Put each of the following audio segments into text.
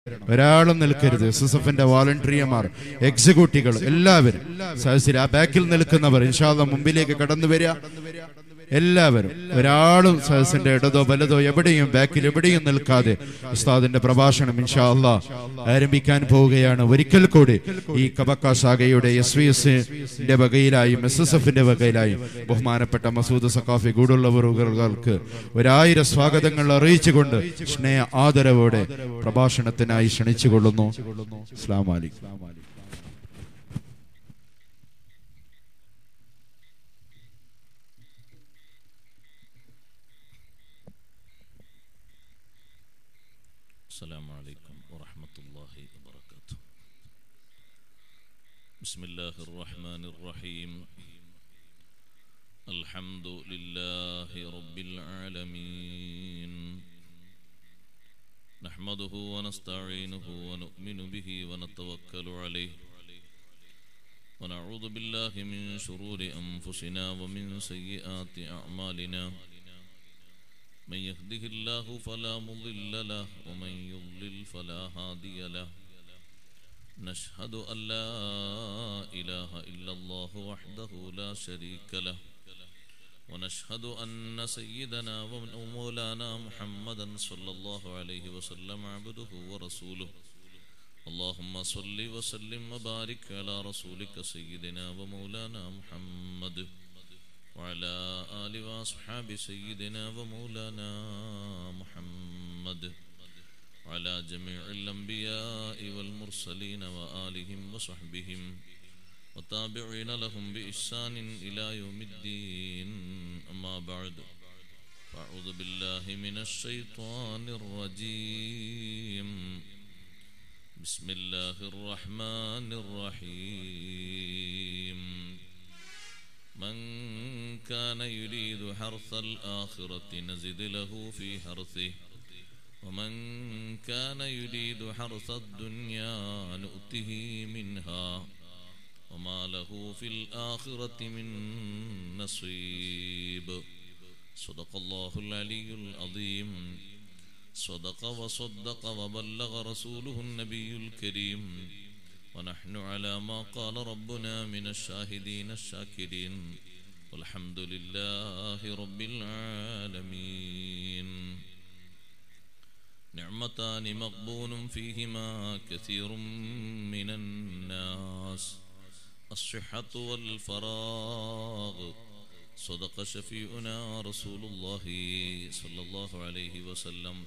ഒരാളും നിൽക്കരുത് S S എഫിന്റെ വോളണ്ടിയർമാർ എക്സിക്യൂട്ടീവുകൾ എല്ലാവരും സദസ്സിൽ ആ ബാക്കിൽ നിൽക്കുന്നവർ ഇൻഷാല്ല മുമ്പിലേക്ക് കടന്നു വരിക എല്ലാവരും ഒരാളും സദസ്സിന്റെ ഇടതോ വലതോ എവിടെയും ബാക്കിൽ എവിടെയും നിൽക്കാതെ ഉസ്താദിന്റെ പ്രഭാഷണം ഇൻഷാ അല്ലാ ആരംഭിക്കാൻ പോവുകയാണ് ഒരിക്കൽ കൂടി ഈ കബക്ക ശാഖയുടെ എസ് വി എസിന്റെ വകയിലായും എസ് എസ് എഫിന്റെ വകയിലായും ബഹുമാനപ്പെട്ട മസൂദ് സക്കാഫി കൂടുള്ളവർക്ക് ഒരായിരം സ്വാഗതങ്ങൾ അറിയിച്ചുകൊണ്ട് സ്നേഹ ആദരവോടെ പ്രഭാഷണത്തിനായി ക്ഷണിച്ചുകൊള്ളുന്നു അസ്ലാം വലൈക്കും السلام عليكم ورحمة الله وبركاته بسم الله الرحمن الرحيم الحمد لله رب العالمين نحمده ونستعينه ونؤمن به ونتوكل عليه ونعوذ بالله من شرور أنفسنا ومن سيئات أعمالنا من يهده الله فلا مضل له ومن يضلل فلا هادي له نشهد أن لا إله إلا الله وحده لا شريك له ونشهد أن سيدنا ومولانا محمدا صلى الله عليه وسلم عبده ورسوله اللهم صل وسلم وبارك على رسولك سيدنا ومولانا محمد وعلى آل وأصحاب سيدنا ومولانا محمد وعلى جميع الأنبياء والمرسلين وآلهم وصحبهم وتابعين لهم بإحسان إلى يوم الدين أما بعد فأعوذ بالله من الشيطان الرجيم بسم الله الرحمن الرحيم من كان يريد حرث الآخرة نزد له في حرثه ومن كان يريد حرث الدنيا نؤته منها وما له في الآخرة من نصيب صدق الله العلي العظيم صدق وصدق وبلغ رسوله النبي الكريم ونحن على ما قال ربنا من الشاهدين الشاكرين والحمد لله رب العالمين نعمتان مغبون فيهما كثير من الناس الصحة والفراغ صدق شفيعنا رسول الله صلى الله عليه وسلم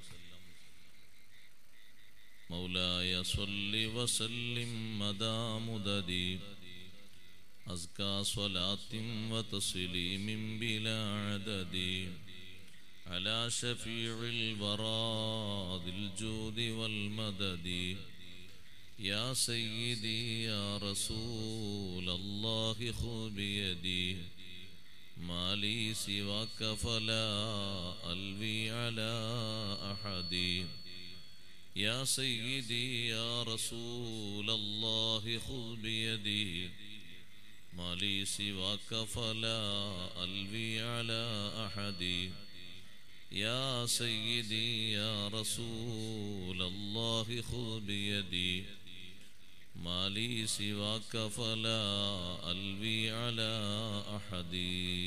مولاي صل وسلم مدى مددي أزكى صلاة وتسليم بلا عدد على شفيع الورى ذي الجود والمدد يا سيدي يا رسول الله خذ بيدي ما لي سواك فلا ألوي على أحد يا سيدي يا رسول الله خذ بيدي ما لي سواك فلا ألوي على أحد يا سيدي يا رسول الله خذ بيدي ما لي سواك فلا ألوي على أحد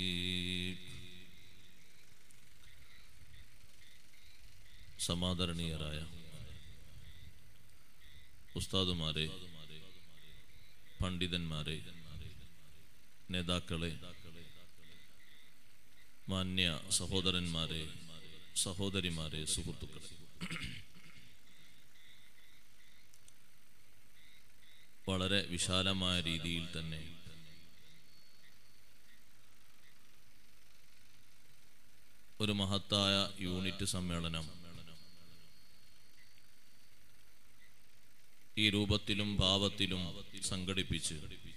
സമാദരണീയരായ ഉസ്താദുമാരെ പണ്ഡിതന്മാരെ നേതാക്കളെ മാന്യ സഹോദരന്മാരെ സഹോദരിമാരെ സുഹൃത്തുക്കളെ വളരെ വിശാലമായ രീതിയിൽ തന്നെ ഒരു മഹത്തായ യൂണിറ്റ് സമ്മേളനം ഈ രൂപത്തിലും ഭാവത്തിലും സംഘടിപ്പിച്ച്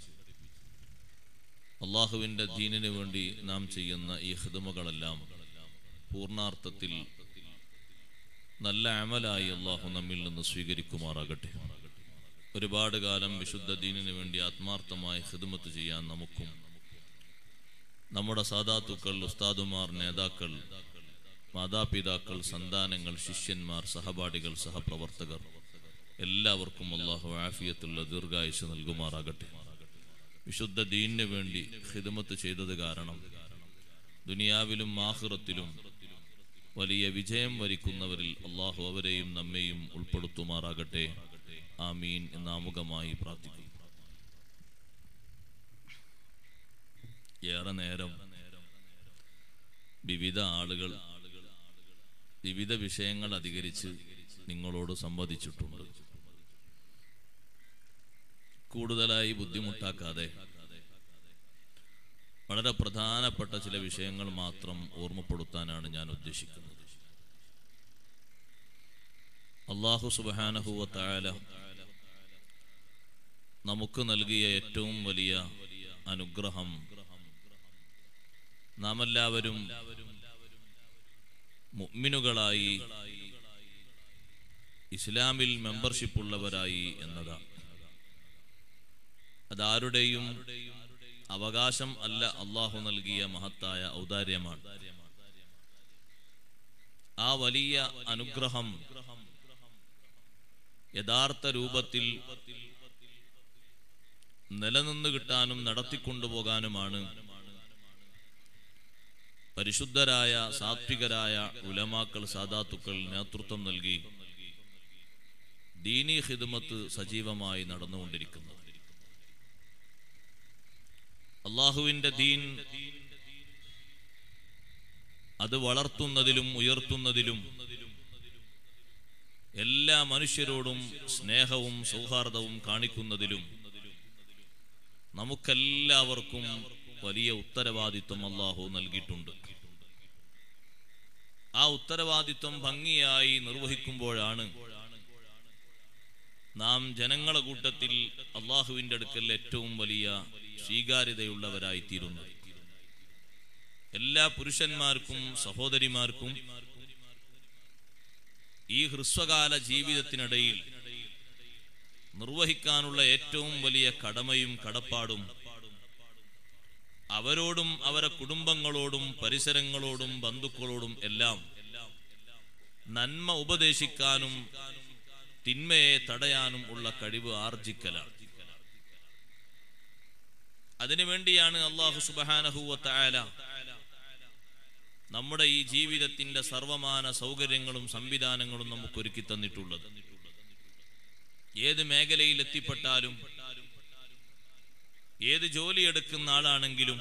അള്ളാഹുവിൻ്റെ ദീനിനു വേണ്ടി നാം ചെയ്യുന്ന ഈ ഹിദമകളെല്ലാം പൂർണാർത്ഥത്തിൽ നല്ല അമലായി അള്ളാഹു നമ്മിൽ നിന്ന് സ്വീകരിക്കുമാറാകട്ടെ ഒരുപാട് കാലം വിശുദ്ധ ദീനിനു വേണ്ടി ആത്മാർത്ഥമായി ഹിദമത്ത് ചെയ്യാൻ നമുക്കും നമ്മുടെ സാധാത്തുക്കൾ ഉസ്താദുമാർ നേതാക്കൾ മാതാപിതാക്കൾ സന്താനങ്ങൾ ശിഷ്യന്മാർ സഹപാഠികൾ സഹപ്രവർത്തകർ എല്ലാവർക്കും അള്ളാഹു ആഫിയത്തുള്ള ദീർഘായുസ് നൽകുമാറാകട്ടെ വിശുദ്ധ ദീനിന് വേണ്ടി ഹിദമത്ത് ചെയ്തത് കാരണം ദുനിയാവിലും ആഹ്റത്തിലും വലിയ വിജയം വരിക്കുന്നവരിൽ അള്ളാഹു അവരെയും നമ്മെയും ഉൾപ്പെടുത്തുമാറാകട്ടെ ആമീൻ എന്ന് ആമുഖമായി പ്രാർത്ഥിക്കുന്നു ഏറെ നേരം വിവിധ ആളുകൾ വിവിധ വിഷയങ്ങൾ അധികരിച്ച് നിങ്ങളോട് സംവദിച്ചിട്ടുണ്ട് കൂടുതലായി ബുദ്ധിമുട്ടാക്കാതെ വളരെ പ്രധാനപ്പെട്ട ചില വിഷയങ്ങൾ മാത്രം ഓർമ്മപ്പെടുത്താനാണ് ഞാൻ ഉദ്ദേശിക്കുന്നത് അള്ളാഹു സുബാനഹുവ തായാല നമുക്ക് നൽകിയ ഏറ്റവും വലിയ അനുഗ്രഹം നാം എല്ലാവരും മുഅ്മിനുകളായി ഇസ്ലാമിൽ മെമ്പർഷിപ്പ് ഉള്ളവരായി എന്നതാണ് അതാരുടെയും അവകാശം അല്ല അള്ളാഹു നൽകിയ മഹത്തായ ഔദാര്യമാണ് ആ വലിയ അനുഗ്രഹം യഥാർത്ഥ രൂപത്തിൽ നിലനിന്ന് കിട്ടാനും നടത്തിക്കൊണ്ടുപോകാനുമാണ് പരിശുദ്ധരായ സാത്വികരായ ഉലമാക്കൾ സാദാത്തുക്കൾ നേതൃത്വം നൽകി ദീനി ഹിദ്മത്ത് സജീവമായി നടന്നുകൊണ്ടിരിക്കുന്നത് അള്ളാഹുവിന്റെ ദീൻ അത് വളർത്തുന്നതിലും ഉയർത്തുന്നതിലും എല്ലാ മനുഷ്യരോടും സ്നേഹവും സൗഹാർദ്ദവും കാണിക്കുന്നതിലും നമുക്കെല്ലാവർക്കും വലിയ ഉത്തരവാദിത്വം അള്ളാഹു നൽകിയിട്ടുണ്ട് ആ ഉത്തരവാദിത്വം ഭംഗിയായി നിർവഹിക്കുമ്പോഴാണ് നാം ജനങ്ങളെ കൂട്ടത്തിൽ അള്ളാഹുവിന്റെ അടുക്കൽ ഏറ്റവും വലിയ സ്വീകാര്യതയുള്ളവരായി തീരുന്നത് എല്ലാ പുരുഷന്മാർക്കും സഹോദരിമാർക്കും ഈ ഹ്രസ്വകാല ജീവിതത്തിനിടയിൽ നിർവഹിക്കാനുള്ള ഏറ്റവും വലിയ കടമയും കടപ്പാടും അവരോടും അവരെ കുടുംബങ്ങളോടും പരിസരങ്ങളോടും ബന്ധുക്കളോടും എല്ലാം നന്മ ഉപദേശിക്കാനും തിന്മയെ തടയാനും ഉള്ള കഴിവ് ആർജിക്കലാണ് അതിനുവേണ്ടിയാണ് അള്ളാഹു സുബാനഹുവല നമ്മുടെ ഈ ജീവിതത്തിന്റെ സർവമാന സൗകര്യങ്ങളും സംവിധാനങ്ങളും നമുക്ക് ഒരുക്കി തന്നിട്ടുള്ളത് ഏത് മേഖലയിൽ എത്തിപ്പെട്ടാലും ഏത് ജോലി എടുക്കുന്ന ആളാണെങ്കിലും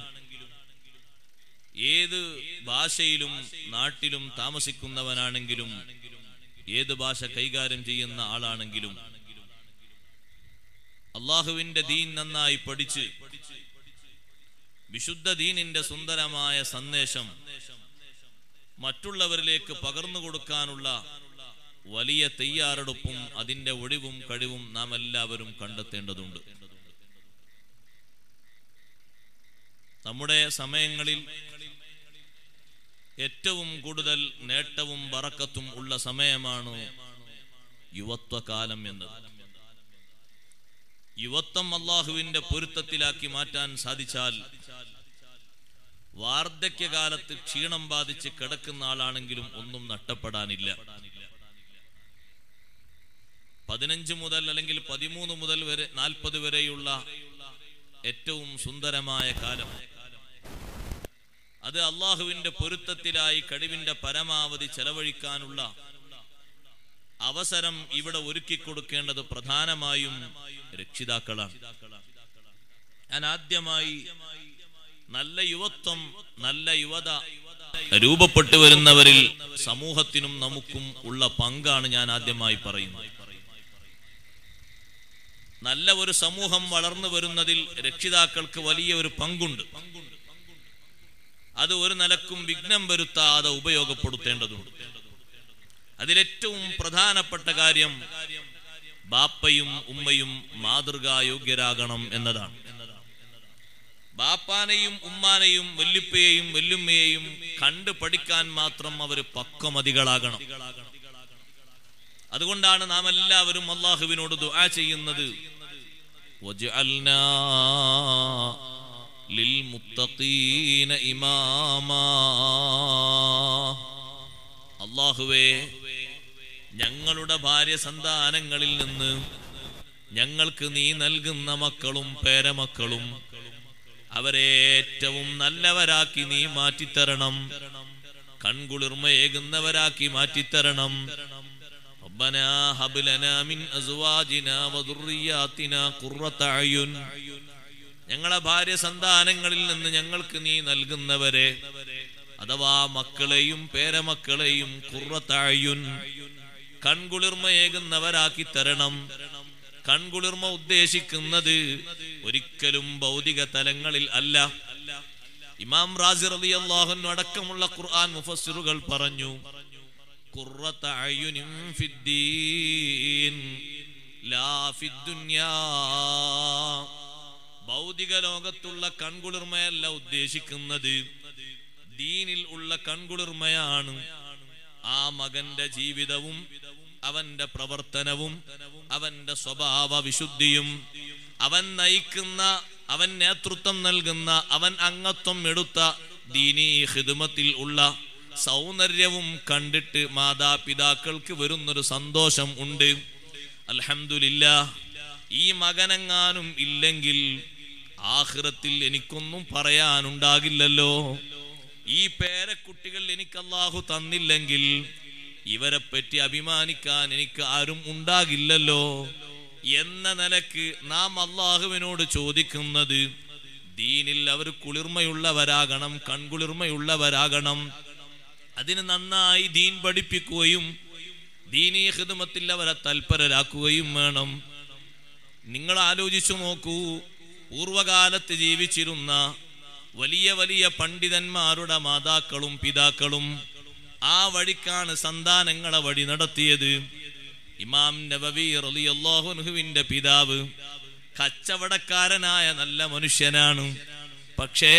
ഏത് ഭാഷയിലും നാട്ടിലും താമസിക്കുന്നവനാണെങ്കിലും ഏത് ഭാഷ കൈകാര്യം ചെയ്യുന്ന ആളാണെങ്കിലും അള്ളാഹുവിന്റെ ദീൻ നന്നായി പഠിച്ച് വിശുദ്ധ ദീനിന്റെ സുന്ദരമായ സന്ദേശം മറ്റുള്ളവരിലേക്ക് പകർന്നു കൊടുക്കാനുള്ള വലിയ തയ്യാറെടുപ്പും അതിന്റെ ഒഴിവും കഴിവും നാം എല്ലാവരും കണ്ടെത്തേണ്ടതുണ്ട് നമ്മുടെ സമയങ്ങളിൽ ഏറ്റവും കൂടുതൽ നേട്ടവും ബറക്കത്തും ഉള്ള സമയമാണ് യുവത്വകാലം എന്നത് യുവത്വം അള്ളാഹുവിന്റെ പൊരുത്തത്തിലാക്കി മാറ്റാൻ സാധിച്ചാൽ വാർദ്ധക്യകാലത്ത് ക്ഷീണം ബാധിച്ച് കിടക്കുന്ന ആളാണെങ്കിലും ഒന്നും നഷ്ടപ്പെടാനില്ല പതിനഞ്ച് മുതൽ അല്ലെങ്കിൽ പതിമൂന്ന് മുതൽ വരെ നാൽപ്പത് വരെയുള്ള ഏറ്റവും സുന്ദരമായ കാലം അത് അള്ളാഹുവിന്റെ പൊരുത്തത്തിലായി കഴിവിന്റെ പരമാവധി ചെലവഴിക്കാനുള്ള അവസരം ഇവിടെ ഒരുക്കി കൊടുക്കേണ്ടത് പ്രധാനമായും രക്ഷിതാക്കളാണ് ഞാൻ ആദ്യമായി നല്ല യുവത്വം നല്ല യുവത രൂപപ്പെട്ടു വരുന്നവരിൽ സമൂഹത്തിനും നമുക്കും ഉള്ള പങ്കാണ് ഞാൻ ആദ്യമായി പറയുന്നത് നല്ല ഒരു സമൂഹം വളർന്നു വരുന്നതിൽ രക്ഷിതാക്കൾക്ക് വലിയ ഒരു പങ്കുണ്ട് അത് ഒരു നിലക്കും വിഘ്നം വരുത്താതെ ഉപയോഗപ്പെടുത്തേണ്ടതുണ്ട് അതിലേറ്റവും പ്രധാനപ്പെട്ട കാര്യം ബാപ്പയും ഉമ്മയും മാതൃകായോഗ്യരാകണം എന്നതാണ് ബാപ്പാനെയും ഉമ്മാനെയും വല്യുപ്പയെയും വല്യുമ്മയെയും കണ്ടു പഠിക്കാൻ മാത്രം അവർ പക്വമതികളാകണം അതുകൊണ്ടാണ് നാം എല്ലാവരും അള്ളാഹുവിനോട് ദുആ ചെയ്യുന്നത് വജ്അൽനാ ലിൽമുത്തഖീന ഇമാമാ അള്ളാഹുവേ ഞങ്ങളുടെ ഭാര്യ സന്താനങ്ങളിൽ നിന്ന് ഞങ്ങൾക്ക് നീ നൽകുന്ന മക്കളും പേരമക്കളും അവരെ ഏറ്റവും നല്ലവരാക്കി നീ മാറ്റിത്തരണം കൺകുളിർമയേകുന്നവരാക്കി മാറ്റിത്തരണം ربنا هب لنا من أزواجنا وذرياتنا قرة أعين ഞങ്ങളെ ഭാര്യ സന്താനങ്ങളിൽ നിന്ന് ഞങ്ങൾക്ക് നീ നൽകുന്നവരെ അഥവാ മക്കളെയും പേരമക്കളെയും കുറത്തായുൻ കൺകുളിർമയേകുന്നവരാക്കി തരണം കൺകുളിർമ ഉദ്ദേശിക്കുന്നത് ഒരിക്കലും ഭൗതിക തലങ്ങളിൽ അല്ല ഇമാം റാസി റളിയല്ലാഹു അടക്കമുള്ള ഖുർആൻ മുഫസ്സിറുകൾ പറഞ്ഞു ഖുർറത അയുനിൻ ഫിദ്ദീൻ ലാ ഫിദ്ദുന്യാ ഭൗതിക ലോകത്തുള്ള കൺകുളിർമയല്ല ഉദ്ദേശിക്കുന്നത് ദീനിൽ ഉള്ള കൺകുളിർമയാണ് ആ മകന്റെ ജീവിതവും അവന്റെ പ്രവർത്തനവും അവന്റെ സ്വഭാവ വിശുദ്ധിയും അവൻ നയിക്കുന്ന അവൻ നേതൃത്വം നൽകുന്ന അവൻ അംഗത്വം എടുത്ത ദീനീ ഹിദുമത്തിൽ ഉള്ള സൗന്ദര്യവും കണ്ടിട്ട് മാതാപിതാക്കൾക്ക് വരുന്നൊരു സന്തോഷം ഉണ്ട് അൽഹംദുലില്ല ഈ മകനെങ്ങാനും ഇല്ലെങ്കിൽ ആഹ്റത്തിൽ എനിക്കൊന്നും പറയാനുണ്ടാകില്ലല്ലോ ഈ പേരക്കുട്ടികൾ എനിക്ക് അള്ളാഹു തന്നില്ലെങ്കിൽ ഇവരെ പറ്റി അഭിമാനിക്കാൻ എനിക്ക് ആരും ഉണ്ടാകില്ലല്ലോ എന്ന നിലക്ക് നാം അള്ളാഹുവിനോട് ചോദിക്കുന്നത് ദീനിൽ അവർ കുളിർമയുള്ളവരാകണം കൺകുളിർമയുള്ളവരാകണം അതിന് നന്നായി ദീൻ പഠിപ്പിക്കുകയും ദീനീ ഹിദമത്തിൽ അവരെ തൽപരരാക്കുകയും വേണം നിങ്ങൾ ആലോചിച്ചു നോക്കൂ പൂർവകാലത്ത് ജീവിച്ചിരുന്ന വലിയ വലിയ പണ്ഡിതന്മാരുടെ മാതാക്കളും പിതാക്കളും ആ വഴിക്കാണ് സന്താനങ്ങളെ വഴി നടത്തിയത് ഇമാം നബവി റളിയല്ലാഹുവിന്റെ പിതാവ് കച്ചവടക്കാരനായ നല്ല മനുഷ്യനാണ് പക്ഷേ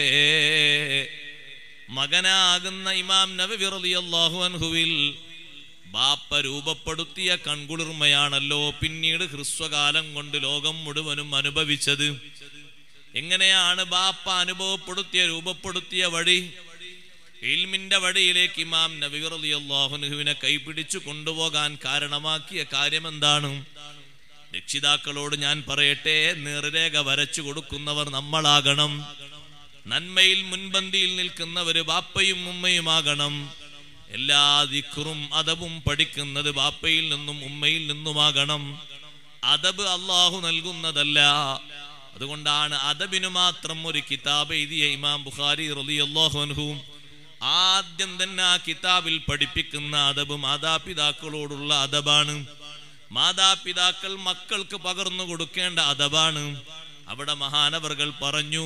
മകനാകുന്ന ഇമാം നബവി റളിയല്ലാഹു അൻഹുവിൽ ബാപ്പ രൂപപ്പെടുത്തിയ കൺകുളിർമയാണല്ലോ പിന്നീട് ഹ്രസ്വകാലം കൊണ്ട് ലോകം മുഴുവനും അനുഭവിച്ചത് എങ്ങനെയാണ് ബാപ്പ അനുഭവപ്പെടുത്തിയ രൂപപ്പെടുത്തിയ വഴി ഇൽമിന്റെ വഴിയിലേക്ക് ഇമാം നബി റളിയല്ലാഹുവിനെ കൈപിടിച്ചു കൊണ്ടുപോകാൻ കാരണമാക്കിയ കാര്യം എന്താണ് രക്ഷിതാക്കളോട് ഞാൻ പറയട്ടെ നേർരേഖ വരച്ചു കൊടുക്കുന്നവർ നമ്മളാകണം നന്മയിൽ മുൻപന്തിയിൽ നിൽക്കുന്നവര് ബാപ്പയും ഉമ്മയുമാകണം എല്ലാ ദിക്റും അതബും പഠിക്കുന്നത് ബാപ്പയിൽ നിന്നും ഉമ്മയിൽ നിന്നുമാകണം അതബ് അള്ളാഹു നൽകുന്നതല്ല അതുകൊണ്ടാണ് അതബിന് മാത്രം ഒരു കിതാബ് എഴുതിയ ഇമാം ബുഖാരി റളിയല്ലാഹു അൻഹു ആദ്യം തന്നെ ആ കിതാബിൽ പഠിപ്പിക്കുന്ന അതബ് മാതാപിതാക്കളോടുള്ള അതബാണ് മാതാപിതാക്കൾ മക്കൾക്ക് പകർന്നു കൊടുക്കേണ്ട അതബാണ് അവിടെ മഹാനവർകൾ പറഞ്ഞു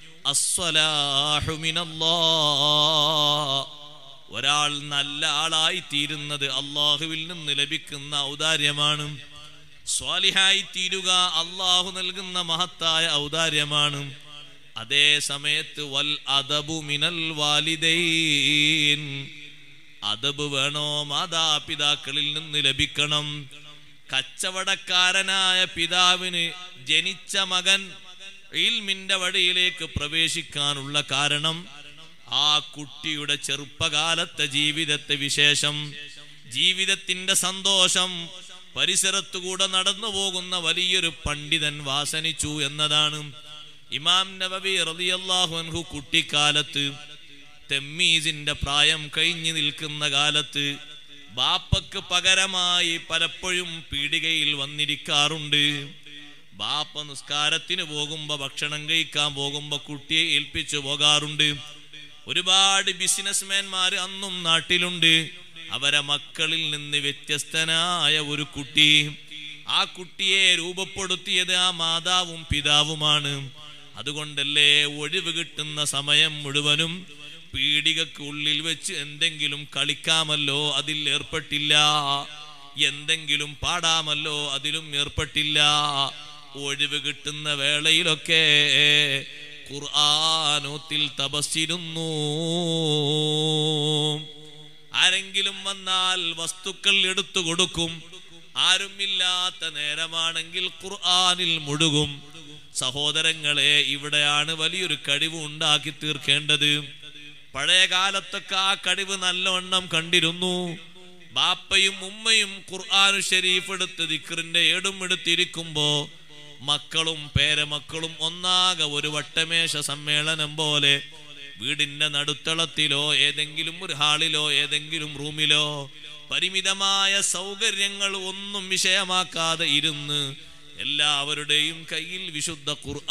അസ്വലാഹു മിനല്ലാഹ് ഒരാൾ നല്ല ആളായി തീരുന്നത് അള്ളാഹുവിൽ നിന്ന് ലഭിക്കുന്ന ഔദാര്യമാണ് സ്വാലിഹായി തീരുക അള്ളാഹു നൽകുന്ന മഹത്തായ ഔദാര്യമാണ് അതേ സമയത്ത് വൽ അദബു മിനൽ വാലിദൈൻ അദബ് വേണോ മാതാപിതാക്കളിൽ നിന്ന് ലഭിക്കണം കച്ചവടക്കാരനായ പിതാവിന് ജനിച്ച മകൻ ഇൽമിന്റെ വഴിയിലേക്ക് പ്രവേശിക്കാനുള്ള കാരണം ആ കുട്ടിയുടെ ചെറുപ്പകാലത്തെ ജീവിതത്തെ വിശേഷം ജീവിതത്തിന്റെ സന്തോഷം പരിസരത്തുകൂടെ നടന്നു പോകുന്ന വലിയൊരു പണ്ഡിതൻ വാസനിച്ചു എന്നതാണ് ഇമാം നബവി റളിയല്ലാഹു അൻഹു കുട്ടിക്കാലത്ത് തെമ്മീസിന്റെ പ്രായം കഴിഞ്ഞു നിൽക്കുന്ന കാലത്ത് ബാപ്പക്ക് പകരമായി പലപ്പോഴും പീടികയിൽ വന്നിരിക്കാറുണ്ട് ബാപ്പ നിസ്കാരത്തിന് പോകുമ്പോ ഭക്ഷണം കഴിക്കാൻ പോകുമ്പോ കുട്ടിയെ ഏൽപ്പിച്ചു പോകാറുണ്ട് ഒരുപാട് ബിസിനസ്മാൻമാർ അന്നും നാട്ടിലുണ്ട് അവരെ മക്കളിൽ നിന്ന് വ്യത്യസ്തനായ ഒരു കുട്ടി ആ കുട്ടിയെ രൂപപ്പെടുത്തിയത് ആ മാതാവും പിതാവുമാണ് അതുകൊണ്ടല്ലേ ഒഴിവ് കിട്ടുന്ന സമയം മുഴുവനും പീടികക്ക് ഉള്ളിൽ വെച്ച് എന്തെങ്കിലും കളിക്കാമല്ലോ അതിൽ ഏർപ്പെട്ടില്ല എന്തെങ്കിലും പാടാമല്ലോ അതിലും ഏർപ്പെട്ടില്ല ഒഴിവ് കിട്ടുന്ന വേളയിലൊക്കെ ഖുർആാനോത്തിൽ തപസ്സിരുന്നു ആരെങ്കിലും വന്നാൽ വസ്തുക്കൾ എടുത്തു കൊടുക്കും ആരുമില്ലാത്ത നേരമാണെങ്കിൽ ഖുർആാനിൽ മുഴുകും സഹോദരങ്ങളെ ഇവിടെയാണ് വലിയൊരു കഴിവ് ഉണ്ടാക്കി തീർക്കേണ്ടത് പഴയ കാലത്തൊക്കെ ആ കഴിവ് നല്ലവണ്ണം കണ്ടിരുന്നു ബാപ്പയും ഉമ്മയും ഖുർആാനു ഷരീഫ് എടുത്ത് ദിക്റിന്റെ ഏടും എടുത്തിരിക്കുമ്പോ മക്കളും പേരമക്കളും ഒന്നാകെ ഒരു വട്ടമേശ സമ്മേളനം പോലെ വീടിന്റെ നടുത്തളത്തിലോ ഏതെങ്കിലും ഒരു ഹാളിലോ ഏതെങ്കിലും റൂമിലോ പരിമിതമായ സൗകര്യങ്ങൾ ഒന്നും വിഷയമാക്കാതെ ഇരുന്ന് എല്ലാവരുടെയും കയ്യിൽ വിശുദ്ധ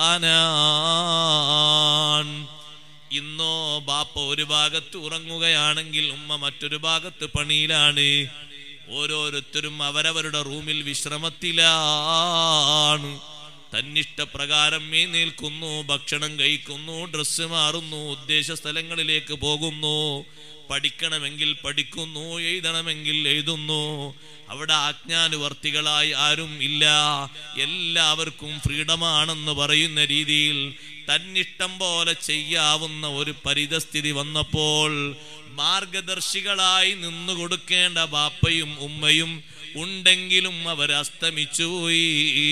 ഖുർആനാൻ ഇന്നോ ബാപ്പ ഒരു ഭാഗത്ത് ഉറങ്ങുകയാണെങ്കിൽ ഉമ്മ മറ്റൊരു ഭാഗത്ത് പണിയിലാണ് ഓരോരുത്തരും അവരവരുടെ റൂമിൽ വിശ്രമത്തിലാണ് തന്നിഷ്ടപ്രകാരം മീ നിൽക്കുന്നു ഭക്ഷണം കഴിക്കുന്നു ഡ്രസ്സ് മാറുന്നു ഉദ്ദേശ സ്ഥലങ്ങളിലേക്ക് പോകുന്നു പഠിക്കണമെങ്കിൽ പഠിക്കുന്നു എഴുതണമെങ്കിൽ എഴുതുന്നു അവിടെ ആജ്ഞാനുവർത്തികളായി ആരും ഇല്ല എല്ലാവർക്കും ഫ്രീഡമാണെന്ന് പറയുന്ന രീതിയിൽ തന്നിഷ്ടം പോലെ ചെയ്യാവുന്ന ഒരു പരിതസ്ഥിതി വന്നപ്പോൾ മാർഗദർശികളായി നിന്നു കൊടുക്കേണ്ട ബാപ്പയും ഉമ്മയും ഉണ്ടെങ്കിലും അവർ അസ്തമിച്ചുപോയി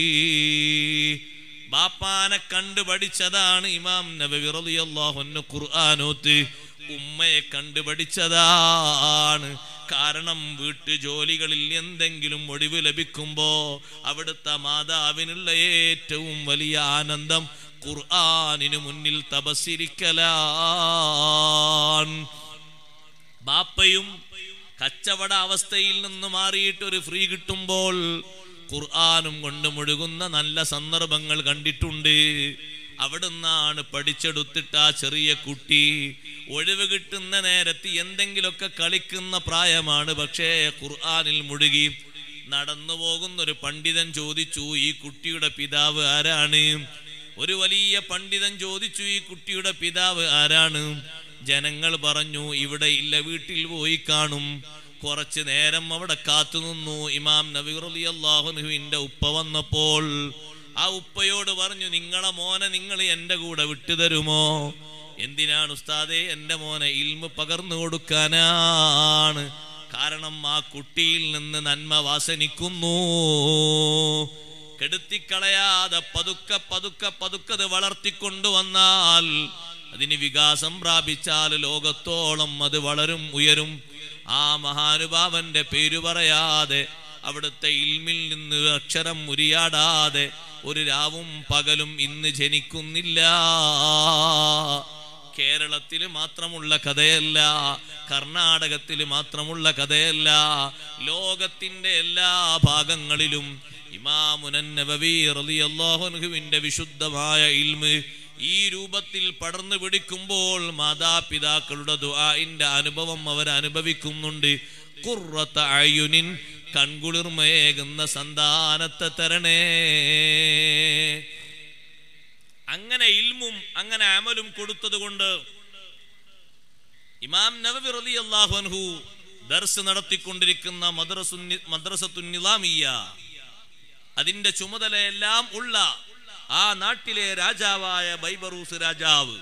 ബാപ്പാനെ കണ്ടു പഠിച്ചതാണ് ഇമാം നബി റളിയല്ലാഹു ഖുർആാനോത്ത് ഉമ്മയെ കണ്ടു പഠിച്ചതാണ് കാരണം വീട്ടു ജോലികളിൽ എന്തെങ്കിലും ഒടിവ് ലഭിക്കുമ്പോ അവിടുത്തെ മാതാവിനുള്ള ഏറ്റവും വലിയ ആനന്ദം ഖുർആാനിനു മുന്നിൽ തപസ്സിരിക്കലാണ് ബാപ്പയും കച്ചവട അവസ്ഥയിൽ നിന്ന് മാറിയിട്ട് ഒരു ഫ്രീ കിട്ടുമ്പോൾ ഖുർആാനും കൊണ്ട് മുഴുകുന്ന നല്ല സന്ദർഭങ്ങൾ കണ്ടിട്ടുണ്ട് അവിടുന്നാണ് പഠിച്ചെടുത്തിട്ട് ആ ചെറിയ കുട്ടി ഒഴിവ് കിട്ടുന്ന നേരത്ത് എന്തെങ്കിലുമൊക്കെ കളിക്കുന്ന പ്രായമാണ് പക്ഷേ ഖുർആാനിൽ മുഴുകി നടന്നു പോകുന്ന ഒരു പണ്ഡിതൻ ചോദിച്ചു ഈ കുട്ടിയുടെ പിതാവ് ആരാണ് ഒരു വലിയ പണ്ഡിതൻ ചോദിച്ചു ഈ കുട്ടിയുടെ പിതാവ് ആരാണ് ജനങ്ങൾ പറഞ്ഞു ഇവിടെ ഇല്ല വീട്ടിൽ പോയി കാണും കുറച്ചു നേരം അവിടെ കാത്തുനിന്നു ഇമാം നബീർ അലി അള്ളാഹുനുവിന്റെ ഉപ്പ വന്നപ്പോൾ ആ ഉപ്പയോട് പറഞ്ഞു നിങ്ങളെ മോനെ നിങ്ങൾ എന്റെ കൂടെ വിട്ടുതരുമോ എന്തിനാണ് ഉസ്താദെ എന്റെ മോനെ ഇൽമ പകർന്നു കൊടുക്കാനാണ് കാരണം ആ കുട്ടിയിൽ നിന്ന് നന്മ വാസനിക്കുന്നു കെടുത്തിക്കളയാതെ പതുക്കെ പതുക്കെ പതുക്കത് വളർത്തിക്കൊണ്ടുവന്നാൽ അതിന് വികാസം പ്രാപിച്ചാൽ ലോകത്തോളം അത് വളരും ഉയരും ആ മഹാനുഭാവന്റെ പേര് പറയാതെ അവിടുത്തെ ഇൽമിൽ നിന്ന് അക്ഷരം മുരിയാടാതെ ഒരു രാവും പകലും ഇന്ന് ജനിക്കുന്നില്ല കേരളത്തിൽ മാത്രമുള്ള കഥയല്ല കർണാടകത്തിൽ മാത്രമുള്ള കഥയല്ല ലോകത്തിന്റെ എല്ലാ ഭാഗങ്ങളിലും ഇമാമുനൻ നബവി റളിയല്ലാഹുവിന്റെ വിശുദ്ധമായ ഇൽമ് ഈ രൂപത്തിൽ പടർന്നു പിടിക്കുമ്പോൾ മാതാപിതാക്കളുടെ ദുആഇന്റെ അനുഭവം അവർ അനുഭവിക്കുന്നുണ്ട് ഖുർറത്ത അയുനിൻ കൺകുളിർമയേകുന്ന സന്താനത്തെ തരണേ അങ്ങനെ ഇൽമും അങ്ങനെ അമലും കൊടുത്തത് കൊണ്ട് ഇമാം നവവി റലി അൻഹു ദർസ് നടത്തിക്കൊണ്ടിരിക്കുന്ന മദ്രസുന്നി മദ്രസത്തുൻ നിലാമിയ അതിന്റെ ചുമതലയെല്ലാം ഉള്ള ആ നാട്ടിലെ രാജാവായ ബൈബറൂസ് രാജാവ്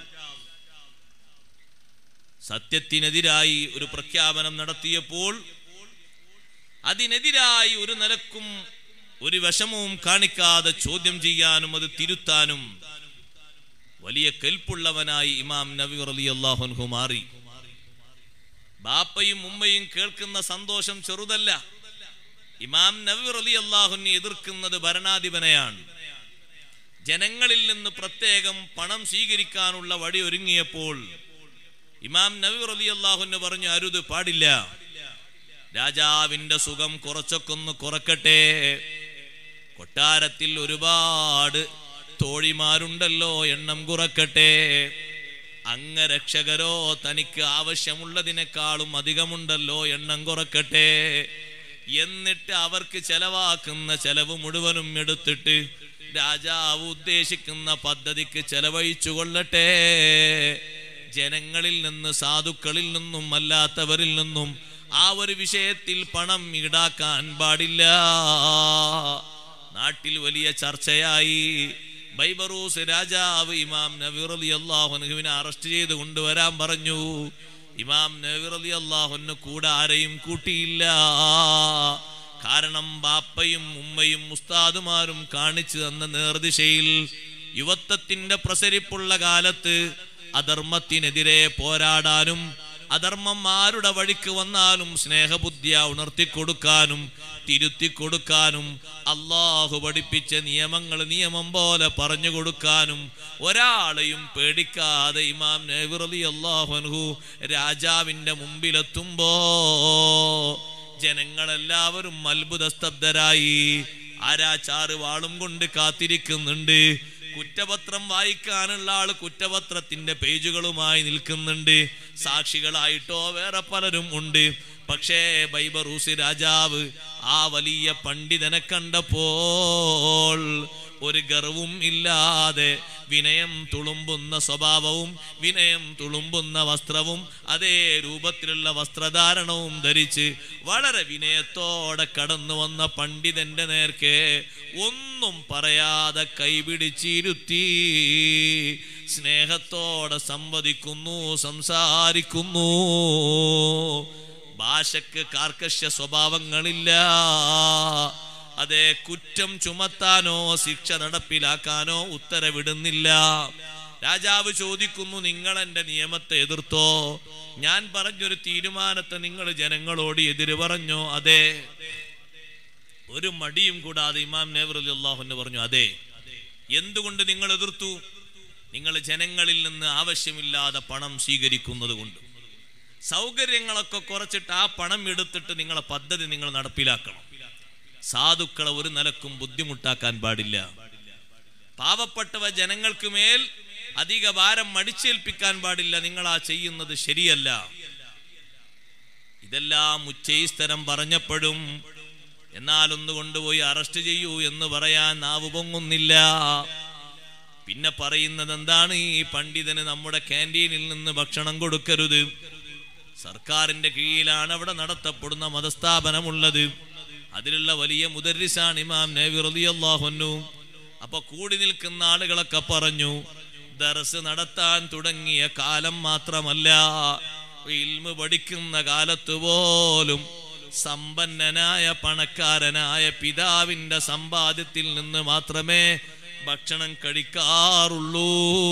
സത്യത്തിനെതിരായി ഒരു പ്രഖ്യാപനം നടത്തിയപ്പോൾ അതിനെതിരായി ഒരു നിലക്കും ഒരു വിഷമവും കാണിക്കാതെ ചോദ്യം ചെയ്യാനും അത് തിരുത്താനും വലിയ കെൽപ്പുള്ളവനായി ഇമാം നബി അലി അള്ളാഹുൻഹു മാറി ബാപ്പയും ഉമ്മയും കേൾക്കുന്ന സന്തോഷം ചെറുതല്ല ഇമാം നബി അലി അള്ളാഹുനെ എതിർക്കുന്നത് ഭരണാധിപനെയാണ് ജനങ്ങളിൽ നിന്ന് പ്രത്യേകം പണം സ്വീകരിക്കാനുള്ള വഴി ഒരുങ്ങിയപ്പോൾ ഇമാം നബി അലി അള്ളാഹുന് പറഞ്ഞു അരുത് പാടില്ല രാജാവിന്റെ സുഖം കുറച്ചൊക്കെ ഒന്ന് കുറക്കട്ടെ കൊട്ടാരത്തിൽ ഒരുപാട് തോഴിമാരുണ്ടല്ലോ എണ്ണം കുറക്കട്ടെ അംഗരക്ഷകരോ തനിക്ക് ആവശ്യമുള്ളതിനേക്കാളും അധികമുണ്ടല്ലോ എണ്ണം കുറക്കട്ടെ എന്നിട്ട് അവർക്ക് ചെലവാക്കുന്ന ചെലവ് മുഴുവനും എടുത്തിട്ട് രാജാവ് ഉദ്ദേശിക്കുന്ന പദ്ധതിക്ക് ചെലവഴിച്ചു കൊള്ളട്ടെ ജനങ്ങളിൽ നിന്ന് സാധുക്കളിൽ നിന്നും അല്ലാത്തവരിൽ നിന്നും ആ ഒരു വിഷയത്തിൽ പണം ഈടാക്കാൻ പാടില്ല നാട്ടിൽ വലിയ ചർച്ചയായി ബൈബറൂസ് രാജാവ് ഇമാം നബീർ അലി അള്ളാഹുനുവിനെ അറസ്റ്റ് ചെയ്ത് കൊണ്ടുവരാൻ പറഞ്ഞു ഇമാം നബീർ അലി അള്ളാഹുന് കൂടെ ആരെയും കൂട്ടിയില്ല കാരണം ബാപ്പയും ഉമ്മയും ഉസ്താദുമാരും കാണിച്ചു തന്ന നേർദിശയിൽ യുവത്വത്തിന്റെ പ്രസരിപ്പുള്ള കാലത്ത് അധർമ്മത്തിനെതിരെ പോരാടാനും അധർമ്മം ആരുടെ വഴിക്ക് വന്നാലും സ്നേഹബുദ്ധിയ ഉണർത്തിക്കൊടുക്കാനും തിരുത്തിക്കൊടുക്കാനും അള്ളാഹു പഠിപ്പിച്ച നിയമങ്ങൾ നിയമം പോലെ പറഞ്ഞു കൊടുക്കാനും ഒരാളെയും പേടിക്കാതെ ഇമാം നബിറലി അള്ളാഹുൻഹു രാജാവിന്റെ മുമ്പിലെത്തുമ്പോ ജനങ്ങളെല്ലാവരും അത്ഭുത സ്തബ്ധരായി ആരാച്ചാറ് വാളും കൊണ്ട് കാത്തിരിക്കുന്നുണ്ട് കുറ്റപത്രം വായിക്കാനുള്ള ആള് കുറ്റപത്രത്തിന്റെ പേജുകളുമായി നിൽക്കുന്നുണ്ട് സാക്ഷികളായിട്ടോ വേറെ പലരും ഉണ്ട് പക്ഷേ ബൈബറൂസ് രാജാവ് ആ വലിയ പണ്ഡിതനെ കണ്ടപ്പോൾ ഒരു ഗർവും ഇല്ലാതെ വിനയം തുളുമ്പുന്ന സ്വഭാവവും വിനയം തുളുമ്പുന്ന വസ്ത്രവും അതേ രൂപത്തിലുള്ള വസ്ത്രധാരണവും ധരിച്ച് വളരെ വിനയത്തോടെ കടന്നു വന്ന പണ്ഡിതന്റെ നേർക്ക് ഒന്നും പറയാതെ കൈപിടിച്ചിരുത്തി സ്നേഹത്തോടെ സംവദിക്കുന്നു സംസാരിക്കുന്നു ഭാഷക്ക് കാർക്കശ്യ സ്വഭാവങ്ങളില്ല അതെ കുറ്റം ചുമത്താനോ ശിക്ഷ നടപ്പിലാക്കാനോ ഉത്തരവിടുന്നില്ല രാജാവ് ചോദിക്കുന്നു നിങ്ങൾ എന്റെ നിയമത്തെ എതിർത്തോ ഞാൻ പറഞ്ഞൊരു തീരുമാനത്തെ നിങ്ങൾ ജനങ്ങളോട് എതിര് പറഞ്ഞോ അതെ ഒരു മടിയും കൂടാതെ ഇമാം നേവർ അള്ളാഹുന്ന് പറഞ്ഞു അതെ എന്തുകൊണ്ട് നിങ്ങൾ എതിർത്തു നിങ്ങൾ ജനങ്ങളിൽ നിന്ന് ആവശ്യമില്ലാതെ പണം സ്വീകരിക്കുന്നത് കൊണ്ട് സൗകര്യങ്ങളൊക്കെ കുറച്ചിട്ട് ആ പണം എടുത്തിട്ട് നിങ്ങളെ പദ്ധതി നിങ്ങൾ നടപ്പിലാക്കണം സാധുക്കളെ ഒരു നിലക്കും ബുദ്ധിമുട്ടാക്കാൻ പാടില്ല പാവപ്പെട്ടവ ജനങ്ങൾക്ക് മേൽ അധിക ഭാരം മടിച്ചേൽപ്പിക്കാൻ പാടില്ല നിങ്ങൾ ആ ചെയ്യുന്നത് ശരിയല്ല ഇതെല്ലാം ഉച്ചയിസ്തരം പറഞ്ഞപ്പോഴും എന്നാൽ ഒന്ന് കൊണ്ടുപോയി അറസ്റ്റ് ചെയ്യൂ എന്ന് പറയാൻ നാവ് പൊങ്ങുന്നില്ല പിന്നെ പറയുന്നത് എന്താണ് ഈ പണ്ഡിതന് നമ്മുടെ ക്യാൻറ്റീനിൽ നിന്ന് ഭക്ഷണം കൊടുക്കരുത് സർക്കാരിന്റെ കീഴിലാണ് അവിടെ നടത്തപ്പെടുന്ന മതസ്ഥാപനമുള്ളത് അതിലുള്ള വലിയ മുദരിസാണ് ഇമാം നബി റളിയല്ലാഹുന്നു അപ്പൊ കൂടി നിൽക്കുന്ന ആളുകളൊക്കെ പറഞ്ഞു ദർസ് നടത്താൻ തുടങ്ങിയ കാലം മാത്രമല്ല ഇൽമ് പഠിക്കുന്ന കാലത്ത് പോലും സമ്പന്നനായ പണക്കാരനായ പിതാവിന്റെ സമ്പാദ്യത്തിൽ നിന്ന് മാത്രമേ ഭക്ഷണം കഴിക്കാറുള്ളൂ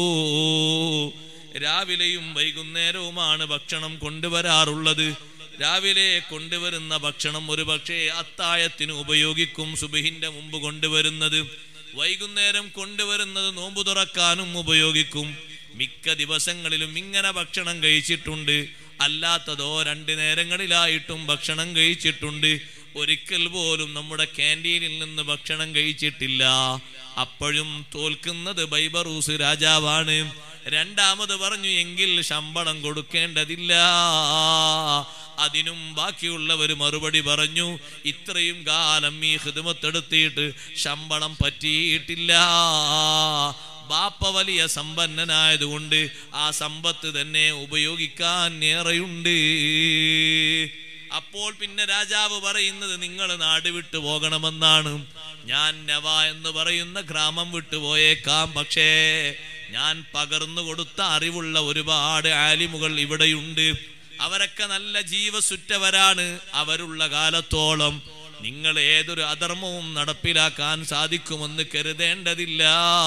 രാവിലെയും വൈകുന്നേരവുമാണ് ഭക്ഷണം കൊണ്ടുവരാറുള്ളത് രാവിലെ കൊണ്ടുവരുന്ന ഭക്ഷണം ഒരു പക്ഷേ അത്തായത്തിന് ഉപയോഗിക്കും സുബഹിന്റെ മുമ്പ് കൊണ്ടുവരുന്നത് വൈകുന്നേരം കൊണ്ടുവരുന്നത് നോമ്പു തുറക്കാനും ഉപയോഗിക്കും മിക്ക ദിവസങ്ങളിലും ഇങ്ങനെ ഭക്ഷണം കഴിച്ചിട്ടുണ്ട് അല്ലാത്തതോ രണ്ട് നേരങ്ങളിലായിട്ടും ഭക്ഷണം കഴിച്ചിട്ടുണ്ട് ഒരിക്കൽ പോലും നമ്മുടെ ക്യാൻറ്റീനിൽ നിന്ന് ഭക്ഷണം കഴിച്ചിട്ടില്ല അപ്പോഴും തോൽക്കുന്നത് ബൈബറൂസ് രാജാവാണ് രണ്ടാമത് പറഞ്ഞു എങ്കിൽ ശമ്പളം കൊടുക്കേണ്ടതില്ല അതിനും ബാക്കിയുള്ളവർ മറുപടി പറഞ്ഞു ഇത്രയും കാലം ഈ ഹിദമത്തെടുത്തിട്ട് ശമ്പളം പറ്റിയിട്ടില്ല ബാപ്പ വലിയ സമ്പന്നനായതുകൊണ്ട് ആ സമ്പത്ത് തന്നെ ഉപയോഗിക്കാൻ ഏറെയുണ്ട് അപ്പോൾ പിന്നെ രാജാവ് പറയുന്നത് നിങ്ങൾ നാട് വിട്ടു പോകണമെന്നാണ് ഞാൻ നവ എന്ന് പറയുന്ന ഗ്രാമം വിട്ടു പോയേക്കാം പക്ഷേ ഞാൻ പകർന്നു കൊടുത്ത അറിവുള്ള ഒരുപാട് ആലിമുകൾ ഇവിടെയുണ്ട് അവരൊക്കെ നല്ല ജീവസുറ്റവരാണ് അവരുള്ള കാലത്തോളം നിങ്ങൾ ഏതൊരു അധർമ്മവും നടപ്പിലാക്കാൻ സാധിക്കുമെന്ന് കരുതേണ്ടതില്ല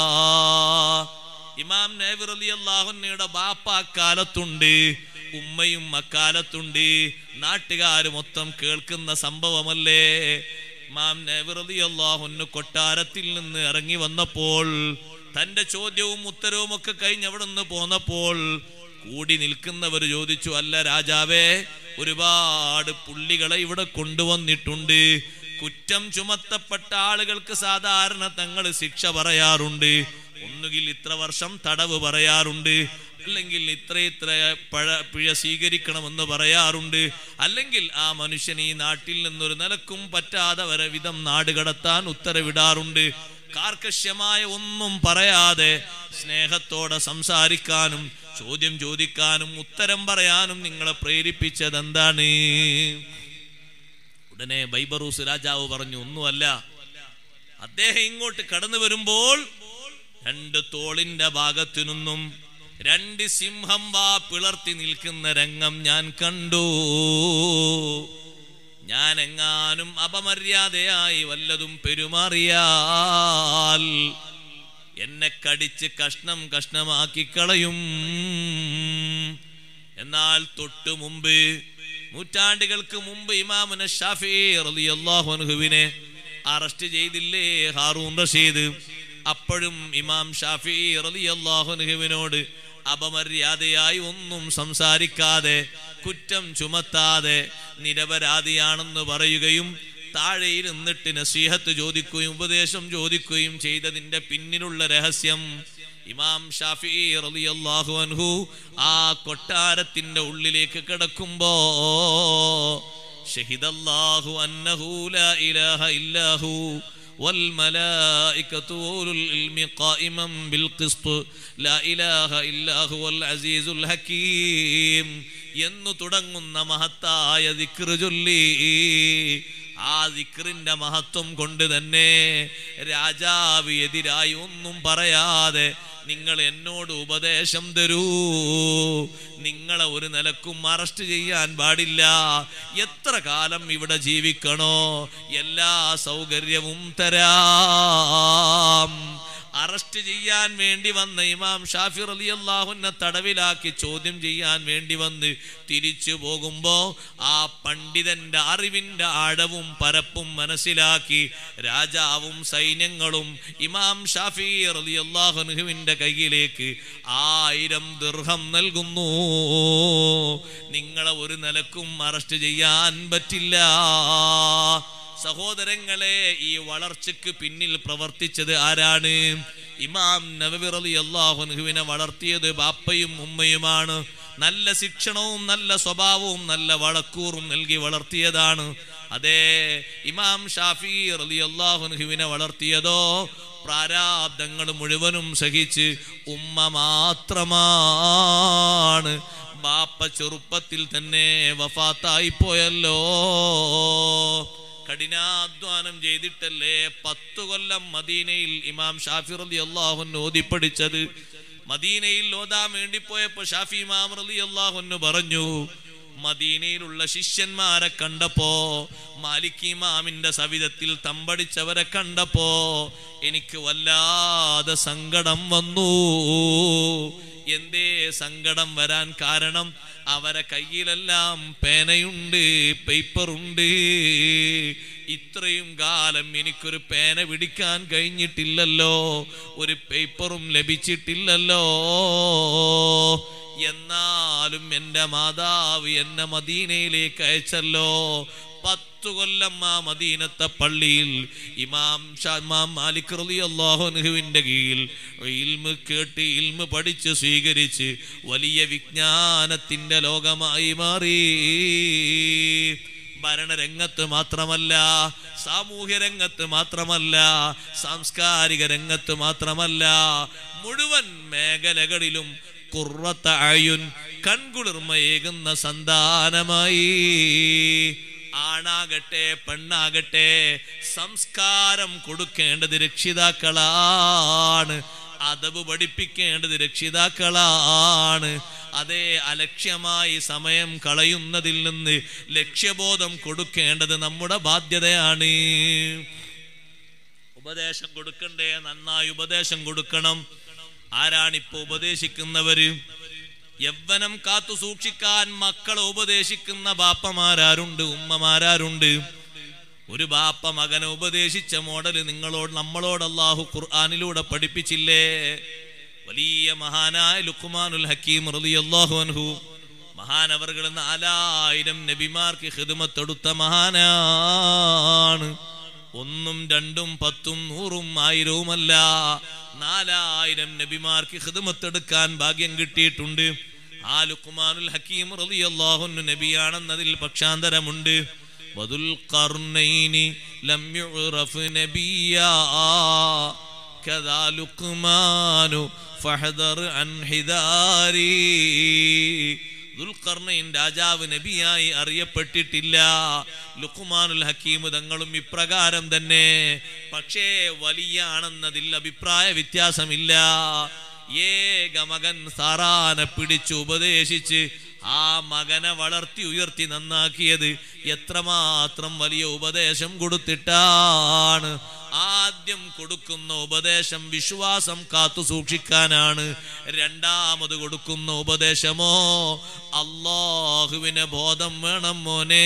ഇമാം നബിർ അലി അള്ളാഹുന്നയുടെ ബാപ്പ അക്കാലത്തുണ്ട് ഉമ്മയും അക്കാലത്തുണ്ട് നാട്ടുകാർ മൊത്തം കേൾക്കുന്ന സംഭവമല്ലേ ഇമാം നബിർ അലി അള്ളാഹുന്ന് കൊട്ടാരത്തിൽ നിന്ന് ഇറങ്ങി വന്നപ്പോൾ തന്റെ ചോദ്യവും ഉത്തരവും ഒക്കെ കഴിഞ്ഞ് അവിടെ നിന്ന് പോന്നപ്പോൾ കൂടി നിൽക്കുന്നവർ ചോദിച്ചു അല്ല രാജാവേ ഒരുപാട് പുള്ളികളെ ഇവിടെ കൊണ്ടുവന്നിട്ടുണ്ട് കുറ്റം ചുമത്തപ്പെട്ട ആളുകൾക്ക് സാധാരണ തങ്ങൾ ശിക്ഷ പറയാറുണ്ട് ഒന്നുകിൽ ഇത്ര വർഷം തടവ് പറയാറുണ്ട് അല്ലെങ്കിൽ ഇത്ര ഇത്ര പഴ പിഴ സ്വീകരിക്കണമെന്ന് പറയാറുണ്ട് അല്ലെങ്കിൽ ആ മനുഷ്യൻ ഈ നാട്ടിൽ നിന്നൊരു നിലക്കും പറ്റാതെ വരെ വിധം നാട് കടത്താൻ ഉത്തരവിടാറുണ്ട് കാർക്കശ്യമായ ഒന്നും പറയാതെ സ്നേഹത്തോടെ സംസാരിക്കാനും ചോദ്യം ചോദിക്കാനും ഉത്തരം പറയാനും നിങ്ങളെ പ്രേരിപ്പിച്ചത് എന്താണ് ഉടനെ ബൈബറൂസ് രാജാവ് പറഞ്ഞു ഒന്നുമല്ല അദ്ദേഹം ഇങ്ങോട്ട് കടന്നു വരുമ്പോൾ രണ്ട് തോളിന്റെ ഭാഗത്തു നിന്നും രണ്ട് സിംഹം വാ പിളർത്തി നിൽക്കുന്ന രംഗം ഞാൻ കണ്ടു ഞാൻ എങ്ങാനും അപമര്യാദയായി വല്ലതും പെരുമാറിയാൽ എന്നെ കടിച്ച് കഷ്ണം കഷ്ണമാക്കി കളയും എന്നാൽ തൊട്ടു മുമ്പ് നൂറ്റാണ്ടുകൾക്ക് മുമ്പ് ഇമാമുന ഷാഫി റളിയല്ലാഹു അൻഹുവിനെ അറസ്റ്റ് ചെയ്തില്ലേ ഹാറൂൺ റഷീദ് അപ്പോഴും ഇമാം ഷാഫി റളിയല്ലാഹു അൻഹുവിനോട് അപമര്യാദയായി ഒന്നും സംസാരിക്കാതെ കുറ്റം ചുമത്താതെ നിരപരാധിയാണെന്ന് പറയുകയും താഴെ ഇരുന്നിട്ട് നസീഹത്ത് ചോദിക്കുകയും ഉപദേശം ചോദിക്കുകയും ചെയ്തതിന്റെ പിന്നിലുള്ള രഹസ്യം ഇമാം ഷാഫി റളിയല്ലാഹു അൻഹു ആ കൊട്ടാരത്തിന്റെ ഉള്ളിലേക്ക് കിടക്കുമ്പോ ഷഹിദല്ലാഹു അന്നഹു ലാ ഇലാഹ ഇല്ലാഹു والملائكة أولو العلم قائما بالقسط لا إله إلا هو العزيز الحكيم എന്ന് തുടങ്ങുന്ന മഹത്തായ ദിക്റ് ചൊല്ലി ആ ദിക്റിന്റെ മഹത്വം കൊണ്ട് തന്നെ രാജാവ് എതിരായി ഒന്നും പറയാതെ നിങ്ങൾ എന്നോട് ഉപദേശം തരൂ നിങ്ങളെ ഒരു നിലക്കും അറസ്റ്റ് ചെയ്യാൻ പാടില്ല എത്ര കാലം ഇവിടെ ജീവിക്കണോ എല്ലാ സൗകര്യവും തരാം അറസ്റ്റ് ചെയ്യാൻ വേണ്ടി വന്ന ഇമാം ഷാഫി അലി അള്ളാഹുനെ തടവിലാക്കി ചോദ്യം ചെയ്യാൻ വേണ്ടി വന്ന് തിരിച്ചു പോകുമ്പോ ആ പണ്ഡിതന്റെ അറിവിന്റെ ആഴവും പരപ്പും മനസ്സിലാക്കി രാജാവും സൈന്യങ്ങളും ഇമാം ഷാഫി അലി അള്ളാഹുനുഹുവിന്റെ കയ്യിലേക്ക് ആയിരം ദീർഘം നൽകുന്നു നിങ്ങളെ ഒരു നിലക്കും അറസ്റ്റ് ചെയ്യാൻ പറ്റില്ല സഹോദരങ്ങളെ ഈ വളർച്ചയ്ക്ക് പിന്നിൽ പ്രവർത്തിച്ചത് ആരാണ് ഇമാം നവവി റളിയല്ലാഹു അൻഹുവിനെ വളർത്തിയത് ബാപ്പയും ഉമ്മയുമാണ് നല്ല ശിക്ഷണവും നല്ല സ്വഭാവവും നല്ല വളക്കൂറും നൽകി വളർത്തിയതാണ് അതെ ഇമാം ഷാഫി റളിയല്ലാഹു അൻഹുവിനെ വളർത്തിയതോ പ്രാരാബ്ദങ്ങൾ മുഴുവനും സഹിച്ച് ഉമ്മ മാത്രമാണ് ബാപ്പ ചെറുപ്പത്തിൽ തന്നെ വഫാത്തായി പോയല്ലോ കഠിനാധ്വാനം ചെയ്തിട്ടല്ലേ പത്തു കൊല്ലം മദീനയിൽ ഇമാം ഷാഫി റലി അള്ളാഹുന്ന് ഓതിപ്പടിച്ചത് മദീനയിൽ ഓതാൻ വേണ്ടി പോയപ്പോ ഷാഫി ഇമാം റലി അള്ളാഹുന്ന് പറഞ്ഞു മദീനയിലുള്ള ശിഷ്യന്മാരെ കണ്ടപ്പോ മാലിക് ഇമാമിന്റെ സവിധത്തിൽ തമ്പടിച്ചവരെ കണ്ടപ്പോ എനിക്ക് വല്ലാതെ സങ്കടം വന്നു എന്തേ സങ്കടം വരാൻ കാരണം അവരെ കയ്യിലെല്ലാം പേനയുണ്ട് പേപ്പറുണ്ട് ഇത്രയും കാലം എനിക്കൊരു പേന പിടിക്കാൻ കഴിഞ്ഞിട്ടില്ലല്ലോ ഒരു പേപ്പറും ലഭിച്ചിട്ടില്ലല്ലോ എന്നാലും എൻ്റെ മാതാവ് എന്നെ മദീനയിലേക്ക് അയച്ചല്ലോ പത്തു കൊല്ലം ആ മദീനത്തെ പള്ളിയിൽ ഇമാം ഷാ ഇമാം മാലിക് റളിയല്ലാഹു അൻഹുവിന്റെ കീഴിൽ ഇൽമ് കേട്ട് ഇൽമ് പഠിച്ച് സ്വീകരിച്ച് വലിയ വിജ്ഞാനത്തിന്റെ ലോകമായി മാറി ഭരണരംഗത്ത് മാത്രമല്ല സാമൂഹ്യ രംഗത്ത് മാത്രമല്ല സാംസ്കാരിക രംഗത്ത് മാത്രമല്ല മുഴുവൻ മേഖലകളിലും കുറത്ത അയുൻ കൺകുളിർമയേകുന്ന സന്താനമായി ആണാകട്ടെ പെണ്ണാകട്ടെ സംസ്കാരം കൊടുക്കേണ്ടത് രക്ഷിതാക്കളാണ് അതവ് പഠിപ്പിക്കേണ്ടത് രക്ഷിതാക്കളാണ് അതേ അലക്ഷ്യമായി സമയം കളയുന്നതിൽ നിന്ന് ലക്ഷ്യബോധം കൊടുക്കേണ്ടത് നമ്മുടെ ബാധ്യതയാണ് ഉപദേശം കൊടുക്കണ്ടേ നന്നായി ഉപദേശം കൊടുക്കണം ആരാണിപ്പോ ഉപദേശിക്കുന്നവര് യൗവനം കാത്തു സൂക്ഷിക്കാൻ മക്കളെ ഉപദേശിക്കുന്ന ബാപ്പമാരാരുണ്ട് ഉമ്മമാരാരുണ്ട് ഒരു ബാപ്പ മകനെ ഉപദേശിച്ച മോഡല് നിങ്ങളോട് നമ്മളോട് അള്ളാഹു ഖുർആാനിലൂടെ പഠിപ്പിച്ചില്ലേ വലിയ മഹാനായ ലുക്കുമാനുൽ ഹക്കീം റളിയല്ലാഹു അൻഹു മഹാനവർകൾ നാലായിരം നബിമാർക്ക് ഹിദമത്തെടുത്ത മഹാനാണ് ഒന്നും രണ്ടും പത്തും നൂറും ആയിരവുമല്ല നാലായിരം നബിമാർക്ക് ഹിദമത്തെടുക്കാൻ ഭാഗ്യം കിട്ടിയിട്ടുണ്ട് ആ ലുക്കുമാനുൽ ഹക്കീം റളിയല്ലാഹുന്നു നബിയാണെന്നതിൽ പക്ഷാന്തരമുണ്ട് വദുൽ ഖർനൈനി ലം യുറഫ് നബിയാ കദാ ലുക്മാനു ഫഹദർ അൻ ഹിദാരി ദുൽഖർണയിൻ രാജാവ് നബിയായി അറിയപ്പെട്ടിട്ടില്ല ലുക്കുമാനുൽ ഹക്കീം തങ്ങളും ഇപ്രകാരം തന്നെ പക്ഷേ വലിയാണെന്നതിൽ അഭിപ്രായ വ്യത്യാസമില്ല ഏക മകൻ സാറാനെ പിടിച്ച് ഉപദേശിച്ച് ആ മകനെ വളർത്തി ഉയർത്തി നന്നാക്കിയത് എത്രമാത്രം വലിയ ഉപദേശം കൊടുത്തിട്ടാണ് ആദ്യം കൊടുക്കുന്ന ഉപദേശം വിശ്വാസം കാത്തു സൂക്ഷിക്കാനാണ് രണ്ടാമത് കൊടുക്കുന്ന ഉപദേശമോ അള്ളാഹുവിന് ബോധം വേണം മോനെ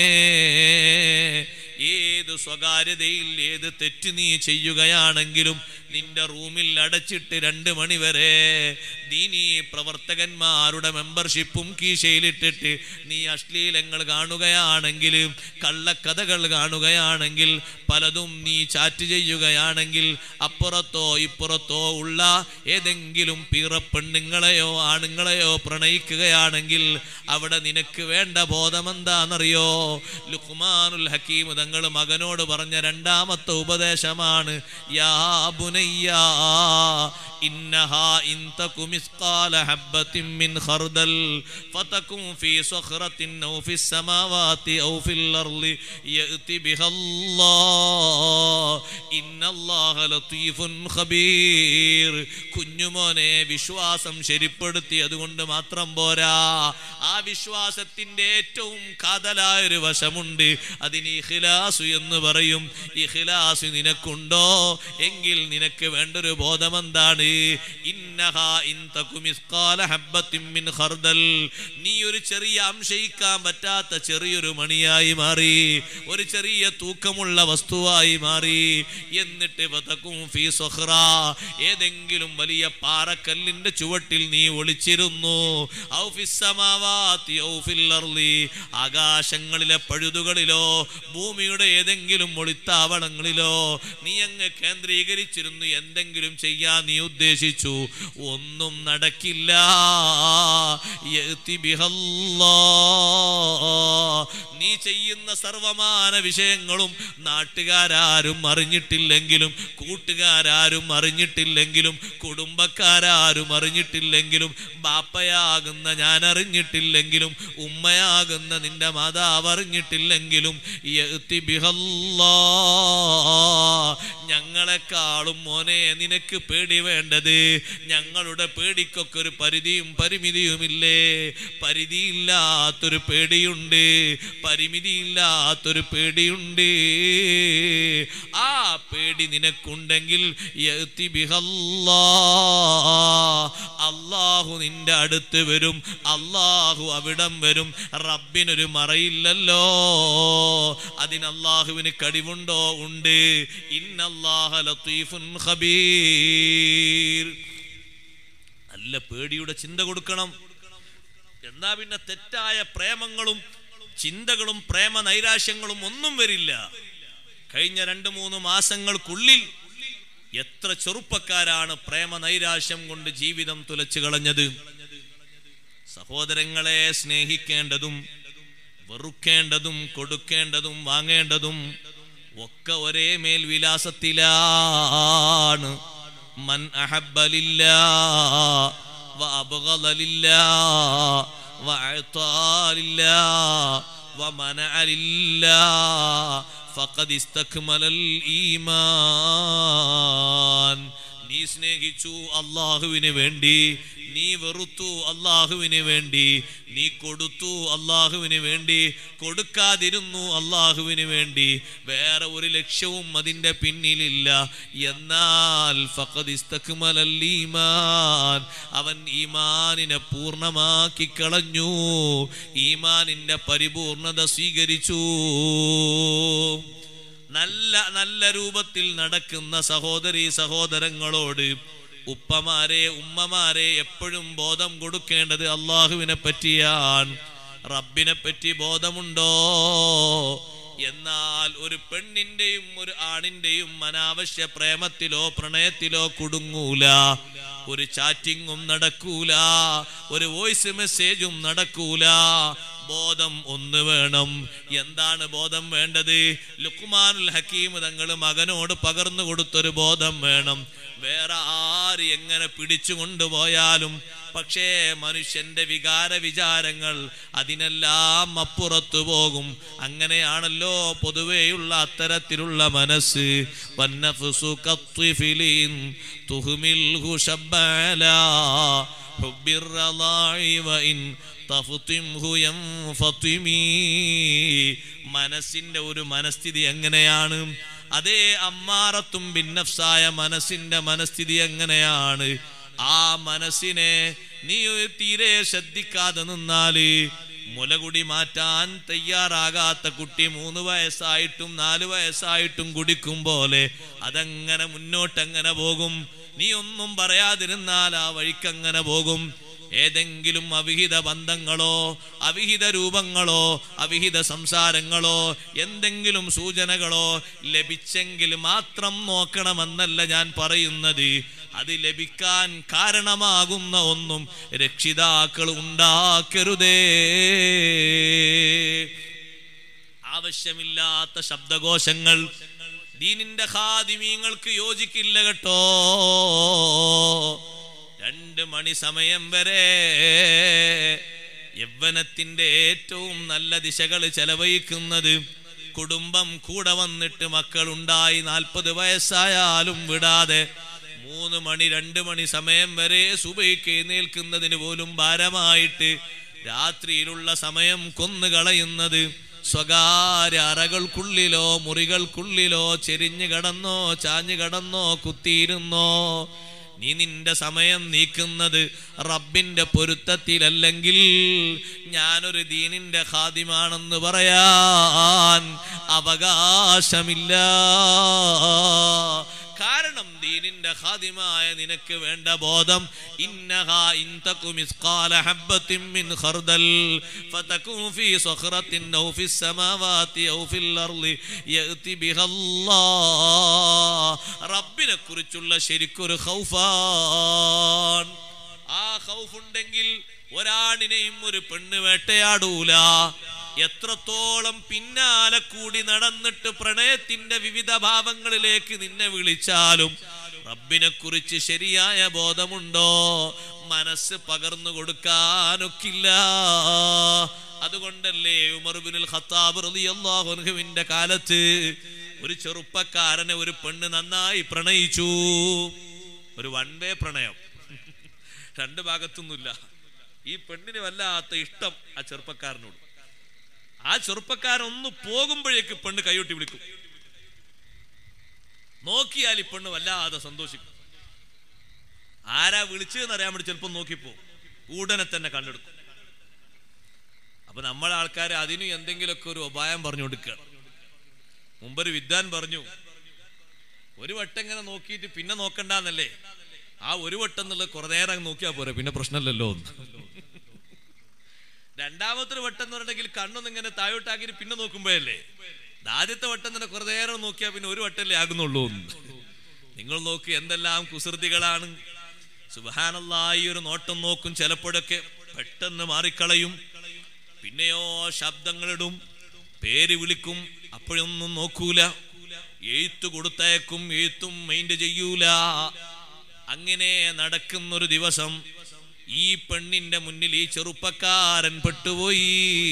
ഏത് സ്വകാര്യതയിൽ ഏത് തെറ്റ് നീ ചെയ്യുകയാണെങ്കിലും നിന്റെ റൂമിൽ അടച്ചിട്ട് രണ്ട് മണി വരെ ദീനീ പ്രവർത്തകന്മാരുടെ മെമ്പർഷിപ്പും കീശയിലിട്ടിട്ട് നീ അശ്ലീലങ്ങൾ കാണുകയാണെങ്കിൽ കള്ളക്കഥകൾ കാണുകയാണെങ്കിൽ പലതും നീ ചാറ്റ് ചെയ്യുകയാണെങ്കിൽ അപ്പുറത്തോ ഇപ്പുറത്തോ ഉള്ള ഏതെങ്കിലും പീറപ്പെണ്ണുങ്ങളെയോ ആണുങ്ങളെയോ പ്രണയിക്കുകയാണെങ്കിൽ അവിടെ നിനക്ക് വേണ്ട ബോധം എന്താണെന്നറിയോ ലുക്മാനുൽ ഹക്കീം തങ്ങൾ മകനോട് പറഞ്ഞ രണ്ടാമത്തെ ഉപദേശമാണ് യാ ബുനയ്യാ ഇന്നഹാ ഇൻ തകു മിസ്കാല ഹബ്ബത്തിൻ മിൻ ഖർദൽ ഫതകും ഫീ സഖറത്തിൻ ഔ ഫിസ് സമാവാതി ഔ ഫിൽ അർളി യഅതി ബിഹല്ലാഹ് ഇന്നല്ലാഹ ലത്തീഫുൻ ഖബീർ കുഞ്ഞുമോനെ വിശ്വാസം ശരിപ്പെടുത്തി അതുകൊണ്ട് മാത്രം പോരാ ആ വിശ്വാസത്തിന്റെ ഏറ്റവും കാതലായ ഒരു വശമുണ്ട് അതിന് ഇഖ്ലാസു എന്ന് പറയും ഇഖ്ലാസ് നിനക്കുണ്ടോ എങ്കിൽ നിനക്ക് വേണ്ടൊരു ബോധം എന്താണ് ഇന്നഹാ ഇൻ തകു മിസ്കാല ഹബ്ബത്തിൻ മിൻ ഖർദൽ നീ ഒരു ചെറിയ അംശയിക്കാൻ പറ്റാത്ത ചെറിയൊരു മണിയായി മാറി ഒരു ചെറിയ തൂക്കമുള്ള വസ്തുവായി മാറി എന്നിട്ട് വതക്കും ഫീ സഖ്റ ഏതെങ്കിലും വലിയ പാറക്കല്ലിന്റെ ചുവട്ടിൽ നീ ഒളിച്ചിരുന്നു ഔ ഫിസ് സമാവാതി ഔ ഫിൽ അർളി ആകാശങ്ങളിലെ പഴുതുകളിലോ ഭൂമിയുടെ ഏതെങ്കിലും ഒളിത്താവളങ്ങളിലോ നീ അങ്ങ് കേന്ദ്രീകരിച്ചിരുന്നു എന്തെങ്കിലും ചെയ്യാൻ നീ ഉദ്ദേശിച്ചു ഒന്നും നടക്കില്ല യഅതി ബിഹല്ലാ. നീ ചെയ്യുന്ന സർവമാന വിഷയങ്ങളും നാട്ടുകാരാരും അറിഞ്ഞിട്ടില്ലെങ്കിലും കൂട്ടുകാരാരും അറിഞ്ഞിട്ടില്ലെങ്കിലും കുടുംബക്കാരാരും അറിഞ്ഞിട്ടില്ലെങ്കിലും ബാപ്പയാകുന്ന ഞാൻ അറിഞ്ഞിട്ടില്ലെങ്കിലും ഉമ്മയാകുന്ന നിന്റെ മാതാവ് അറിഞ്ഞിട്ടില്ലെങ്കിലും യഅതി ബിഹല്ലാ. ഞങ്ങളെക്കാളും മോനെ നിനക്ക് പേടി വേണ്ടത് ഞങ്ങളുടെ പേടിക്കൊക്കെ ഒരു പരിധിയും പരിമിതിയുമില്ലേ പരിധിയില്ലാത്തൊരു പേടിയുണ്ട് പരിമിതിയില്ലാത്തൊരു പേടിയുണ്ട് ആ പേടി നിനക്കുണ്ടെങ്കിൽ യഅതി ബിഹല്ലാ. അള്ളാഹു നിന്റെ അടുത്ത് വരും അള്ളാഹു അവിടം വരും റബ്ബിനൊരു മറയില്ലല്ലോ അതിന് അള്ളാഹുവിന് കഴിവുണ്ടോ ഉണ്ട് ഇന്നല്ലാഹ ലത്തീഫുൻ ഖബീർ നല്ല പേടിയുടെ ചിന്ത കൊടുക്കണം എന്നാ പിന്നെ തെറ്റായ പ്രേമങ്ങളും ചിന്തകളും പ്രേമ നൈരാശ്യങ്ങളും ഒന്നും വരില്ല കഴിഞ്ഞ രണ്ട് മൂന്ന് മാസങ്ങൾക്കുള്ളിൽ എത്ര ചെറുപ്പക്കാരാണ് പ്രേമ നൈരാശ്യം കൊണ്ട് ജീവിതം തുലച്ചു കളഞ്ഞത് സഹോദരങ്ങളെ സ്നേഹിക്കേണ്ടതും വെറുക്കേണ്ടതും കൊടുക്കേണ്ടതും വാങ്ങേണ്ടതും ഒക്കെ ഒരേ മേൽവിലാസത്തിലാണ് മൻ അഹബ്ബലില്ലാ وأبغض لله وأعطى لله ومنع لله فقد استكمل الإيمان നീ സ്നേഹിച്ചു അള്ളാഹുവിന് വേണ്ടി നീ വെറുത്തു അള്ളാഹുവിന് വേണ്ടി നീ കൊടുത്തു അള്ളാഹുവിന് വേണ്ടി കൊടുക്കാതിരുന്നു അള്ളാഹുവിന് വേണ്ടി വേറെ ഒരു ലക്ഷ്യവും അതിൻ്റെ പിന്നിലില്ല എന്നാൽ ഫഖദ് ഇസ്തക്മലൽ ഈമാൻ അവൻ ഈമാനിനെ പൂർണ്ണമാക്കി കളഞ്ഞു ഈമാനിന്റെ പരിപൂർണത സ്വീകരിച്ചു നല്ല നല്ല രൂപത്തിൽ നടക്കുന്ന സഹോദരി സഹോദരങ്ങളോട് ഉപ്പമാരെ ഉമ്മമാരെ എപ്പോഴും ബോധം കൊടുക്കേണ്ടത് അള്ളാഹുവിനെ പറ്റിയാണ് റബ്ബിനെ പറ്റി ബോധമുണ്ടോ എന്നാൽ ഒരു പെണ്ണിന്റെയും ഒരു ആണിന്റെയും അനാവശ്യ പ്രേമത്തിലോ പ്രണയത്തിലോ കുടുങ്ങൂല ഒരു ചാറ്റിങ്ങും നടക്കൂല ഒരു വോയിസ് മെസ്സേജും നടക്കൂല ബോധം ഒന്ന് വേണം എന്താണ് ബോധം വേണ്ടത് ലുക്മാനുൽ ഹക്കീം തങ്ങൾ മകനോട് പകർന്നു കൊടുത്തൊരു ബോധം വേണം വേറെ ആര് എങ്ങനെ പിടിച്ചു കൊണ്ടുപോയാലും പക്ഷേ മനുഷ്യന്റെ വികാര വിചാരങ്ങൾ അതിനെല്ലാം അപ്പുറത്തു പോകും അങ്ങനെയാണല്ലോ പൊതുവെയുള്ള അത്തരത്തിലുള്ള മനസ്സ് വന്നഫ്സു കത്വിഫിലിൻ തുഹ്മിൽഹു ശബ്ബല حب الرضاع وإن തഫ്തിംഹു യൻഫതിമീ. മനസ്സിന്റെ ഒരു മനസ്ഥിതി എങ്ങനെയാണ് അതേ അമ്മാറത്തും ഭിന്നഫ്സായ മനസ്സിന്റെ മനസ്ഥിതി എങ്ങനെയാണ് ആ മനസ്സിനെ നീ തീരെ ശ്രദ്ധിക്കാതെ നിന്നാല് മുലകുടി മാറ്റാൻ തയ്യാറാകാത്ത കുട്ടി മൂന്ന് വയസ്സായിട്ടും നാല് വയസ്സായിട്ടും കുടിക്കും പോലെ അതങ്ങനെ മുന്നോട്ടങ്ങനെ പോകും നീ ഒന്നും പറയാതിരുന്നാൽ ആ വഴിക്കങ്ങനെ പോകും ഏതെങ്കിലും അവിഹിത ബന്ധങ്ങളോ അവിഹിത രൂപങ്ങളോ അവിഹിത സംസാരങ്ങളോ എന്തെങ്കിലും സൂചനകളോ ലഭിച്ചെങ്കിൽ മാത്രം നോക്കണമെന്നല്ല ഞാൻ പറയുന്നത് അത് ലഭിക്കാൻ കാരണമാകുന്ന ഒന്നും രക്ഷിതാക്കൾ ഉണ്ടാക്കരുതേ ആവശ്യമില്ലാത്ത ശബ്ദകോശങ്ങൾ ദീനിന്റെ ഖാദിമീങ്ങൾക്ക് യോജിക്കില്ല കേട്ടോ രണ്ട് മണി സമയം വരെ യൗവനത്തിന്റെ ഏറ്റവും നല്ല ദിശകൾ ചെലവഴിക്കുന്നത് കുടുംബം കൂടെ വന്നിട്ട് മക്കളുണ്ടായി നാൽപ്പത് വയസ്സായാലും വിടാതെ മൂന്ന് മണി രണ്ട് മണി സമയം വരെ സുബൈക്ക് എഴുന്നേൽക്കുന്നതിന് പോലും ഭാരമായിട്ട് രാത്രിയിലുള്ള സമയം കൊന്നുകളയുന്നത് സ്വകാര്യ അറകൾക്കുള്ളിലോ മുറികൾക്കുള്ളിലോ ചെരിഞ്ഞു കടന്നോ ചാഞ്ഞു കടന്നോ കുത്തിയിരുന്നോ നീ നിന്റെ സമയം നീക്കുന്നത് റബ്ബിന്റെ പൊരുത്തത്തിലല്ലെങ്കിൽ ഞാനൊരു ദീനിന്റെ ഖാദിമാണെന്ന് പറയാൻ അവകാശമില്ല കാരണം ദീനിന്റെ ഖാദിമായ നിനക്ക് വേണ്ട ബോധം ഇന്നഹാ ഇൻ തകു മിസ്ഖാല ഹബ്ബത്തിൻ മിൻ ഖർദൽ ഫതകുൻ ഫീ സഖറത്തിൻ ഔ ഫിസ് സമാവാതി ഔ ഫിൽ അർളി യഅതി ബിഹല്ലാഹ് റബ്ബിനെ കുറിച്ചുള്ള ശരിക്കൊരു ഖൗഫാൻ ആ ഖൗഫ് ഉണ്ടെങ്കിൽ ഒരാണിനെയും ഒരു പെണ്ണ് വേട്ടയാടൂല എത്രത്തോളം പിന്നാലെ കൂടി നടന്നിട്ട് പ്രണയത്തിന്റെ വിവിധ ഭാവങ്ങളിലേക്ക് നിന്നെ വിളിച്ചാലും റബ്ബിനെ കുറിച്ച് ശരിയായ ബോധമുണ്ടോ മനസ്സ് പകർന്നു കൊടുക്കാനൊക്കില്ല അതുകൊണ്ടല്ലേ ഉമർബിനുൽ ഖത്താബ് റളിയല്ലാഹു അൻഹുവിന്റെ കാലത്ത് ഒരു ചെറുപ്പക്കാരനെ ഒരു പെണ്ണ് നന്നായി പ്രണയിച്ചു ഒരു വൺ വേ പ്രണയം രണ്ട് ഭാഗത്തൊന്നുമില്ല ഈ പെണ്ണിന് വല്ലാത്ത ഇഷ്ടം ആ ചെറുപ്പക്കാരനോട് ആ ചെറുപ്പക്കാരൻ ഒന്ന് പോകുമ്പോഴേക്ക് പെണ്ണ് കൈയൊട്ടി വിളിക്കും നോക്കിയാൽ ഈ പെണ്ണ് വല്ലാതെ സന്തോഷിക്കും ആരാ വിളിച്ചതെന്ന് അറിയാൻ വേണ്ടി ചിലപ്പോൾ നോക്കിപ്പോ ഉടനെ തന്നെ കണ്ടെടുക്കും അപ്പൊ നമ്മളെ ആൾക്കാർ അതിനും എന്തെങ്കിലുമൊക്കെ ഒരു ഉപായം പറഞ്ഞു കൊടുക്കുക മുമ്പൊരു വിദ്വാൻ പറഞ്ഞു ഒരു വട്ടം ഇങ്ങനെ നോക്കിയിട്ട് പിന്നെ നോക്കണ്ടെന്നല്ലേ ആ ഒരു വട്ടം എന്നുള്ളത് കുറെ നേരം നോക്കിയാ പോരെ പിന്നെ പ്രശ്നമല്ലല്ലോ എന്ന്. രണ്ടാമത്തെ ഒരു വട്ടം എന്ന് പറഞ്ഞിട്ടുണ്ടെങ്കിൽ കണ്ണൊന്നും ഇങ്ങനെ താഴോട്ടാക്കിയിട്ട് പിന്നെ നോക്കുമ്പോഴല്ലേ ഇത് ആദ്യത്തെ വട്ടം തന്നെ കുറെ നേരം നോക്കിയാൽ പിന്നെ ഒരു വട്ടല്ലേ ആകുന്നുള്ളൂ എന്ന്. നിങ്ങൾ നോക്ക് എന്തെല്ലാം കുസൃതികളാണ് സുബഹാനല്ലാ ഈ ഒരു നോട്ടം നോക്കും ചിലപ്പോഴൊക്കെ പെട്ടെന്ന് മാറിക്കളയും പിന്നെയോ ശബ്ദങ്ങളിടും പേര് വിളിക്കും അപ്പോഴൊന്നും നോക്കൂല എഴുത്ത് കൊടുത്തയക്കും എഴുത്തും മൈൻഡ് ചെയ്യൂല അങ്ങനെ നടക്കുന്നൊരു ദിവസം ഈ പെണ്ണിന്റെ മുന്നിൽ ഈ ചെറുപ്പക്കാരൻ പെട്ടുപോയി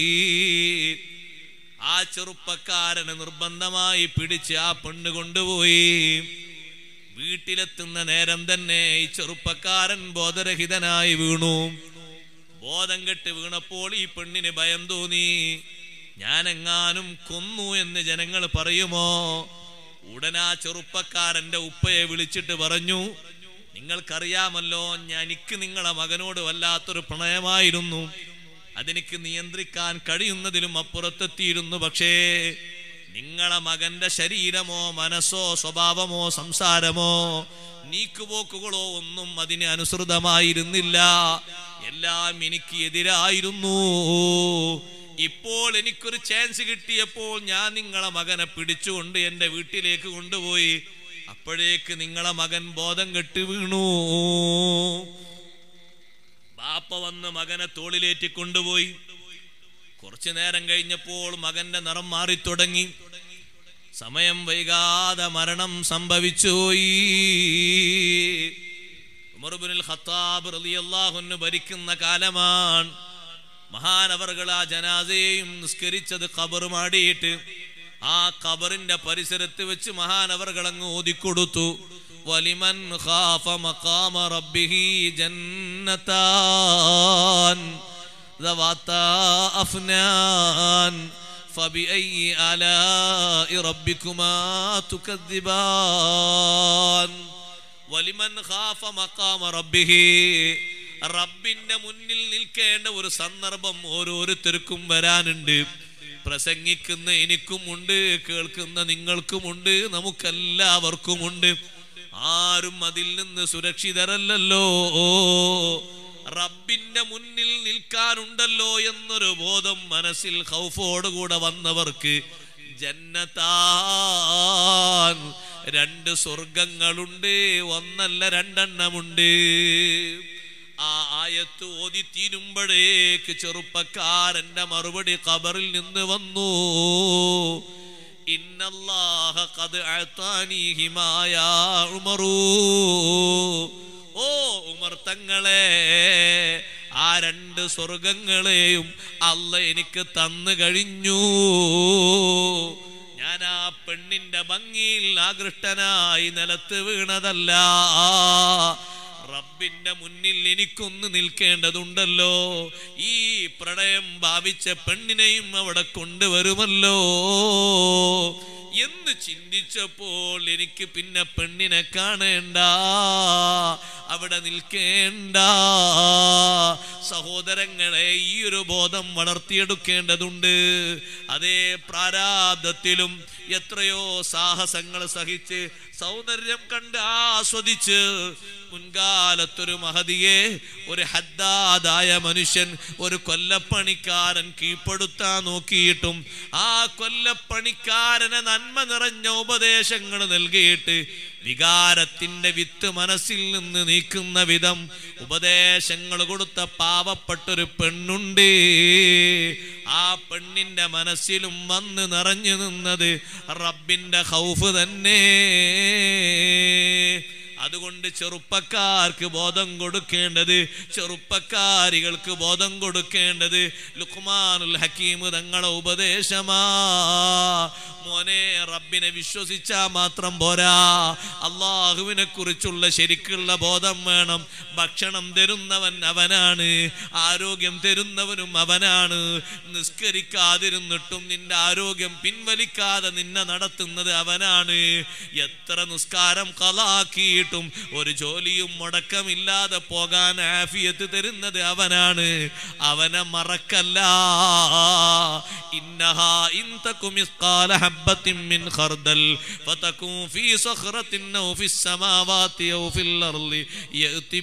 ആ ചെറുപ്പക്കാരനെ നിർബന്ധമായി പിടിച്ച് ആ പെണ്ണ് കൊണ്ടുപോയി വീട്ടിലെത്തുന്ന നേരം തന്നെ ഈ ചെറുപ്പക്കാരൻ ബോധരഹിതനായി വീണു ബോധം കെട്ട് വീണപ്പോൾ ഈ പെണ്ണിന് ഭയം തോന്നി ഞാൻ എങ്ങാനും കൊന്നു എന്ന് ജനങ്ങൾ പറയുമോ ഉടനാ ചെറുപ്പക്കാരന്റെ ഉപ്പയെ വിളിച്ചിട്ട് പറഞ്ഞു നിങ്ങൾക്കറിയാമല്ലോ ഞാൻ എനിക്ക് നിങ്ങളെ മകനോട് വല്ലാത്തൊരു പ്രണയമായിരുന്നു അതെനിക്ക് നിയന്ത്രിക്കാൻ കഴിയുന്നതിലും അപ്പുറത്തെത്തിയിരുന്നു പക്ഷേ നിങ്ങളെ മകന്റെ ശരീരമോ മനസ്സോ സ്വഭാവമോ സംസാരമോ നീക്കുപോക്കുകളോ ഒന്നും അതിന് അനുസൃതമായിരുന്നില്ല എല്ലാം എനിക്ക് എതിരായിരുന്നു ഇപ്പോൾ എനിക്കൊരു ചാൻസ് കിട്ടിയപ്പോൾ ഞാൻ നിങ്ങളെ മകനെ പിടിച്ചുകൊണ്ട് എൻ്റെ വീട്ടിലേക്ക് കൊണ്ടുപോയി അപ്പോഴേക്ക് നിങ്ങളെ മകൻ ബോധം കെട്ട് വീണു ബാപ്പ വന്ന് മകനെ തോളിലേറ്റി കൊണ്ടുപോയി കുറച്ചു നേരം കഴിഞ്ഞപ്പോൾ മകന്റെ നിറം മാറി തുടങ്ങി സമയം വൈകാതെ മരണം സംഭവിച്ചുപോയി ഉമർബുൽ ഖത്താബ് റളിയല്ലാഹുവിന് ഭരിക്കുന്ന കാലമാണ് മഹാനവറുകൾ ആ ജനാസയെയും നിസ്കരിച്ചത് ഖബർ മാടിയിട്ട് ആ ഖബറിന്റെ പരിസരത്ത് വെച്ച് മഹാനവറുകൾ അങ്ങ് ഓതിക്കൊടുത്തു വലിമൻ ഖാഫ മഖാമ റബ്ബിഹി ജന്നതാൻ ذواتا أفنان فبأي آلاء ربكما تكذبان വലിമൻ ഖാഫ മഖാമ റബ്ബിഹി റബ്ബിന്റെ മുന്നിൽ നിൽക്കേണ്ട ഒരു സന്ദർഭം ഓരോരുത്തർക്കും വരാനുണ്ട് പ്രസംഗിക്കുന്ന എനിക്കുമുണ്ട് കേൾക്കുന്ന നിങ്ങൾക്കുമുണ്ട് നമുക്കെല്ലാവർക്കുമുണ്ട് ആരും അതിൽ നിന്ന് സുരക്ഷിതരല്ലല്ലോ റബ്ബിന്റെ മുന്നിൽ നിൽക്കാനുണ്ടല്ലോ എന്നൊരു ബോധം മനസ്സിൽ ഹൗഫോടുകൂടെ വന്നവർക്ക് ജന്നത്താൻ രണ്ട് സ്വർഗങ്ങളുണ്ട് ഒന്നല്ല രണ്ടെണ്ണമുണ്ട് ആ ആയത്ത് ഓതി തീരുമ്പോഴേക്ക് ചെറുപ്പക്കാരന്റെ മറുപടി ഖബറിൽ നിന്ന് വന്നു ഇന്നല്ലാഹ ഖദ് അഅതാനി ഹിമായ ഉമറൂ ഓ ഉമർ തങ്ങളെ ആ രണ്ട് സ്വർഗങ്ങളെയും അല്ല എനിക്ക് തന്നു കഴിഞ്ഞു ഞാൻ ആ പെണ്ണിന്റെ ഭംഗിയിൽ ആകൃഷ്ടനായി നിലത്ത് വീണതല്ല റബ്ബിന്റെ മുന്നിൽ എനിക്കൊന്ന് നിൽക്കേണ്ടതുണ്ടല്ലോ ഈ പ്രണയം ഭാവിച്ച പെണ്ണിനെയും അവിടെ കൊണ്ടുവരുമല്ലോ എന്ന് ചിന്തിച്ചപ്പോൾ എനിക്ക് പിന്നെ പെണ്ണിനെ കാണേണ്ട അവിടെ നിൽക്കേണ്ട സഹോദരങ്ങളെ ഈ ഒരു ബോധം വളർത്തിയെടുക്കേണ്ടതുണ്ട് അതേ പ്രാരാബ്ദത്തിലും എത്രയോ സാഹസങ്ങൾ സഹിച്ച് സൗന്ദര്യം കണ്ട് ആസ്വദിച്ച് മുൻകാലത്തൊരു മഹതിയെ ഒരു ഹദ്ദാദായ മനുഷ്യൻ ഒരു കൊല്ലപ്പണിക്കാരൻ കീഴ്പ്പെടുത്താൻ നോക്കിയിട്ടും ആ കൊല്ലപ്പണിക്കാരനെ നന്മ നിറഞ്ഞ ഉപദേശങ്ങൾ നൽകിയിട്ട് വികാരത്തിന്റെ വിത്ത് മനസ്സിൽ നിന്ന് നീക്കുന്ന വിധം ഉപദേശങ്ങൾ കൊടുത്ത പാവപ്പെട്ടൊരു പെണ്ണുണ്ട് ആ പെണ്ണിന്റെ മനസ്സിലും വന്ന് നിറഞ്ഞു നിന്നത് റബ്ബിന്റെ ഹൗഫ് തന്നെ അതുകൊണ്ട് ചെറുപ്പക്കാർക്ക് ബോധം കൊടുക്കേണ്ടത് ചെറുപ്പക്കാരികൾക്ക് ബോധം കൊടുക്കേണ്ടത് ലുക്മാനുൽ ഹക്കീം തങ്ങളെ ഉപദേശമാ മോനെ റബ്ബിനെ വിശ്വസിച്ചാ മാത്രം പോരാ അള്ളാഹുവിനെ കുറിച്ചുള്ള ശരിക്കുള്ള ബോധം വേണം ഭക്ഷണം തരുന്നവൻ അവനാണ് ആരോഗ്യം തരുന്നവനും അവനാണ് നിസ്കരിക്കാതിരുന്നിട്ടും നിന്റെ ആരോഗ്യം പിൻവലിക്കാതെ നിന്നെ നടത്തുന്നത് അവനാണ് എത്ര നിസ്കാരം കലാക്കിയിട്ടും ഒരു ജോലിയും മുടക്കമില്ലാതെ പോകാൻ ആഫിയത്ത് തരുന്നത് അവനാണ് അവനെ മറക്കല്ല ഇന്നഹാ ഇൻതകും മിസ്കാല ഹബ്ബത്തിൻ മിൻ ഖർദൽ ഫതകും ഫീ സഖറത്തിൻ ഔ ഫിസ് സമാവാതി ഔ ഫിൽ അർളി യഅതി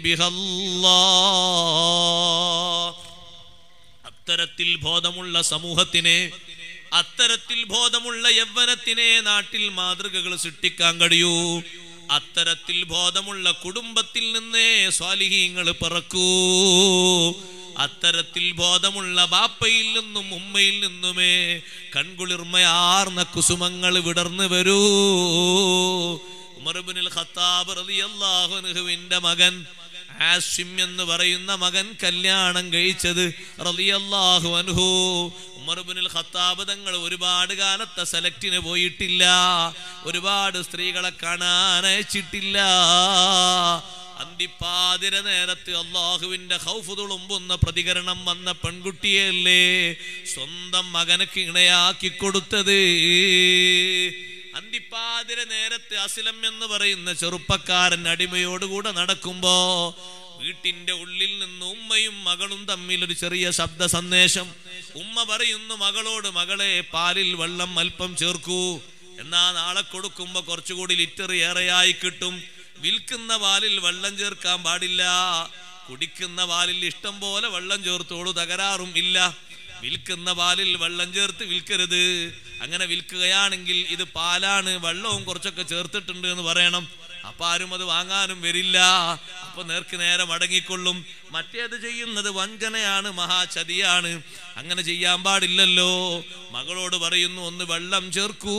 ബിഹല്ലാഹ് അത്തരത്തിൽ ബോധമുള്ള സമൂഹത്തിനെ അത്തരത്തിൽ ബോധമുള്ള യൗവനത്തിനെ നാട്ടിൽ മാതൃകകൾ സൃഷ്ടിക്കാൻ കഴിയൂ അത്തരത്തിൽ ബോധമുള്ള കുടുംബത്തിൽ നിന്നേ സ്വാലിഹീങ്ങൾ പിറക്കൂ അത്തരത്തിൽ ബോധമുള്ള ബാപ്പയിൽ നിന്നും ഉമ്മയിൽ നിന്നുമേ കൺകുളിർമയാർന്ന കുസുമങ്ങൾ വിടർന്നു വരൂ ഉമർബിനുൽ ഖത്താബ് റളിയല്ലാഹു അൻഹുവിന്റെ മകൻ ആസിം എന്ന് പറയുന്ന മകൻ കല്യാണം കഴിച്ചത് റളിയല്ലാഹു അൻഹു ഉമർബിനുൽ ഖത്താബ് തങ്ങൾ ഒരുപാട് കാലത്തെ സെലക്റ്റിന് പോയിട്ടില്ല ഒരുപാട് സ്ത്രീകളെ കാണാൻ അയച്ചിട്ടില്ല അന്തിപ്പാതിര നേരത്ത് അള്ളാഹുവിന്റെ ഹൗഫ് തുളുമ്പുന്ന പ്രതികരണം വന്ന പെൺകുട്ടിയല്ലേ സ്വന്തം മകനക്ക് ഇണയാക്കി കൊടുത്തത് അന്തിപ്പാതിര നേരത്ത് അസിലം എന്ന് പറയുന്ന ചെറുപ്പക്കാരൻ അടിമയോടുകൂടെ നടക്കുമ്പോ വീട്ടിന്റെ ഉള്ളിൽ നിന്ന് ഉമ്മയും മകളും തമ്മിൽ ഒരു ചെറിയ ശബ്ദ സന്ദേശം ഉമ്മ പറയുന്നു മകളോട് മകളെ പാലിൽ വെള്ളം അല്പം ചേർക്കൂ എന്നാ നാളെ കൊടുക്കുമ്പോ കുറച്ചുകൂടി ലിറ്റർ ഏറെയായി കിട്ടും വിൽക്കുന്ന പാലിൽ വെള്ളം ചേർക്കാൻ പാടില്ല കുടിക്കുന്ന പാലിൽ ഇഷ്ടം പോലെ വെള്ളം ചേർത്തോളൂ തകരാറും ഇല്ല വിൽക്കുന്ന പാലിൽ വെള്ളം ചേർത്ത് വിൽക്കരുത് അങ്ങനെ വിൽക്കുകയാണെങ്കിൽ ഇത് പാലാണ് വെള്ളവും കുറച്ചൊക്കെ ചേർത്തിട്ടുണ്ട് എന്ന് പറയണം അപ്പൊ ആരും അത് വാങ്ങാനും വരില്ല അപ്പൊ നേർക്ക് നേരെ മടങ്ങിക്കൊള്ളും മറ്റേത് ചെയ്യുന്നത് വഞ്ചനയാണ് മഹാചതിയാണ് അങ്ങനെ ചെയ്യാൻ പാടില്ലല്ലോ മകളോട് പറയുന്നു ഒന്ന് വെള്ളം ചേർക്കൂ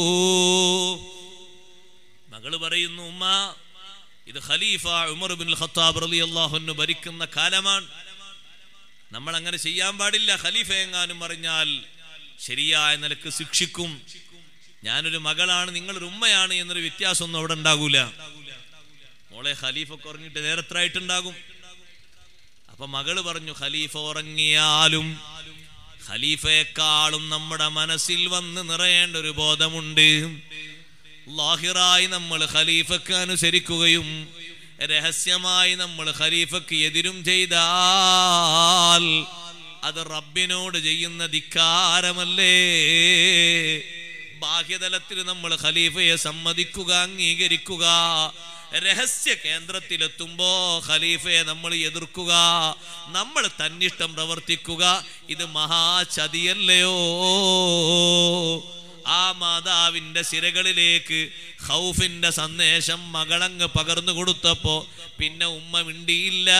മകള് പറയുന്നു ഉമ്മ ഇത് ഖലീഫ ഉമർ ബിൻ ഖത്താബ് റളിയല്ലാഹു അൻഹു ഭരിക്കുന്ന കാലമാണ് നമ്മൾ അങ്ങനെ ചെയ്യാൻ പാടില്ല ഖലീഫ എങ്ങാനും പറഞ്ഞാൽ ശരിയായ നിലക്ക് ശിക്ഷിക്കും ഞാനൊരു മകളാണ് നിങ്ങളൊരു ഉമ്മയാണ് എന്നൊരു വ്യത്യാസമൊന്നും അവിടെ ഉണ്ടാകൂല മോളെ ഖലീഫ കുറഞ്ഞിട്ട് നേരത്രായിട്ടുണ്ടാകും അപ്പൊ അപ്പൊ മകള് പറഞ്ഞു ഖലീഫ ഉറങ്ങിയാലും ഖലീഫയെക്കാളും നമ്മുടെ മനസ്സിൽ വന്ന് നിറയേണ്ട ഒരു ബോധമുണ്ട് ലാഹിറായി നമ്മൾ ഖലീഫക്ക് അനുസരിക്കുകയും രഹസ്യമായി നമ്മൾ ഖലീഫക്ക് എതിരും ചെയ്താൽ അത് റബ്ബിനോട് ചെയ്യുന്ന ധിക്കാരമല്ലേ ബാഹ്യതലത്തിൽ നമ്മൾ ഖലീഫയെ സമ്മതിക്കുക അംഗീകരിക്കുക രഹസ്യ കേന്ദ്രത്തിലെത്തുമ്പോ ഖലീഫയെ നമ്മൾ എതിർക്കുക നമ്മൾ തന്നിഷ്ടം പ്രവർത്തിക്കുക ഇത് മഹാചതിയല്ലയോ ആ മാതാവിന്റെ സിരകളിലേക്ക് ഹൗഫിന്റെ സന്ദേശം മകളങ്ങ് പകർന്നു കൊടുത്തപ്പോ പിന്നെ ഉമ്മ മിണ്ടിയില്ല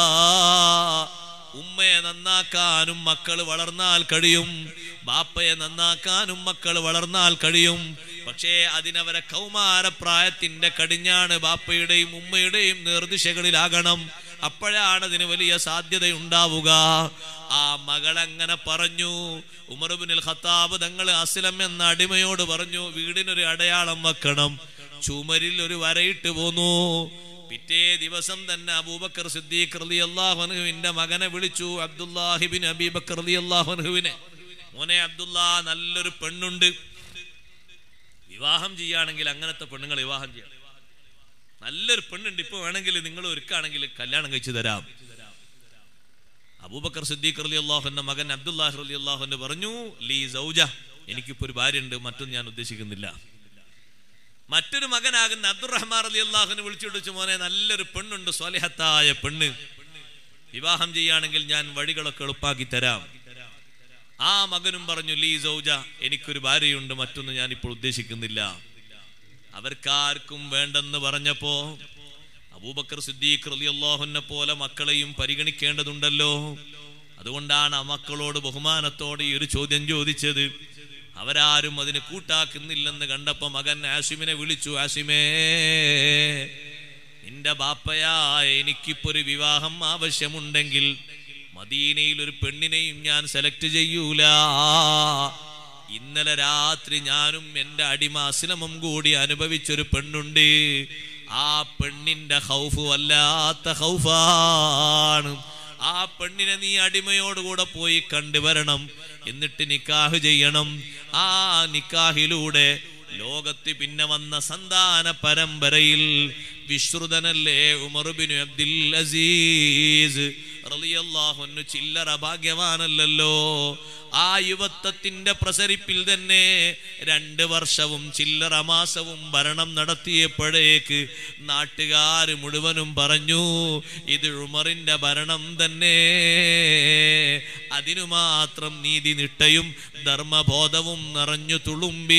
ഉമ്മയെ നന്നാക്കാനും മക്കൾ വളർന്നാൽ കഴിയും ബാപ്പയെ നന്നാക്കാനും മക്കൾ വളർന്നാൽ കഴിയും പക്ഷേ അതിനവരെ കൗമാരപ്രായത്തിന്റെ കടിഞ്ഞാണ് ബാപ്പയുടെയും ഉമ്മയുടെയും നിർദ്ദിശകളിലാകണം അപ്പോഴാണ് അതിന് വലിയ സാധ്യതയുണ്ടാവുക ആ മകൾ അങ്ങനെ പറഞ്ഞു ഉമർബിനുൽ ഖത്താബ് തങ്ങൾ അസ്ലം എന്ന അടിമയോട് പറഞ്ഞു വീടിനൊരു അടയാളം വെക്കണം ചുമരിൽ ഒരു വരയിട്ട് പോന്നു പിറ്റേ ദിവസം തന്നെ അബൂബക്കർ സിദ്ദീഖ് റലി അള്ളാഹുനുവിന്റെ മകനെ വിളിച്ചു അബ്ദുല്ലാഹിബിൻ അബീബക്കർ റലി അള്ളാഹുനുവിനെ മോനെ അബ്ദുല്ല നല്ലൊരു പെണ്ണുണ്ട് വിവാഹം ചെയ്യുകയാണെങ്കിൽ അങ്ങനത്തെ പെണ്ണുങ്ങൾ വിവാഹം ചെയ്യണം നല്ലൊരു പെണ്ണുണ്ട് ഇപ്പൊ വേണമെങ്കിൽ നിങ്ങൾ ഒരുക്കാണെങ്കിൽ കല്യാണം കഴിച്ചു തരാം അബൂബക്കർ സിദ്ദീഖ് റലി അള്ളാഹുന്റെ മകൻ അബ്ദുല്ലാഹി റലി അള്ളാഹുന്റെ പറഞ്ഞു ലീ സൗജ എനിക്കിപ്പോ ഒരു ഭാര്യ ഉണ്ട് മറ്റൊന്നും ഞാൻ ഉദ്ദേശിക്കുന്നില്ല മറ്റൊരു മകനാകുന്ന അബ്ദുറഹ്മാൻ അലി അള്ളാഹുനെ വിളിച്ചു മോനെ നല്ലൊരു പെണ്ണുണ്ട് സ്വലഹത്തായ പെണ്ണ് വിവാഹം ചെയ്യുകയാണെങ്കിൽ ഞാൻ വഴികളൊക്കെ എളുപ്പാക്കി തരാം ആ മകനും പറഞ്ഞു ലീ സൗജ എനിക്കൊരു ഭാര്യയുണ്ട് മറ്റൊന്നും ഞാൻ ഇപ്പോൾ ഉദ്ദേശിക്കുന്നില്ല അവർക്കാർക്കും വേണ്ടെന്ന് പറഞ്ഞപ്പോ അബൂബക്കർ സിദ്ദീഖ് റളിയല്ലാഹുവിനെ പോലെ മക്കളെയും പരിഗണിക്കേണ്ടതുണ്ടല്ലോ അതുകൊണ്ടാണ് ആ മക്കളോട് ബഹുമാനത്തോടെ ഈ ഒരു ചോദ്യം ചോദിച്ചത് അവരാരും അതിന് കൂട്ടാക്കുന്നില്ലെന്ന് കണ്ടപ്പോ മകൻ ആസിമിനെ വിളിച്ചു ആസിമേ നിന്റെ ബാപ്പയായ എനിക്കിപ്പോ ഒരു വിവാഹം ആവശ്യമുണ്ടെങ്കിൽ മദീനയിൽ ഒരു പെണ്ണിനെയും ഞാൻ സെലക്ട് ചെയ്യൂല ഇന്നലെ രാത്രി ഞാനും എൻ്റെ അടിമ അസ്ലമും കൂടി അനുഭവിച്ചൊരു പെണ്ണുണ്ട് ആ പെണ്ണിന്റെ ഹൗഫ് വല്ലാത്ത ഹൗഫാണ് ആ പെണ്ണിനെ നീ അടിമയോടുകൂടെ പോയി കണ്ടുവരണം എന്നിട്ട് നിക്കാഹ് ചെയ്യണം ആ നിക്കാഹിലൂടെ ലോകത്ത് പിന്നെ വന്ന സന്താന പരമ്പരയിൽ വിശ്രുതനല്ലേ ഉമർബിനു അബ്ദുൽ അസീസ് റളിയല്ലാഹുന്നു ചില്ലറ ഭാഗ്യവാനല്ലല്ലോ ആ യുവത്വത്തിന്റെ പ്രസരിപ്പിൽ തന്നെ രണ്ട് വർഷവും ചില്ലറ മാസവും ഭരണം നടത്തിയപ്പോഴേക്ക് നാട്ടുകാർ മുഴുവനും പറഞ്ഞു ഇത് ഉമറിന്റെ ഭരണം തന്നെ അതിനു മാത്രം നീതി നിട്ടയും ധർമ്മബോധവും നിറഞ്ഞു തുളുമ്പി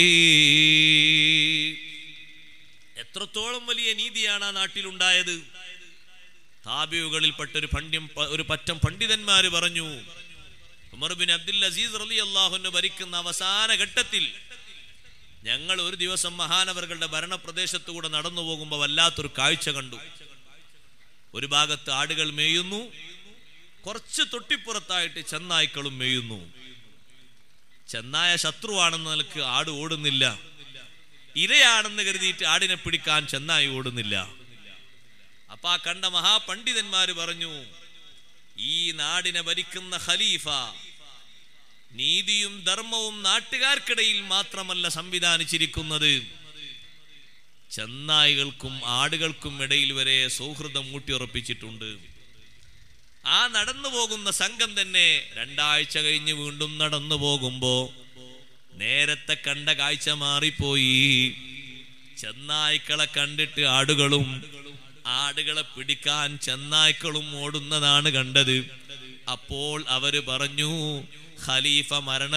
എത്രത്തോളം വലിയ നീതിയാണ് ആ നാട്ടിലുണ്ടായത് താബിയുകളിൽപ്പെട്ട ഒരു പണ്ഡ്യം ഒരു പറ്റം പണ്ഡിതന്മാര് പറഞ്ഞു ഉമർ ബിൻ അബ്ദുൽ അസീസ് റലി അള്ളാഹുന് ഭരിക്കുന്ന അവസാന ഘട്ടത്തിൽ ഞങ്ങൾ ഒരു ദിവസം മഹാനവറുകളുടെ ഭരണപ്രദേശത്തുകൂടെ നടന്നു പോകുമ്പോൾ വല്ലാത്തൊരു കാഴ്ച കണ്ടു ഒരു ഭാഗത്ത് ആടുകൾ മേയുന്നു കുറച്ച് തൊട്ടിപ്പുറത്തായിട്ട് ചെന്നായ്ക്കളും മേയുന്നു ചെന്നായ ശത്രുവാണെന്ന നിലക്ക് ആട് ഓടുന്നില്ല ഇരയാണെന്ന് കരുതിയിട്ട് ആടിനെ പിടിക്കാൻ ചെന്നായി ഓടുന്നില്ല അപ്പൊ ആ കണ്ട മഹാപണ്ഡിതന്മാര് പറഞ്ഞു ഈ നാടിനെ ഭരിക്കുന്ന ഖലീഫ നീതിയും ധർമ്മവും നാട്ടുകാർക്കിടയിൽ മാത്രമല്ല സംവിധാനിച്ചിരിക്കുന്നത് ചെന്നായികൾക്കും ആടുകൾക്കും ഇടയിൽ വരെ സൗഹൃദം ഊട്ടിയുറപ്പിച്ചിട്ടുണ്ട് ആ നടന്നു പോകുന്ന സംഘം തന്നെ രണ്ടാഴ്ച കഴിഞ്ഞ് വീണ്ടും നടന്നു പോകുമ്പോ നേരത്തെ കണ്ട കാഴ്ച മാറിപ്പോയി ചെന്നായ്ക്കളെ കണ്ടിട്ട് ആടുകളും ആടുകളെ പിടിക്കാൻ ചെന്നായ്ക്കളും ഓടുന്നതാണ് കണ്ടത് അപ്പോൾ അവര് പറഞ്ഞു ഖലീഫ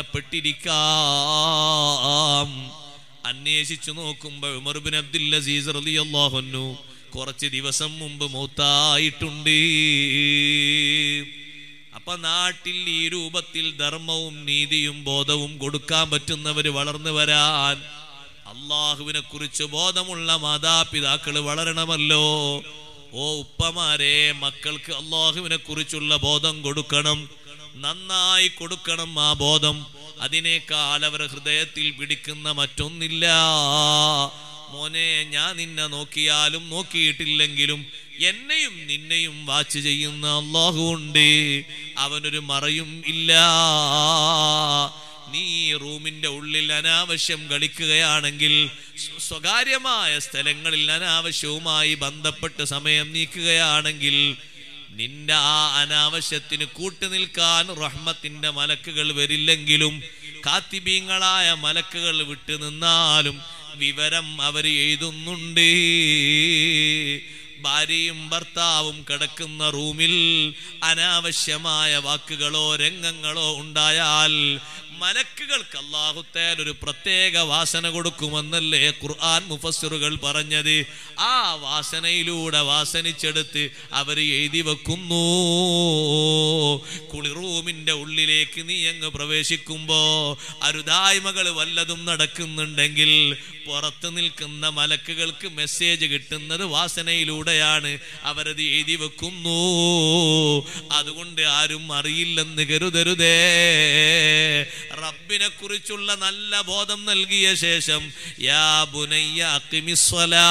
മരണപ്പെട്ടിരിക്കാം അന്വേഷിച്ചു നോക്കുമ്പോ ഉമർബിൻ അബ്ദുൽ അസീസ് റളിയല്ലാഹുന്നു കുറച്ച് ദിവസം മുമ്പ് മൗത്തായിട്ടുണ്ട് അപ്പൊ നാട്ടിൽ ഈ രൂപത്തിൽ ധർമ്മവും നീതിയും ബോധവും കൊടുക്കാൻ പറ്റുന്നവര് വളർന്നു വരാൻ അള്ളാഹുവിനെ കുറിച്ച് ബോധമുള്ള മാതാപിതാക്കൾ വളരണമല്ലോ ഓ ഉപ്പമാരെ മക്കൾക്ക് അള്ളാഹുവിനെ കുറിച്ചുള്ള ബോധം കൊടുക്കണം നന്നായി കൊടുക്കണം ആ ബോധം അതിനേക്കാൾ അവർ ഹൃദയത്തിൽ പിടിക്കുന്ന മറ്റൊന്നില്ല മോനെ ഞാൻ നിന്നെ നോക്കിയാലും നോക്കിയിട്ടില്ലെങ്കിലും എന്നെയും നിന്നെയും വാച്ച് ചെയ്യുന്ന അള്ളാഹു ഉണ്ട് അവനൊരു മറയും ഇല്ല നീ ഈ റൂമിന്റെ ഉള്ളിൽ അനാവശ്യം കളിക്കുകയാണെങ്കിൽ സ്വ- സ്വകാര്യമായ സ്ഥലങ്ങളിൽ അനാവശ്യവുമായി ബന്ധപ്പെട്ട് സമയം നീക്കുകയാണെങ്കിൽ നിന്റെ ആ അനാവശ്യത്തിന് കൂട്ടുനിൽക്കാൻ റഹ്മത്തിന്റെ മലക്കുകൾ വരില്ലെങ്കിലും കാത്തിബീങ്ങളായ മലക്കുകൾ വിട്ടു നിന്നാലും വിവരം അവർ എഴുതുന്നുണ്ട് ഭാര്യയും ഭർത്താവും കിടക്കുന്ന റൂമിൽ അനാവശ്യമായ വാക്കുകളോ രംഗങ്ങളോ ഉണ്ടായാൽ മലക്കുകൾക്ക് അള്ളാഹുത്തേൽ ഒരു പ്രത്യേക വാസന കൊടുക്കുമെന്നല്ലേ ഖുർആൻ മുഫസ്സിറുകൾ പറഞ്ഞത് ആ വാസനയിലൂടെ വാസനിച്ചെടുത്ത് അവർ എഴുതി വെക്കുന്നു കുളിറൂമിന്റെ ഉള്ളിലേക്ക് നീ അങ്ങ് പ്രവേശിക്കുമ്പോ അരുതായ്മകൾ വല്ലതും നടക്കുന്നുണ്ടെങ്കിൽ പുറത്ത് നിൽക്കുന്ന മലക്കുകൾക്ക് മെസ്സേജ് കിട്ടുന്നത് വാസനയിലൂടെയാണ് അവരത് എഴുതി വെക്കുന്നു അതുകൊണ്ട് ആരും അറിയില്ലെന്ന് കരുതരുതേ റബ്ബിനെ കുറിച്ചുള്ള നല്ല ബോധം നൽകിയ ശേഷം യാ ബുനയ്യ അഖിമിസ്വലാ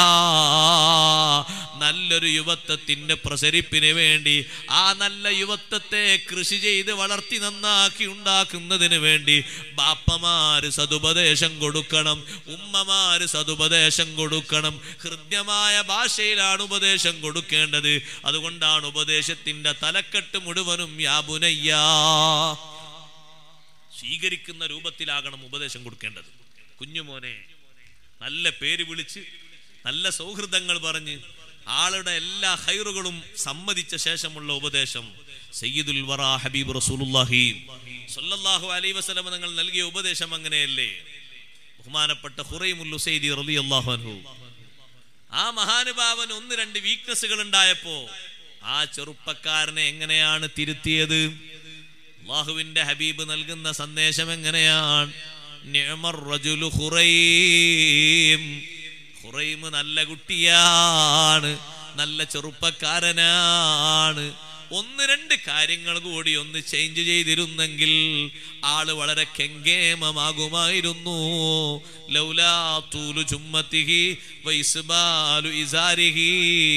നല്ലൊരു യുവത്വത്തിന്റെ പ്രസരിപ്പിന് വേണ്ടി ആ നല്ല യുവത്വത്തെ കൃഷി ചെയ്ത് വളർത്തി നന്നാക്കി ഉണ്ടാക്കുന്നതിന് വേണ്ടി ബാപ്പമാര് സതുപദേശം കൊടുക്കണം ഉമ്മമാര് സതുപദേശം കൊടുക്കണം ഹൃദ്യമായ ഭാഷയിലാണ് ഉപദേശം കൊടുക്കേണ്ടത് അതുകൊണ്ടാണ് ഉപദേശത്തിന്റെ തലക്കെട്ട് മുഴുവനും യാബുനയ്യാ സ്വീകരിക്കുന്ന രൂപത്തിലാകണം ഉപദേശം കൊടുക്കേണ്ടത് കുഞ്ഞുമോനെ നല്ല പേര് വിളിച്ച് നല്ല സൗഹൃദങ്ങൾ പറഞ്ഞ് ആളുടെ എല്ലാ ഹൈറുകളും സമ്മതിച്ച ശേഷമുള്ള ഉപദേശം സയ്യിദുൽ വറ ഹബീബ് റസൂലുള്ളാഹി സ്വല്ലല്ലാഹു അലൈഹി വസല്ലം നിങ്ങൾ നൽകിയ ഉപദേശം അങ്ങനെയല്ലേ ബഹുമാനപ്പെട്ട ഹുറൈമുൽ ഉസൈദി റളിയല്ലാഹു അൻഹു ആ മഹാനുഭാവൻ ഒന്ന് രണ്ട് വീക്ക്നെസ്സുകൾ ഉണ്ടായപ്പോ ആ ചെറുപ്പക്കാരനെ എങ്ങനെയാണ് തിരുത്തിയത് അള്ളാഹുവിന്റെ ഹബീബ് നൽകുന്ന സന്ദേശം എങ്ങനെയാണ് നിഅമർ റജുലു ഖുറൈം ഖുറൈം നല്ല കുട്ടിയാണ് നല്ല ചെറുപ്പക്കാരനാണ് ഒന്ന് രണ്ട് കാര്യങ്ങൾ കൂടി ഒന്ന് ചേഞ്ച് ചെയ്തിരുന്നെങ്കിൽ ആള് വളരെ കെങ്കേമമാകുമായിരുന്നു ലൗലാ തൂലു ചുമ്മത്തിഹി വൈസ്ബാലു ഇസാരിഹി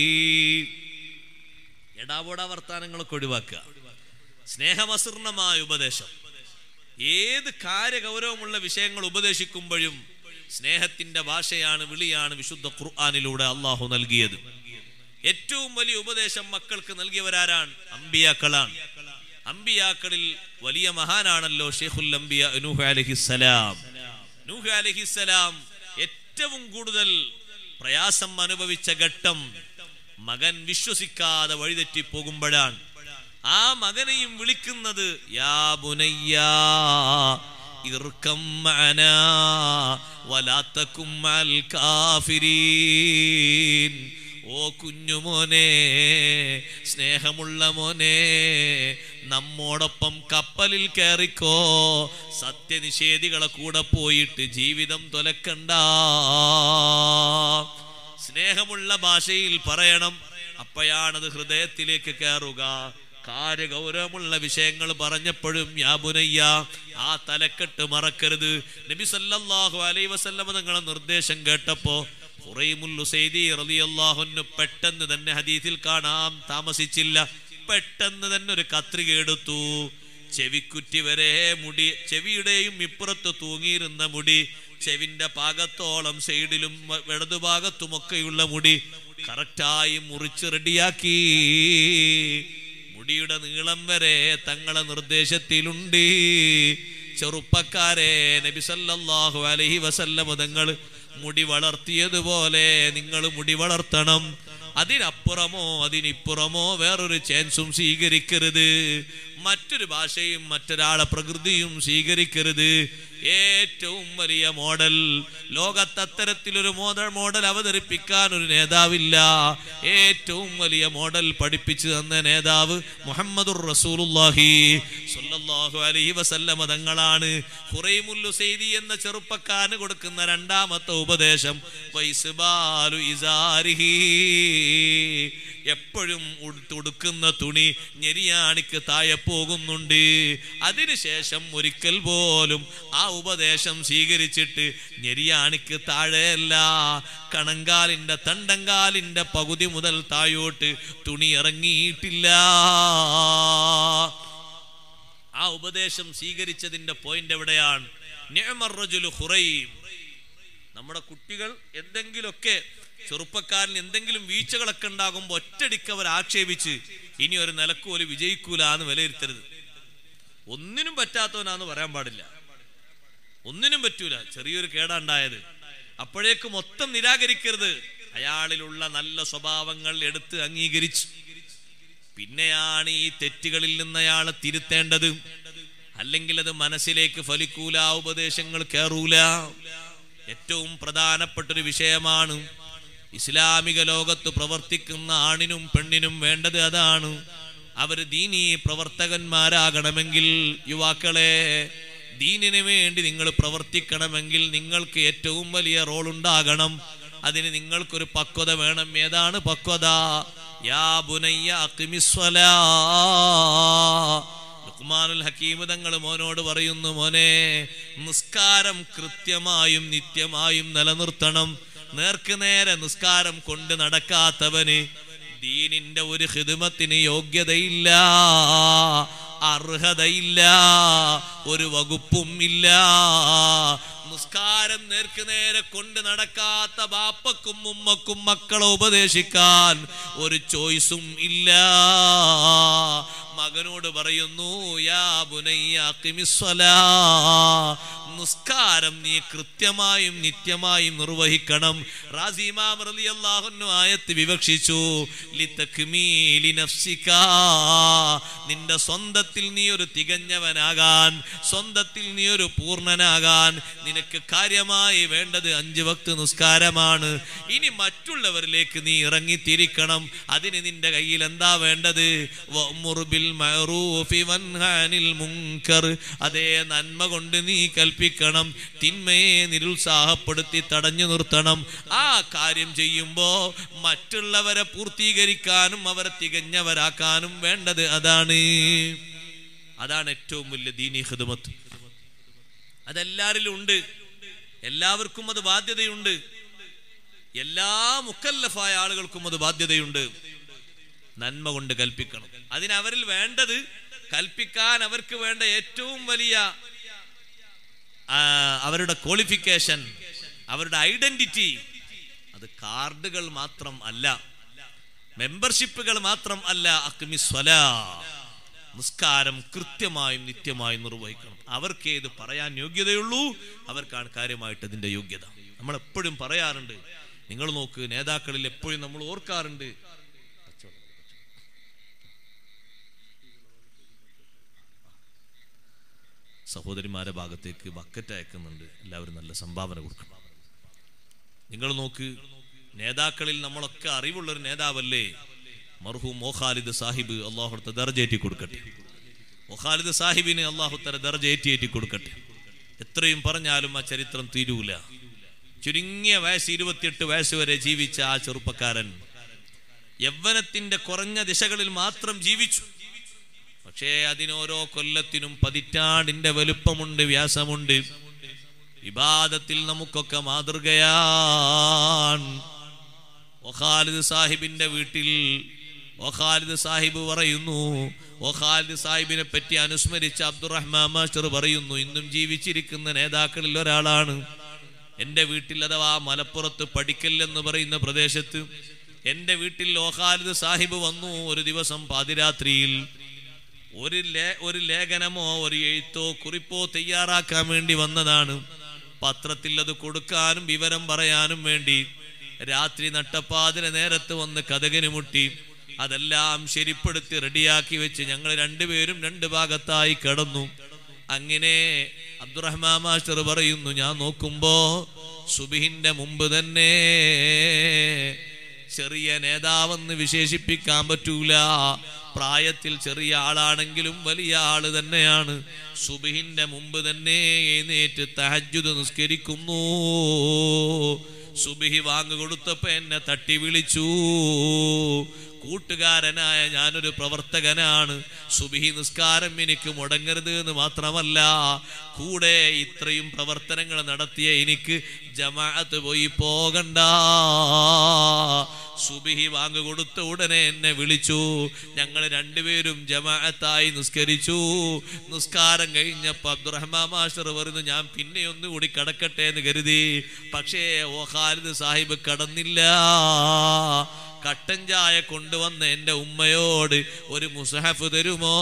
എടാപോടാ വർത്താനങ്ങളൊക്കെ ഒഴിവാക്കുക സ്നേഹമസൃണമായ ഉപദേശം ഏത് കാര്യഗൗരവമുള്ള വിഷയങ്ങൾ ഉപദേശിക്കുമ്പോഴും സ്നേഹത്തിന്റെ ഭാഷയാണ് വിളിയാണ് വിശുദ്ധ ഖുർആാനിലൂടെ അള്ളാഹു നൽകിയത് ഏറ്റവും വലിയ ഉപദേശം മക്കൾക്ക് നൽകിയവരാരാണ് അമ്പിയാക്കളാണ് അമ്പിയാക്കളിൽ വലിയ മഹാനാണല്ലോ ഷെയ്ഖുൽ അംബിയ നൂഹ് അലഹിസലാം നൂഹ് അലഹിസലാം ഏറ്റവും കൂടുതൽ പ്രയാസം അനുഭവിച്ച ഘട്ടം മകൻ വിശ്വസിക്കാതെ വഴിതെറ്റി പോകുമ്പോഴാണ് ആ മകനെയും വിളിക്കുന്നത് യാ ബുനയ്യാ ഇർക്കം മഅനാ വലാ തകും മഅൽ കാഫിരീൻ ഓ കുഞ്ഞുമോനെ സ്നേഹമുള്ള മോനെ നമ്മോടൊപ്പം കപ്പലിൽ കയറിക്കോ സത്യനിഷേധികളെ കൂടെ പോയിട്ട് ജീവിതം തുലക്കണ്ട സ്നേഹമുള്ള ഭാഷയിൽ പറയണം അപ്പോഴാണത് ഹൃദയത്തിലേക്ക് കയറുക കാര്യഗൗരവമുള്ള വിഷയങ്ങൾ പറഞ്ഞപ്പോഴും യാബുനയ്യ ആ തലക്കെട്ട് മറക്കരുത് നബി സല്ലല്ലാഹു അലൈഹി വസല്ലമ നിങ്ങളെ നിർദ്ദേശം കേട്ടപ്പോ ഖുറൈമുൽ ഉസൈദി റളിയല്ലാഹുവിന് പെട്ടെന്ന് തന്നെ ഹദീസിൽ കാണാം താമസിച്ചില്ല പെട്ടെന്ന് തന്നെ ഒരു കത്രിക എടുത്തു ചെവിക്കുറ്റി വരെ മുടി ചെവിയുടെയും ഇപ്പുറത്ത് തൂങ്ങിയിരുന്ന മുടി ചെവിന്റെ പാകത്തോളം സൈഡിലും വ- വലതുഭാഗത്തുമൊക്കെയുള്ള മുടി കറക്റ്റായി മുറിച്ച് റെഡിയാക്കി മുടിയുടെ നീളം വരെ തങ്ങളെ നിർദ്ദേശത്തിലുണ്ട് ചെറുപ്പക്കാരെ നബി സല്ലല്ലാഹു അലൈഹി വസല്ലമ തങ്ങൾ മുടി വളർത്തിയതുപോലെ നിങ്ങൾ മുടി വളർത്തണം അതിനപ്പുറമോ അതിനിപ്പുറമോ വേറൊരു ചാൻസും സ്വീകരിക്കരുത് മറ്റൊരു ഭാഷയും മറ്റൊരാളെ പ്രകൃതിയും സ്വീകരിക്കരുത് ഏറ്റവും വലിയ മോഡൽ ലോകത്തത്തരത്തിലൊരു മോഡൽ മോഡൽ അവതരിപ്പിക്കാൻ ഒരു നേതാവില്ല ഏറ്റവും വലിയ മോഡൽ പഠിപ്പിച്ചു തന്ന നേതാവ് മുഹമ്മദുർ റസൂലുള്ളാഹി സ്വല്ലല്ലാഹു അലൈഹി വസല്ലമ തങ്ങളാണ് ഖുറൈമുൽ ഉസൈദി എന്ന ചെറുപ്പക്കാരന് കൊടുക്കുന്ന രണ്ടാമത്തെ ഉപദേശം വൈസ്ബാലു ഇസാരിഹി എപ്പോഴും എപ്പോഴും ഉടുത്ത് ഉടുക്കുന്ന തുണി ഞെരിയാണിക്ക് താഴെ പോകുന്നുണ്ട് അതിനുശേഷം ഒരിക്കൽ പോലും ആ ഉപദേശം സ്വീകരിച്ചിട്ട് ഞെരിയാണിക്ക് താഴെയല്ല കണങ്കാലിന്റെ തണ്ടങ്കാലിന്റെ പകുതി മുതൽ താഴോട്ട് തുണി ഇറങ്ങിയിട്ടില്ല ആ ഉപദേശം സ്വീകരിച്ചതിന്റെ പോയിന്റ് എവിടെയാണ് നിഅമർ റജുലു ഖുറൈം. നമ്മുടെ കുട്ടികൾ എന്തെങ്കിലുമൊക്കെ ചെറുപ്പക്കാരന് എന്തെങ്കിലും വീഴ്ചകളൊക്കെ ഉണ്ടാകുമ്പോൾ ഒറ്റടിക്ക് അവർ ആക്ഷേപിച്ച് ഇനി ഒരു നിലക്കോല് വിജയിക്കൂല എന്ന് വിലയിരുത്തരുത് ഒന്നിനും പറ്റാത്തവനാന്ന് പറയാൻ പാടില്ല ഒന്നിനും പറ്റൂല ചെറിയൊരു കേടാണ്ടായത് അപ്പോഴേക്ക് മൊത്തം നിരാകരിക്കരുത് അയാളിലുള്ള നല്ല സ്വഭാവങ്ങൾ എടുത്ത് അംഗീകരിച്ചു പിന്നെയാണ് ഈ തെറ്റുകളിൽ നിന്ന് അയാളെ തിരുത്തേണ്ടത് അല്ലെങ്കിൽ അത് മനസ്സിലേക്ക് ഫലിക്കൂല ഉപദേശങ്ങൾ കയറൂല ഏറ്റവും പ്രധാനപ്പെട്ട ഒരു വിഷയമാണ് ഇസ്ലാമിക ലോകത്ത് പ്രവർത്തിക്കുന്ന ആണിനും പെണ്ണിനും വേണ്ടത് അതാണ് അവർ ദീനീ പ്രവർത്തകന്മാരാകണമെങ്കിൽ യുവാക്കളെ ദീനിന് വേണ്ടി നിങ്ങൾ പ്രവർത്തിക്കണമെങ്കിൽ നിങ്ങൾക്ക് ഏറ്റവും വലിയ റോൾ ഉണ്ടാകണം അതിന് നിങ്ങൾക്കൊരു പക്വത വേണം ഏതാണ് പക്വത യാ ബുനയ്യ അഖിമിസ്വലാ ലുക്മാനുൽ ഹക്കീം തങ്ങൾ മോനോട് പറയുന്നു മോനെ നിസ്കാരം കൃത്യമായും നിത്യമായും നിലനിർത്തണം നേർക്ക് നേരെ നിസ്കാരം കൊണ്ട് നടക്കാത്തവന് ദീനിന്റെ ഒരു ഹിദമത്തിന് യോഗ്യതയില്ല അർഹതയില്ല ഒരു വകുപ്പും ഇല്ല നിസ്കാരം നേർക്ക് നേരെ കൊണ്ട് നടക്കാത്ത ബാപ്പക്കും ഉമ്മക്കും മക്കളെ ഉപദേശിക്കാൻ ഒരു ചോയ്സും ഇല്ല മകനോട് പറയുന്നു യാ ബുനയ്യ അഖിമിസ്സലാ. നിസ്കാരം നീ കൃത്യമായും നിത്യമായും നിർവഹിക്കണം റാസിമാം റളിയല്ലാഹു അൻഹു ആയത്ത് വിവക്ഷിച്ചു ലിതക്മീലി നഫ്സിക നിന്റെ സ്വന്തത്തിൽ നീ ഒരു തികഞ്ഞവനാകാൻ സ്വന്തത്തിൽ നീ ഒരു പൂർണ്ണനാകാൻ നിനക്ക് കാര്യമായി വേണ്ടത് അഞ്ച് വക്ത് നിസ്കാരമാണ് ഇനി മറ്റുള്ളവരിലേക്ക് നീ ഇറങ്ങിത്തിരിക്കണം അതിന് നിന്റെ കയ്യിൽ എന്താ വേണ്ടത് വഅ്മുർ ബിൽ മഅറൂഫി വൻഹാനിൽ മുൻകർ അതേ നന്മ കൊണ്ട് നീ കൽപ്പിക്കണം തിന്മയെ നിരുത്സാഹപ്പെടുത്തി തടഞ്ഞു നിർത്തണം ആ കാര്യം ചെയ്യുമ്പോ മറ്റുള്ളവരെ പൂർത്തീകരിക്കാനും അവരെ തികഞ്ഞവരാക്കാനും വേണ്ടത് അതാണ് അതാണ് ഏറ്റവും വലിയ ദീനി ഹിദമത്ത് അതെല്ലാരിലും ഉണ്ട് എല്ലാവർക്കും അത് ബാധ്യതയുണ്ട് എല്ലാ മുക്കല്ലഫായ ആളുകൾക്കും അത് ബാധ്യതയുണ്ട് നന്മ കൊണ്ട് കൽപ്പിക്കണം അതിന് അവരിൽ വേണ്ടത് കൽപ്പിക്കാൻ അവർക്ക് വേണ്ട ഏറ്റവും വലിയ ആ, അവരുടെ ക്വാളിഫിക്കേഷൻ അവരുടെ ഐഡന്റിറ്റി അത് കാർഡുകൾ മാത്രം അല്ല മെമ്പർഷിപ്പുകൾ മാത്രം അല്ല അക്മി സ്വലാ നിസ്കാരം കൃത്യമായും നിത്യമായും നിർവഹിക്കണം അവർക്ക് ഏത് പറയാൻ യോഗ്യതയുള്ളൂ അവർക്കാണ് കാര്യമായിട്ട് അതിന്റെ യോഗ്യത നമ്മൾ എപ്പോഴും പറയാറുണ്ട് നിങ്ങൾ നോക്ക് നേതാക്കളിൽ എപ്പോഴും നമ്മൾ ഓർക്കാറുണ്ട് സഹോദരിമാരെ ഭാഗത്തേക്ക് ബക്കറ്റ് അയക്കുന്നുണ്ട് എല്ലാവരും നല്ല സംഭാവന കൊടുക്കണം നിങ്ങൾ നോക്ക് നേതാക്കളിൽ നമ്മളൊക്കെ അറിവുള്ള ഒരു നേതാവല്ലേ മർഹൂം മോഖാലിദ് സാഹിബ് അള്ളാഹുത്തെ ദർജേറ്റി കൊടുക്കട്ടെ മോഖാലിദ് സാഹിബിന് അള്ളാഹുത്തര ദർജേറ്റി കൊടുക്കട്ടെ എത്രയും പറഞ്ഞാലും ആ ചരിത്രം തീരൂല ചുരുങ്ങിയ വയസ്സ് ഇരുപത്തിയെട്ട് വയസ്സ് വരെ ജീവിച്ച ആ ചെറുപ്പക്കാരൻ യൗവനത്തിന്റെ കുറഞ്ഞ ദിശകളിൽ മാത്രം ജീവിച്ചു പക്ഷേ അതിനോരോ കൊല്ലത്തിനും പതിറ്റാണ്ടിന്റെ വലുപ്പമുണ്ട് വ്യാസമുണ്ട് വിവാദത്തിൽ നമുക്കൊക്കെ മാതൃകയാണ് ഒഖാലിദ് സാഹിബിന്റെ വീട്ടിൽ ഒഖാലിദ് സാഹിബ് പറയുന്നു ഒഖാലിദ് സാഹിബിനെ പറ്റി അനുസ്മരിച്ച അബ്ദുറഹ്മാൻ മാസ്റ്റർ പറയുന്നു ഇന്നും ജീവിച്ചിരിക്കുന്ന നേതാക്കളിൽ ഒരാളാണ് എൻ്റെ വീട്ടിൽ അഥവാ മലപ്പുറത്ത് പഠിക്കൽ എന്ന് പറയുന്ന പ്രദേശത്ത് എൻ്റെ വീട്ടിൽ ഓഖാലിദ് സാഹിബ് വന്നു ഒരു ദിവസം പാതിരാത്രിയിൽ ഒരു ലേ ഒരു ലേഖനമോ ഒരു എഴുത്തോ കുറിപ്പോ തയ്യാറാക്കാൻ വേണ്ടി വന്നതാണ് പത്രത്തിൽ അത് കൊടുക്കാനും വിവരം പറയാനും വേണ്ടി രാത്രി നട്ടപ്പാതിര നേരത്ത് വന്ന് കഥകിന് മുട്ടി അതെല്ലാം ശരിപ്പെടുത്തി റെഡിയാക്കി വെച്ച് ഞങ്ങൾ രണ്ടുപേരും രണ്ട് ഭാഗത്തായി കിടന്നു അങ്ങനെ അബ്ദുറഹ്മാൻ മാസ്റ്റർ പറയുന്നു ഞാൻ നോക്കുമ്പോ സുബിഹിന്റെ മുമ്പ് തന്നെ ചെറിയ നേതാവെന്ന് വിശേഷിപ്പിക്കാൻ പറ്റൂല പ്രായത്തിൽ ചെറിയ ആളാണെങ്കിലും വലിയ ആള് തന്നെയാണ് സുബിഹിന്റെ മുമ്പ് തന്നെ എഴുന്നേറ്റ് തഹജുദ് നിസ്കരിക്കുന്നു സുബിഹി വാങ്ങു കൊടുത്തപ്പോ എന്നെ തട്ടി വിളിച്ചു കൂട്ടുകാരനായ ഞാനൊരു പ്രവർത്തകനാണ് സുബിഹി നിസ്കാരം എനിക്ക് മുടങ്ങരുത് എന്ന് മാത്രമല്ല കൂടെ ഇത്രയും പ്രവർത്തനങ്ങൾ നടത്തിയ എനിക്ക് ജമാഅത്ത് പോയി പോകണ്ട സുബിഹി വാങ്ങ് കൊടുത്ത ഉടനെ എന്നെ വിളിച്ചു ഞങ്ങൾ രണ്ടുപേരും ജമാഅത്തായി നിസ്കരിച്ചു നിസ്കാരം കഴിഞ്ഞപ്പോ അബ്ദുറഹ്മാൻ മാസ്റ്റർ പറഞ്ഞു ഞാൻ പിന്നെ ഒന്നുകൂടി കടക്കട്ടെ എന്ന് കരുതി പക്ഷേ ഓ ഖാലിദ് സാഹിബ് കടന്നില്ല കട്ടൻ ചായ കൊണ്ടുവന്ന എൻ്റെ ഉമ്മയോട് ഒരു മുസഹഫ് തരുമോ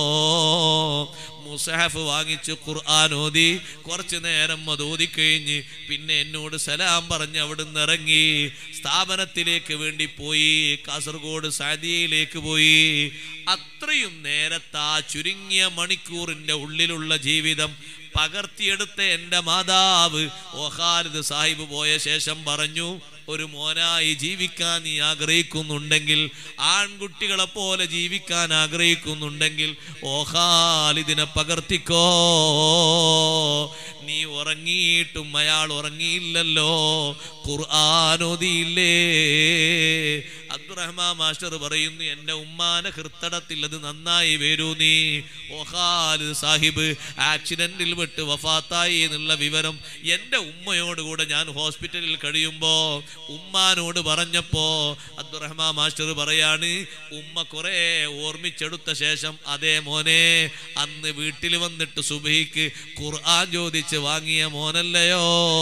മുസഹഫ് വാങ്ങിച്ച് ഖുർആൻ ഓതി കുറച്ചു നേരം അത് ഓതിക്കഴിഞ്ഞ് പിന്നെ എന്നോട് സലാം പറഞ്ഞ് അവിടുന്ന് ഇറങ്ങി സ്ഥാപനത്തിലേക്ക് വേണ്ടി പോയി കാസർഗോഡ് സാദിയയിലേക്ക് പോയി അത്രയും നേരത്തെ ആ ചുരുങ്ങിയ മണിക്കൂറിന്റെ ഉള്ളിലുള്ള ജീവിതം പകർത്തിയെടുത്ത എൻ്റെ മാതാവ് ഓഹാലിദ് സാഹിബ് പോയ ശേഷം പറഞ്ഞു ഒരു മോനായി ജീവിക്കാൻ നീ ആഗ്രഹിക്കുന്നുണ്ടെങ്കിൽ ആൺകുട്ടികളെ പോലെ ജീവിക്കാൻ ആഗ്രഹിക്കുന്നുണ്ടെങ്കിൽ ഓഹാലിദിനെ പകർത്തിക്കോ നീ ഉറങ്ങിയിട്ടും അയാൾ ഉറങ്ങിയില്ലല്ലോ ഖുർആാനോദിയില്ലേ അബ്ദുറഹ്മാൻ മാസ്റ്റർ പറയുന്നു എൻ്റെ ഉമ്മാനെ ഹൃത്തടത്തിൽ അത് നന്നായി വരൂ നീ ഓഹാല് സാഹിബ് ആക്സിഡന്റിൽ വിട്ട് വഫാത്തായി എന്നുള്ള വിവരം എൻ്റെ ഉമ്മയോട് കൂടെ ഞാൻ ഹോസ്പിറ്റലിൽ കഴിയുമ്പോ ഉമ്മാനോട് പറഞ്ഞപ്പോ അബ്ദുറഹ്മാൻ മാസ്റ്റർ പറയാണ് ഉമ്മ കുറെ ഓർമ്മിച്ചെടുത്ത ശേഷം അതേ മോനെ അന്ന് വീട്ടിൽ വന്നിട്ട് സുബഹിക്ക് ഖുർആൻ ചോദിച്ച് വാങ്ങിയ മോനല്ലയോ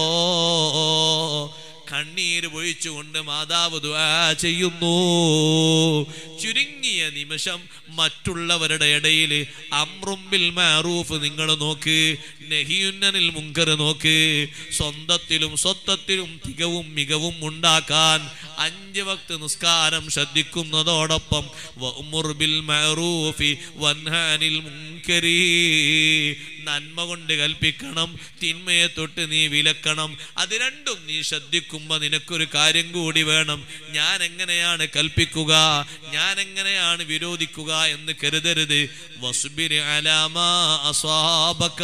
കണ്ണീര് പൊഴിച്ചുകൊണ്ട് മാതാവ് ദുആ ചെയ്യുന്നു ചുരുങ്ങിയ നിമിഷം മറ്റുള്ളവരുടെ ഇടയിൽ അമ്രുമ്പിൽ മാറൂഫ് നിങ്ങൾ നോക്ക് നെഹിയുന്നനിൽ മുങ്കർ നോക്ക് സ്വന്തത്തിലും സ്വത്തത്തിലും തികവും മികവും ഉണ്ടാക്കാൻ അഞ്ച് വക്ത് നിസ്കാരം ശ്രദ്ധിക്കുന്നതോടൊപ്പം വഅ്മുർ ബിൽ മഅറൂഫി വൻഹാനിൽ മുങ്കരി നന്മ കൊണ്ട് കൽപ്പിക്കണം തിന്മയെ തൊട്ട് നീ വിലക്കണം അത് രണ്ടും നീ ശ്രദ്ധിക്കുമ്പോ നിനക്കൊരു കാര്യം കൂടി വേണം ഞാൻ എങ്ങനെയാണ് കൽപ്പിക്കുക ഞാൻ എങ്ങനെയാണ് വിരോധിക്കുക എന്ന് കരുതരുത് വസുബിരി അലാമാ അസ്വാബക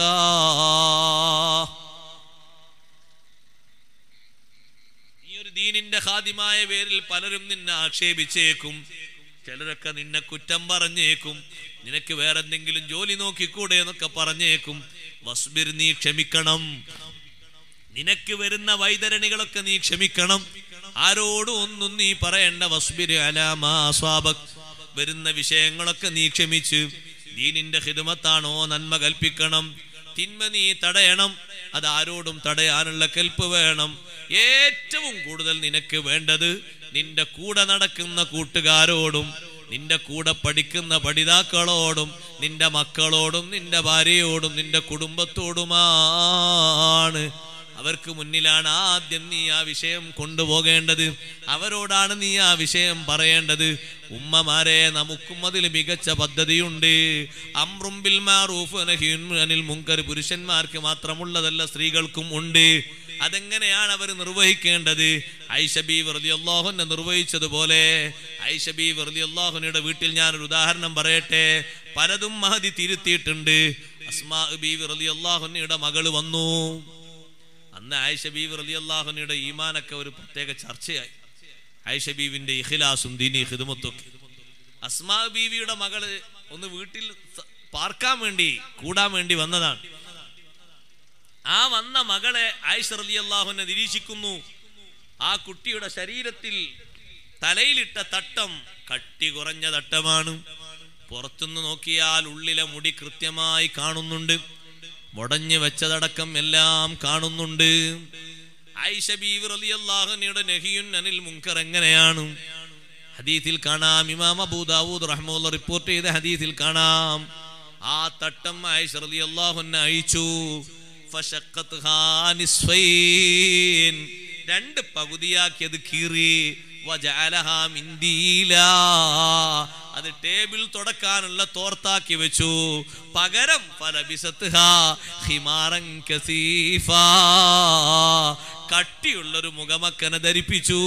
നീ ഒരു ദീനിന്റെ ഹാദിമായ പേരിൽ പലരും നിന്നെ ആക്ഷേപിച്ചേക്കും ചിലരൊക്കെ നിന്നെ കുറ്റം പറഞ്ഞേക്കും നിനക്ക് വേറെന്തെങ്കിലും ജോലി നോക്കിക്കൂടെ എന്നൊക്കെ പറഞ്ഞേക്കും വസ്ബിർ നീ ക്ഷമിക്കണം നിനക്ക് വരുന്ന വൈതരണികളൊക്കെ നീ ക്ഷമിക്കണം ആരോടും ഒന്നും നീ പറയേണ്ട വസ്ബിർ അലാമാ സ്വാബക് വരുന്ന വിഷയങ്ങളൊക്കെ നീ ക്ഷമിച്ച് ദീനിന്റെ ഹിദമത്താണോ നന്മ കൽപ്പിക്കണം തിന്മ നീ തടയണം അത് ആരോടും തടയാനുള്ള കെൽപ്പ് വേണം ഏറ്റവും കൂടുതൽ നിനക്ക് വേണ്ടത് നിന്റെ കൂടെ നടക്കുന്ന കൂട്ടുകാരോടും നിന്റെ കൂടെ പഠിക്കുന്ന പഠിതാക്കളോടും നിന്റെ മക്കളോടും നിന്റെ ഭാര്യയോടും നിന്റെ കുടുംബത്തോടുമാണ് അവർക്ക് മുന്നിലാണ് ആദ്യം നീ ആ വിഷയം കൊണ്ടുപോകേണ്ടത് അവരോടാണ് നീ ആ വിഷയം പറയേണ്ടത് ഉമ്മമാരെ നമുക്കും അതിൽ മികച്ച പദ്ധതിയുണ്ട് അമ്രുംബിൽ മാറൂഫ് നഹിയുൻ അനിൽ മുങ്കർ പുരുഷന്മാർക്ക് മാത്രമുള്ളതല്ല സ്ത്രീകൾക്കും ഉണ്ട് അതെങ്ങനെയാണ് അവർ നിർവഹിക്കേണ്ടത് ഐഷബി വെറുതെ അള്ളാഹുനെ നിർവഹിച്ചതുപോലെ ഐഷബി വെറുതെ അള്ളാഹുനയുടെ വീട്ടിൽ ഞാനൊരു ഉദാഹരണം പറയട്ടെ പലതും മഹതി തിരുത്തിയിട്ടുണ്ട് അസ്മാ ബി വെറുതെ അള്ളാഹുനയുടെ മകള് വന്നു അന്ന് ആയിഷ ബീവി റലി അള്ളാഹുനയുടെ ഈമാനൊക്കെ ഒരു പ്രത്യേക ചർച്ചയായി ആയിഷ ബീവിന്റെ ഇഖിലാസും ദീനി ഹിദമത്തൊക്കെ അസ്മാ ബീവിയുടെ മകള് ഒന്ന് വീട്ടിൽ സ- പാർക്കാൻ വേണ്ടി കൂടാൻ വേണ്ടി വന്നതാണ് ആ വന്ന മകളെ ആയിഷ റലി അള്ളാഹുനെ നിരീക്ഷിക്കുന്നു ആ കുട്ടിയുടെ ശരീരത്തിൽ തലയിലിട്ട തട്ടം കട്ടി കുറഞ്ഞ തട്ടമാണ് പുറത്തുനിന്ന് നോക്കിയാൽ ഉള്ളിലെ മുടി കൃത്യമായി കാണുന്നുണ്ട് മുടഞ്ഞു വെച്ചതടക്കം എല്ലാം കാണുന്നുണ്ട് ആയിഷ ബീവി റളിയല്ലാഹുവിനയുടെ നഹിയുൻ അനിൽ മുങ്കർ എങ്ങനെയാണ് ഹദീസിൽ കാണാം ഇമാം അബൂ ദാവൂദ് റഹ്മുള്ള റിപ്പോർട്ട് ചെയ്ത ഹദീസിൽ കാണാം ആ തട്ടം ആയിഷ റളിയല്ലാഹുവിനെ അയച്ചു ഫശഖത്ഹാ നിസ്ഫൈൻ രണ്ട് പകുതിയാക്കിയത് കീറി വജഅലഹാ മിൻദീലാ. അത് ടേബിൾ തുടക്കാനുള്ള തോർത്താക്കി വെച്ചു പകരം ഫലബിസത്ഹാ ഹിമാറൻ കസീഫാ. കട്ടിയുള്ളൊരു മുഖമക്കനെ ധരിപ്പിച്ചു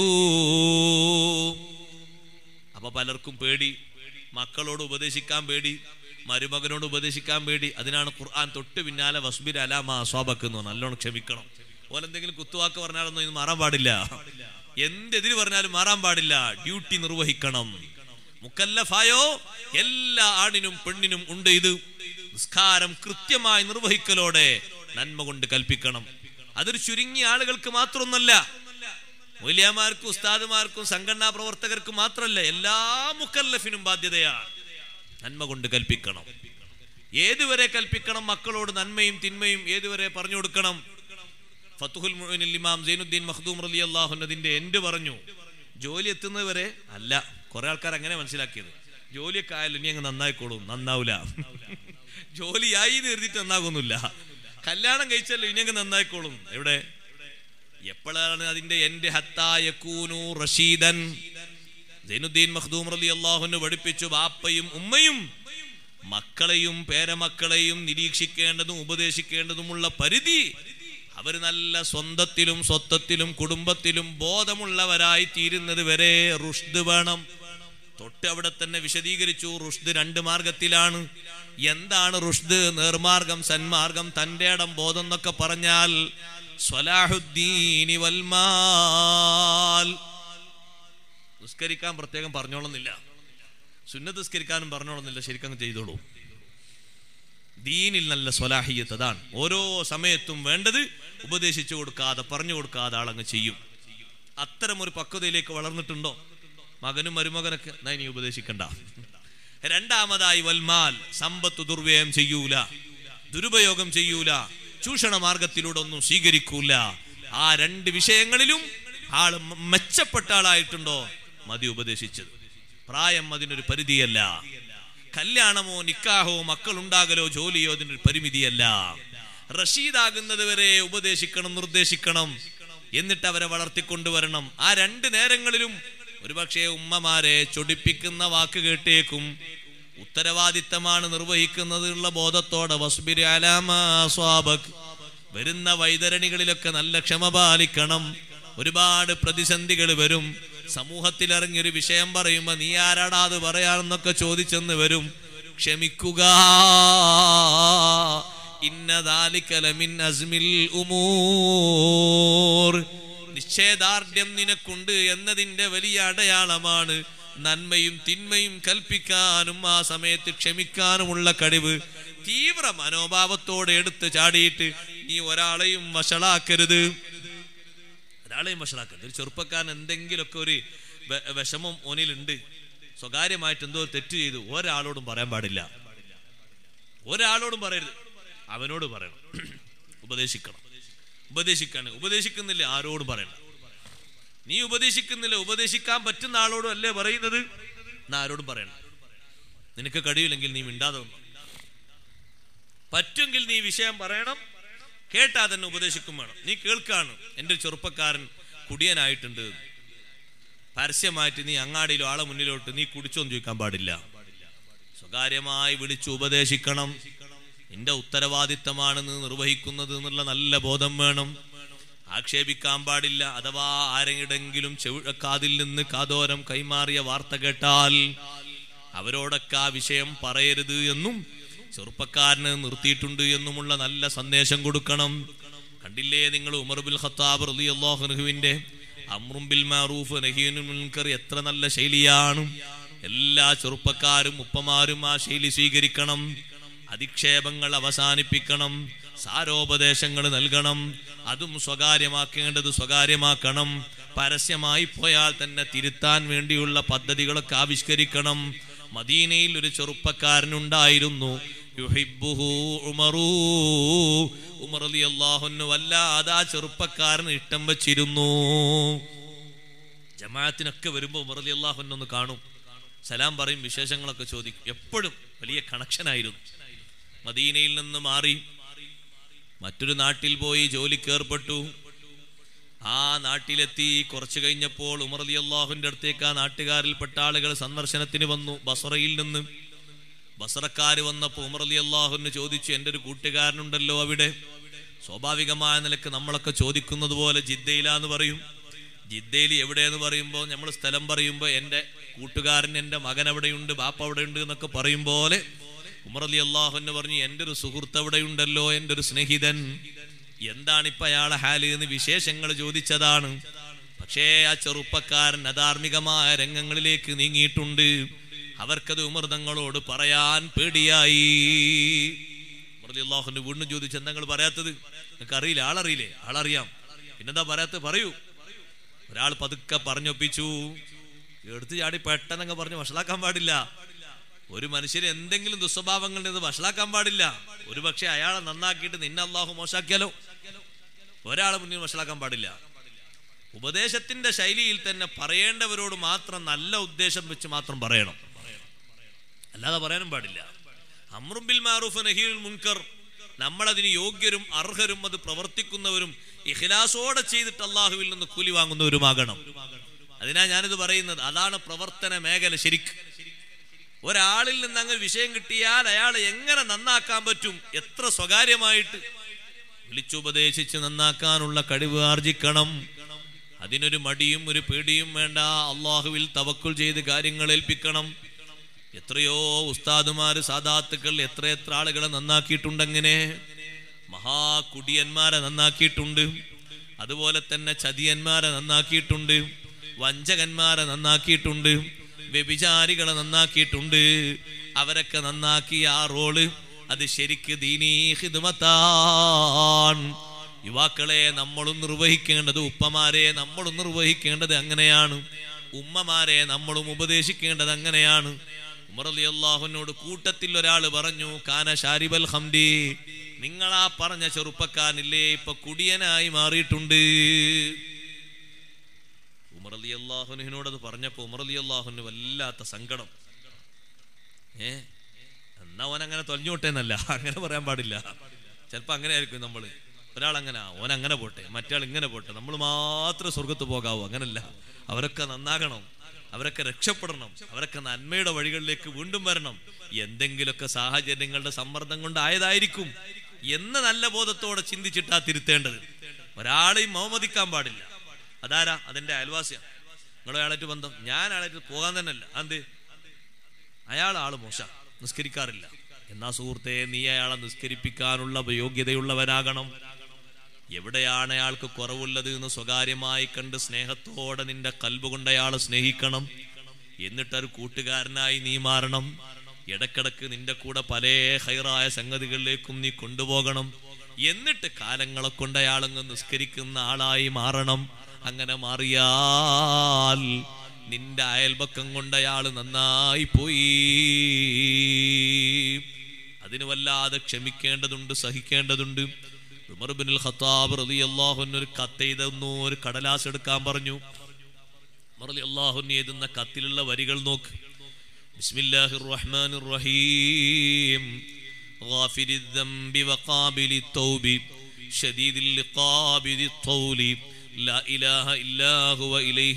അപ്പൊ പലർക്കും പേടി മക്കളോട് ഉപദേശിക്കാൻ പേടി മരുമകനോട് ഉപദേശിക്കാൻ പേടി അതിനാണ് ഖുർആൻ തൊട്ട് പിന്നാലെ വസ്ബിർ അലാമ സ്വാബക്കുന്നു നല്ലോണം ക്ഷമിക്കണം ഓലെന്തെങ്കിലും കുത്തുവാക്ക് പറഞ്ഞാലൊന്നും ഇത് മാറാൻ പാടില്ല എന്തെതിര് പറഞ്ഞാലും മാറാൻ പാടില്ല ഡ്യൂട്ടി നിർവഹിക്കണം മുക്കല്ലഫായോ എല്ലാ ആണിനും പെണ്ണിനും ഉണ്ട് ഇത് നിസ്കാരം കൃത്യമായി നിർവഹിക്കലോടെ നന്മ കൊണ്ട് കൽപ്പിക്കണം അതൊരു ചുരുങ്ങിയ ആളുകൾക്ക് മാത്രമൊന്നല്ല മൂല്യമാർക്കും ഉസ്താദുമാർക്കും സംഘടനാ പ്രവർത്തകർക്കും മാത്രമല്ല എല്ലാ മുക്കല്ലഫിനും ബാധ്യതയാണ് നന്മ കൊണ്ട് കൽപ്പിക്കണം ഏതുവരെ കൽപ്പിക്കണം മക്കളോട് നന്മയും തിന്മയും ഏതുവരെ പറഞ്ഞു കൊടുക്കണം ഫത്തുഹുൽ മുഅ്മിനിൽ ഇമാം സൈനുദ്ദീൻ മഖ്ദൂം റളിയല്ലാഹു അൻഹുവിന്റെ എൻഡ് പറഞ്ഞു ജോലി എത്തുന്നവരെ അല്ല കുറെ ആൾക്കാർ അങ്ങനെ മനസ്സിലാക്കിയത് ജോലിയൊക്കെ ആയാലും ഇനി അങ്ങ് നന്നായിക്കോളും നന്നാവൂല ജോലിയായി എന്ന് കരുതിയിട്ട് നന്നാകൊന്നുമില്ല കല്യാണം കഴിച്ചല്ലോ ഇനി അങ്ങ് നന്നായിക്കോളും എവിടെ എപ്പോഴാണ് അതിന്റെ എന്റെ ഹത്തായക്കൂനു റഷീദൻ സൈനുദ്ദീൻ മഖ്ദൂം റളിയല്ലാഹു പഠിപ്പിച്ചു ബാപ്പയും ഉമ്മയും മക്കളെയും പേരമക്കളെയും നിരീക്ഷിക്കേണ്ടതും ഉപദേശിക്കേണ്ടതുമുള്ള പരിധി അവർ നല്ല സ്വന്തത്തിലും സ്വത്വത്തിലും കുടുംബത്തിലും ബോധമുള്ളവരായി തീരുന്നത് വരെ റുഷ്ദ് വേണം തൊട്ട് അവിടെ തന്നെ വിശദീകരിച്ചു റുഷ്ദ് രണ്ട് മാർഗത്തിലാണ് എന്താണ് റുഷ്ദ് നേർമാർഗം സന്മാർഗം തന്റെ ഇടം ബോധം എന്നൊക്കെ പറഞ്ഞാൽ സ്വലാഹുദ്ദീനി വൽമാൽ നിസ്കരിക്കാൻ പ്രത്യേകം പറഞ്ഞോളുന്നില്ല സുന്നത്ത് നിസ്കരിക്കാനും പറഞ്ഞോളുന്നില്ല ശരിക്കും ചെയ്തോളൂ ദീനിൽ നല്ല സ്വലാഹിയത്ത് അതാണ് ഓരോ സമയത്തും വേണ്ടത് ഉപദേശിച്ചു കൊടുക്കാതെ പറഞ്ഞു കൊടുക്കാതെ ആളങ്ങ് ചെയ്യും അത്തരം ഒരു പക്വതയിലേക്ക് വളർന്നിട്ടുണ്ടോ മകനും മരുമകനൊക്കെ എന്നാ ഇനി ഉപദേശിക്കണ്ട രണ്ടാമതായി വൽമാൽ സമ്പത്ത് ദുർവ്യയം ചെയ്യൂല ദുരുപയോഗം ചെയ്യൂല ചൂഷണ മാർഗത്തിലൂടെ ഒന്നും സ്വീകരിക്കൂല ആ രണ്ട് വിഷയങ്ങളിലും ആള് മ- മെച്ചപ്പെട്ട ആളായിട്ടുണ്ടോ മതി ഉപദേശിച്ചത് പ്രായം അതിനൊരു പരിധിയല്ല കല്യാണമോ നിക്കാഹോ മക്കളുണ്ടാകലോ ജോലിയോ അതിനൊരു പരിമിതിയല്ല റഷീദാകുന്നത് വരെ ഉപദേശിക്കണം നിർദ്ദേശിക്കണം എന്നിട്ട് അവരെ വളർത്തിക്കൊണ്ടുവരണം ആ രണ്ട് നേരങ്ങളിലും ഒരുപക്ഷെ ഉമ്മമാരെ ചൊടിപ്പിക്കുന്ന വാക്ക് കേട്ടേക്കും ഉത്തരവാദിത്തമാണ് നിർവഹിക്കുന്നതിനുള്ള ബോധത്തോടെ വസ്ബിരി അലാമാ സ്വാബക് വരുന്ന വൈതരണികളിലൊക്കെ നല്ല ക്ഷമ പാലിക്കണം ഒരുപാട് പ്രതിസന്ധികൾ വരും സമൂഹത്തിൽ ഇറങ്ങിയൊരു വിഷയം പറയുമ്പോ നീ ആരാടാ അത് പറയാണെന്നൊക്കെ ചോദിച്ചെന്ന് വരും ക്ഷമിക്കുക ഇന്നദാലിക്കലമിൻ അസ്മിൽ ഉമൂർ നിശ്ചയദാർഢ്യം നിനക്കുണ്ട് എന്നതിന്റെ വലിയ അടയാളമാണ് നന്മയും തിന്മയും കൽപ്പിക്കാനും ആ സമയത്ത് ക്ഷമിക്കാനുമുള്ള കഴിവ് തീവ്ര മനോഭാവത്തോടെ എടുത്ത് ചാടിയിട്ട് നീ ഒരാളെയും വഷളാക്കരുത് ഒരാളെയും വഷളാക്കരുത് ഒരു ചെറുപ്പക്കാരൻ എന്തെങ്കിലുമൊക്കെ ഒരു വെ- വിഷമം ഓനിലുണ്ട് സ്വകാര്യമായിട്ട് എന്തോ തെറ്റ് ചെയ്തു ഒരാളോടും പറയാൻ പാടില്ല ഒരാളോടും പറയരുത് അവനോട് പറയണം ഉപദേശിക്കണം ഉപദേശിക്കാണ് ഉപദേശിക്കുന്നില്ല ആരോടും പറയണം നീ ഉപദേശിക്കുന്നില്ല ഉപദേശിക്കാൻ പറ്റുന്ന ആളോടും അല്ലേ പറയുന്നത് എന്നാ ആരോടും പറയണം നിനക്ക് കഴിയില്ലെങ്കിൽ നീ മിണ്ടാതെ നിന്നോ. പറ്റുമെങ്കിൽ നീ വിഷയം പറയണം കേട്ടാ തന്നെ ഉപദേശിക്കും വേണം നീ കേൾക്കാണ് എൻ്റെ ഒരു ചെറുപ്പക്കാരൻ കുടിയനായിട്ടുണ്ട് പരസ്യമായിട്ട് നീ അങ്ങാടിയിലോ ആളെ മുന്നിലോട്ട് നീ കുടിച്ചോന്ന് ചോദിക്കാൻ പാടില്ല സ്വകാര്യമായി വിളിച്ചു ഉപദേശിക്കണം നിന്റെ ഉത്തരവാദിത്തമാണ് നീ നിർവഹിക്കുന്നത് എന്നുള്ള നല്ല ബോധം വേണം ആക്ഷേപിക്കാൻ പാടില്ല അഥവാ ആരെങ്കിലും ചെവി കാതിൽ നിന്ന് കാതോരം കൈമാറിയ വാർത്ത കേട്ടാൽ അവരോടൊക്കെ ആ വിഷയം പറയരുത് എന്നും ചെറുപ്പക്കാരന് നിർത്തിയിട്ടുണ്ട് എന്നുമുള്ള നല്ല സന്ദേശം കൊടുക്കണം കണ്ടില്ലേ നിങ്ങൾ ഉമർ ബിൽ ഖത്താബ് റളിയല്ലാഹുവിന്റെ അമ്രും ബിൽ മാറൂഫ് നഹീനുൽ മുൻകർ എത്ര നല്ല ശൈലിയാണ് എല്ലാ ചെറുപ്പക്കാരും ഉപ്പമാരും ആ ശൈലി സ്വീകരിക്കണം അധിക്ഷേപങ്ങൾ അവസാനിപ്പിക്കണം സാരോപദേശങ്ങൾ നൽകണം അതും സ്വകാര്യമാക്കേണ്ടത് സ്വകാര്യമാക്കണം പരസ്യമായി പോയാൽ തന്നെ തിരുത്താൻ വേണ്ടിയുള്ള പദ്ധതികളൊക്കെ ആവിഷ്കരിക്കണം മദീനയിൽ ഒരു ചെറുപ്പക്കാരനുണ്ടായിരുന്നു യുഹിബ്ബുഹു ഉമറൂ ഉമർ അലി അള്ളാഹുന്നു വല്ലാതെ ആ ചെറുപ്പക്കാരന് ഇഷ്ടം വച്ചിരുന്നു ജമാഅത്തിനൊക്കെ വരുമ്പോൾ ഉമർ അലി അള്ളാഹുന്നൊന്ന് കാണും സലാം പറയും വിശേഷങ്ങളൊക്കെ ചോദിക്കും എപ്പോഴും വലിയ കണക്ഷനായിരുന്നു മദീനയിൽ നിന്ന് മാറി മറ്റൊരു നാട്ടിൽ പോയി ജോലിക്ക് ഏർപ്പെട്ടു ആ നാട്ടിലെത്തി കുറച്ചു കഴിഞ്ഞപ്പോൾ ഉമർ അലി അള്ളാഹുവിന്റെ അടുത്തേക്ക് ആ നാട്ടുകാരിൽപ്പെട്ട ആളുകൾ സന്ദർശനത്തിന് വന്നു ബസറയിൽ നിന്ന് ബസറക്കാര് വന്നപ്പോൾ ഉമർ അലി അള്ളാഹുവിന് ചോദിച്ചു എൻ്റെ ഒരു കൂട്ടുകാരനുണ്ടല്ലോ അവിടെ സ്വാഭാവികമായ നിലക്ക് നമ്മളൊക്കെ ചോദിക്കുന്നത് പോലെ ജിദ്ദയിലാന്ന് പറയും ജിദ്ദയിൽ എവിടെയെന്ന് പറയുമ്പോൾ നമ്മൾ സ്ഥലം പറയുമ്പോൾ എൻ്റെ കൂട്ടുകാരൻ എൻ്റെ മകൻ അവിടെയുണ്ട് ബാപ്പ അവിടെയുണ്ട് എന്നൊക്കെ പറയും പോലെ ഉമർ അലി അള്ളാഹുന്ന് പറഞ്ഞു എൻ്റെ ഒരു സുഹൃത്ത് അവിടെയുണ്ടല്ലോ എൻ്റെ ഒരു സ്നേഹിതൻ എന്താണ് ഇപ്പൊ അയാളെ ഹാല് എന്ന് വിശേഷങ്ങൾ ചോദിച്ചതാണ് പക്ഷേ ആ ചെറുപ്പക്കാരൻ അധാർമികമായ രംഗങ്ങളിലേക്ക് നീങ്ങിയിട്ടുണ്ട് അവർക്കത് ഉമർ തങ്ങളോട് പറയാൻ പേടിയായി അള്ളാഹുന്റെ വീണ്ടും ചോദിച്ചു എന്താ നിങ്ങൾ പറയാത്തത് നിങ്ങൾക്ക് അറിയില്ല ആളറിയില്ലേ ആളറിയാം പിന്നെന്താ പറയാത്തത് പറയൂ ഒരാൾ പതുക്കെ പറഞ്ഞൊപ്പിച്ചു എടുത്തു ചാടി പെട്ടെന്നങ്ങ് പറഞ്ഞു വഷളാക്കാൻ പാടില്ല ഒരു മനുഷ്യന് എന്തെങ്കിലും ദുസ്വഭാവങ്ങളിൽ നിന്ന് വഷളാക്കാൻ പാടില്ല ഒരു പക്ഷെ അയാളെ നന്നാക്കിയിട്ട് നിന്നെ അള്ളാഹു മോശാക്കിയാലോ ഒരാളെ മുന്നിൽ വഷളാക്കാൻ പാടില്ല ഉപദേശത്തിന്റെ ശൈലിയിൽ തന്നെ പറയേണ്ടവരോട് മാത്രം നല്ല ഉദ്ദേശം വെച്ച് മാത്രം പറയണം അല്ലാതെ പറയാനും പാടില്ല അമ്രുബിൽ മാറൂഫ് നഹീൽ മുൻകർ നമ്മളതിന് യോഗ്യരും അർഹരും അത് പ്രവർത്തിക്കുന്നവരും ഇഖ്ലാസോടെ ചെയ്തിട്ട് അള്ളാഹുവിൽ നിന്ന് കൂലി വാങ്ങുന്നവരുമാകണം അതിനാ ഞാനിത് പറയുന്നത് അതാണ് പ്രവർത്തന മേഖല ശരിക്ക് ഒരാളിൽ നിന്ന് അങ്ങ് വിഷയം കിട്ടിയാൽ അയാളെ എങ്ങനെ നന്നാക്കാൻ പറ്റും എത്ര സ്വകാര്യമായിട്ട് വിളിച്ചുപദേശിച്ച് നന്നാക്കാനുള്ള കഴിവ് ആർജിക്കണം അതിനൊരു മടിയും ഒരു പേടിയും വേണ്ട അള്ളാഹുവിൽ തവക്കുൽ ചെയ്ത് കാര്യങ്ങൾ ഏൽപ്പിക്കണം എത്രയോ ഉസ്താദുമാര് സാദാത്തുക്കൾ എത്ര എത്ര ആളുകളെ നന്നാക്കിയിട്ടുണ്ടങ്ങനെ മഹാകുടിയന്മാരെ നന്നാക്കിയിട്ടുണ്ട് അതുപോലെ തന്നെ ചതിയന്മാരെ നന്നാക്കിയിട്ടുണ്ട് വഞ്ചകന്മാരെ നന്നാക്കിയിട്ടുണ്ട് വ്യഭിചാരികളെ നന്നാക്കിയിട്ടുണ്ട് അവരൊക്കെ നന്നാക്കിയ ആ റോള് അത് ശരിക്ക് ദീനീ ഹിദ്മത്താൻ യുവാക്കളെ നമ്മളും നിർവഹിക്കേണ്ടത് ഉപ്പമാരെ നമ്മളും നിർവഹിക്കേണ്ടത് അങ്ങനെയാണ് ഉമ്മമാരെ നമ്മളും ഉപദേശിക്കേണ്ടത് അങ്ങനെയാണ് ഉമർ അലി അള്ളാഹുവിനോട് കൂട്ടത്തിൽ ഒരാൾ പറഞ്ഞു കാന ഷാരിബൽ ഹംദി നിങ്ങളാ പറഞ്ഞ ചെറുപ്പക്കാരനില്ലേ ഇപ്പൊ കുടിയനായി മാറിയിട്ടുണ്ട് ഉമർ അലി അള്ളാഹുനോട് അത് പറഞ്ഞപ്പോ ഉമർ അലി അള്ളാഹുന് വല്ലാത്ത സങ്കടം ഏ എന്നാ ഓൻ അങ്ങനെ തൊലഞ്ഞോട്ടെ എന്നല്ല അങ്ങനെ പറയാൻ പാടില്ല ചിലപ്പോ അങ്ങനെ ആയിരിക്കും നമ്മള് ഒരാൾ അങ്ങനെ ഓൻ അങ്ങനെ പോട്ടെ മറ്റേ ഇങ്ങനെ പോട്ടെ നമ്മൾ മാത്രം സ്വർഗത്ത് പോകാവൂ അങ്ങനല്ല അവരൊക്കെ നന്നാകണം അവരൊക്കെ രക്ഷപ്പെടണം അവരൊക്കെ നന്മയുടെ വഴികളിലേക്ക് വീണ്ടും വരണം എന്തെങ്കിലുമൊക്കെ സാഹചര്യങ്ങളുടെ സമ്മർദ്ദം കൊണ്ട് ആയതായിരിക്കും എന്ന നല്ല ബോധത്തോടെ ചിന്തിച്ചിട്ടാ തിരുത്തേണ്ടത് ഒരാളെയും അവമതിക്കാൻ പാടില്ല അതാരാ അതെന്റെ അയൽവാസിയാണ് നിങ്ങളെ അയാളായിട്ട് ബന്ധം ഞാൻ അയാളായിട്ട് പോകാൻ തന്നെയല്ല എന്ത് അയാൾ ആള് മോശ നിസ്കരിക്കാറില്ല എന്നാ സുഹൃത്തെ നീ അയാളെ നിസ്കരിപ്പിക്കാനുള്ള യോഗ്യതയുള്ളവനാകണം എവിടെയാണ് അയാൾക്ക് കുറവുള്ളത് എന്ന് സ്വകാര്യമായി കണ്ട് സ്നേഹത്തോടെ നിന്റെ കൽബ് കൊണ്ട് അയാളെ സ്നേഹിക്കണം എന്നിട്ടൊരു കൂട്ടുകാരനായി നീ മാറണം ഇടക്കിടക്ക് നിന്റെ കൂടെ പല ഹൈറായ സംഗതികളിലേക്കും നീ കൊണ്ടുപോകണം എന്നിട്ട് കാലങ്ങളെ കൊണ്ട് അയാളങ്ങ് നിസ്കരിക്കുന്ന ആളായി മാറണം അങ്ങനെ മാറിയാൽ നിന്റെ അയൽപക്കം കൊണ്ട് അയാൾ നന്നായി പോയി അതിന് വല്ലാതെ ക്ഷമിക്കേണ്ടതുണ്ട് സഹിക്കേണ്ടതുണ്ട് ഉമർ ബിനുൽ ഖത്താബ് റളിയല്ലാഹു ഒരു കത്ത് എഴുതുന്നു ഒരു കടലാസ് എടുക്കാൻ പറഞ്ഞു ഉമർ റളിയല്ലാഹു അൻഹു എഴുതുന്ന കത്തിലുള്ള വരികൾ നോക്ക് ബിസ്മില്ലാഹിർ റഹ്മാനിർ റഹീം غافر الذنب وقابل التوب شديد العقاب ذي الطول لا إله إلا هو إليه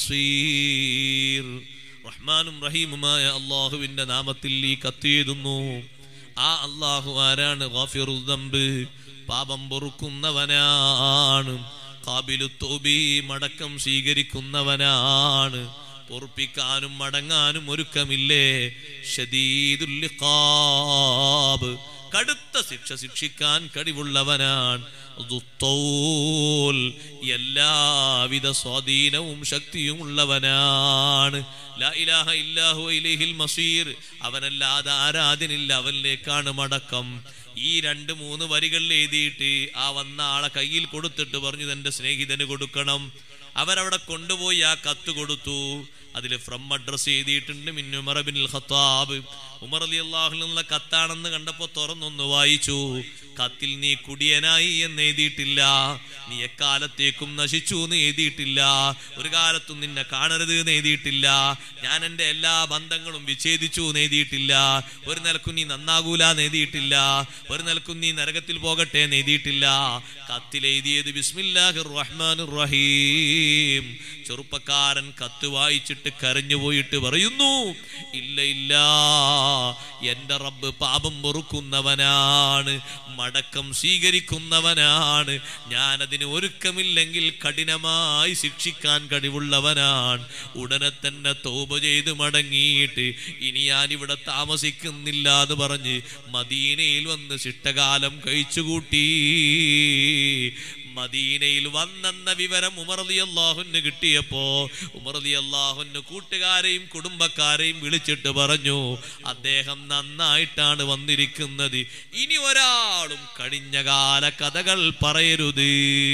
المصير റഹ്മാനും റഹീമുമായ അള്ളാഹുവിന്റെ നാമത്തിൽ ഈ കത്തെഴുതുന്നു ആ അള്ളാഹു ആരാണ് ഗാഫിറുൽ ദംബ് പാപം പൊറുക്കുന്നവനാണ് കാബിലു തോബി മടക്കം സ്വീകരിക്കുന്നവനാണ് പൊറുപ്പിക്കാനും മടങ്ങാനും ഒരുക്കമില്ലേ ഷദീദുൽ ഇഖാബ് കടുത്ത ശിക്ഷ ശിക്ഷിക്കാൻ കഴിവുള്ളവനാണ് ദുത്തൗൽ എല്ലാവിധ സ്വാധീനവും ശക്തിയും ഉള്ളവനാണ് ലാ ഇലാഹ ഇല്ലാഹു ഇലൈഹിൽ മസീർ അവനല്ലാതെ ആരാധനില്ല അവനിലേക്കാണ് മടക്കം ഈ രണ്ട് മൂന്ന് വരികളിൽ എഴുതിയിട്ട് ആ വന്ന ആളെ കയ്യിൽ കൊടുത്തിട്ട് പറഞ്ഞു തന്റെ സ്നേഹിതന് കൊടുക്കണം അവരവിടെ കൊണ്ടുപോയി ആ കത്ത് കൊടുത്തു അതിൽ ഫ്രം അഡ്രസ് എഴുതിയിട്ടുണ്ട് മിന്നുമർ ബിൻ ഖത്താബ് ഉമർ അലി അള്ളാഹുൽ നിന്നുള്ള കത്താണെന്ന് കണ്ടപ്പോ തുറന്നൊന്ന് വായിച്ചു കത്തിൽ നീ കുടിയനായി എന്ന് എഴുതിയിട്ടില്ല നീ എക്കാലത്തേക്കും നശിച്ചു എന്ന് എഴുതിയിട്ടില്ല ഒരു കാലത്തും നിന്നെ കാണരുത് എന്ന് എഴുതിയിട്ടില്ല ഞാൻ എൻ്റെ എല്ലാ ബന്ധങ്ങളും വിച്ഛേദിച്ചു എന്ന് എഴുതിയിട്ടില്ല ഒരു നിലക്കും നീ നന്നാകൂല എന്ന് എഴുതിയിട്ടില്ല ഒരു നിലക്കും നീ നരകത്തിൽ പോകട്ടെ എന്ന് എഴുതിയിട്ടില്ല കത്തിൽ എഴുതിയത് ബിസ്മില്ലാഹിർ റഹ്മാനിർ റഹീം ചെറുപ്പക്കാരൻ കത്ത് വായിച്ചിട്ട് കരഞ്ഞു പോയിട്ട് പറയുന്നു ഇല്ല ഇല്ല എന്റെ റബ്ബ് പാപം പൊറുക്കുന്നവനാണ് മടക്കം സ്വീകരിക്കുന്നവനാണ് ഞാൻ അതിന് ഒരുക്കമില്ലെങ്കിൽ കഠിനമായി ശിക്ഷിക്കാൻ കഴിവുള്ളവനാണ് ഉടനെ തന്നെ തോപ ചെയ്ത് മടങ്ങിയിട്ട് ഇനി ഞാൻ ഇവിടെ താമസിക്കുന്നില്ല എന്ന് പറഞ്ഞ് മദീനയിൽ വന്ന് ശിഷ്ടകാലം കഴിച്ചുകൂട്ടി മദീനയിൽ വന്നെന്ന വിവരം ഉമർ അലി അള്ളാഹുന് കിട്ടിയപ്പോ ഉമർ അലി അള്ളാഹുന് കൂട്ടുകാരെയും കുടുംബക്കാരെയും വിളിച്ചിട്ട് പറഞ്ഞു അദ്ദേഹം നന്നായിട്ടാണ് വന്നിരിക്കുന്നത് ഇനി ഒരാളും കഴിഞ്ഞ കാല കഥകൾ പറയരുത്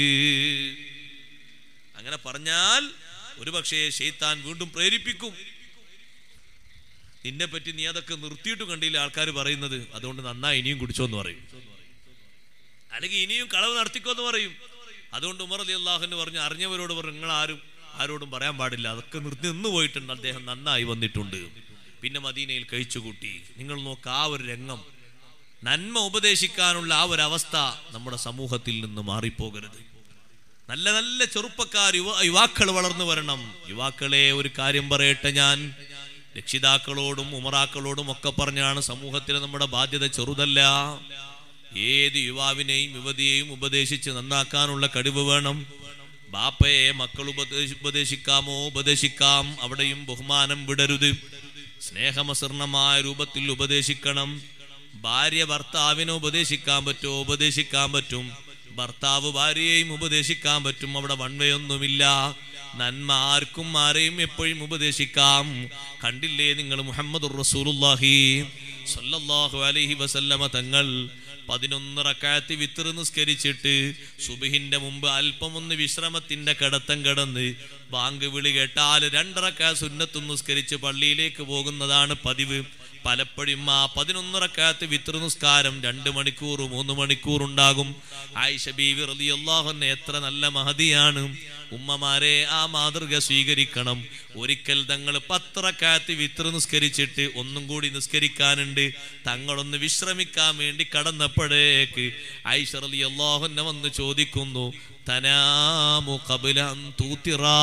അങ്ങനെ പറഞ്ഞാൽ ഒരുപക്ഷേ ഷെയ്ത്താൻ വീണ്ടും പ്രേരിപ്പിക്കും നിന്നെ പറ്റി നീ അതൊക്കെ നിർത്തിയിട്ട് കണ്ടില്ല ആൾക്കാർ പറയുന്നത് അതുകൊണ്ട് നന്നായി ഇനിയും കുടിച്ചോ എന്ന് പറയും അല്ലെങ്കിൽ ഇനിയും കളവ് നടത്തിക്കോ എന്ന് പറയും അതുകൊണ്ട് ഉമർ അലി അള്ളാഹുന്ന് പറഞ്ഞു അറിഞ്ഞവരോട് പറഞ്ഞു നിങ്ങൾ ആരും ആരോടും പറയാൻ പാടില്ല അതൊക്കെ നിർത്തി നിന്ന് പോയിട്ടുണ്ട് അദ്ദേഹം നന്നായി വന്നിട്ടുണ്ട് പിന്നെ മദീനയിൽ കഴിച്ചുകൂട്ടി നിങ്ങൾ നോക്ക് ആ ഒരു രംഗം നന്മ ഉപദേശിക്കാനുള്ള ആ ഒരു അവസ്ഥ നമ്മുടെ സമൂഹത്തിൽ നിന്ന് മാറിപ്പോകരുത് നല്ല നല്ല ചെറുപ്പക്കാർ യുവ യുവാക്കൾ വളർന്നു വരണം യുവാക്കളെ ഒരു കാര്യം പറയട്ടെ ഞാൻ രക്ഷിതാക്കളോടും ഉമറാക്കളോടും ഒക്കെ പറഞ്ഞാണ് സമൂഹത്തിലെ നമ്മുടെ ബാധ്യത ചെറുതല്ല ഏത് യുവാവിനെയും യുവതിയെയും ഉപദേശിച്ച് നന്നാക്കാനുള്ള കഴിവ് വേണം ബാപ്പയെ മക്കൾ ഉപദേശി ഉപദേശിക്കാമോ ഉപദേശിക്കാം അവിടെയും ബഹുമാനം വിടരുത് സ്നേഹമസൃണമായ രൂപത്തിൽ ഉപദേശിക്കണം ഭാര്യ ഭർത്താവിനെ ഉപദേശിക്കാൻ പറ്റുമോ ഉപദേശിക്കാൻ പറ്റും ഭർത്താവ് ഭാര്യയെയും ഉപദേശിക്കാൻ പറ്റും അവിടെ വൺവയൊന്നുമില്ല നന്മ ആർക്കും ആരെയും എപ്പോഴും ഉപദേശിക്കാം കണ്ടില്ലേ നിങ്ങൾ മുഹമ്മദ് റസൂലുള്ളാഹി സല്ലല്ലാഹു അലൈഹി വസല്ലമ തങ്ങൾ പതിനൊന്ന് റക്കാത്തി വിത്തർ നിസ്കരിച്ചിട്ട് സുബിഹിന്റെ മുമ്പ് അല്പം ഒന്ന് വിശ്രമത്തിന്റെ കടത്തം കടന്ന് ബാങ്ക് വിളി കേട്ടാൽ രണ്ടറക്കാ സുന്നത്തും നിസ്കരിച്ച് പള്ളിയിലേക്ക് പോകുന്നതാണ് പതിവ് പലപ്പോഴും ആ പതിനൊന്ന് റക്കാത്ത് വിത്തർ നിസ്കാരം രണ്ട് മണിക്കൂർ മൂന്ന് മണിക്കൂർ ഉണ്ടാകും ആയിഷ ബീവി റളിയല്ലാഹുവിന് എത്ര നല്ല മഹതിയാണ് ഉമ്മമാരെ ആ മാതൃക സ്വീകരിക്കണം ഒരിക്കൽ തങ്ങൾ പത്രക്കാത്ത് വിത്ര നിസ്കരിച്ചിട്ട് ഒന്നും കൂടി നിസ്കരിക്കാനുണ്ട് തങ്ങളൊന്ന് വിശ്രമിക്കാൻ വേണ്ടി കടന്നപ്പോഴേക്ക് ഐഷർ അലി അള്ളാഹുന്നെ വന്ന് ചോദിക്കുന്നു തനാമു കബിലം തൂത്തിറാ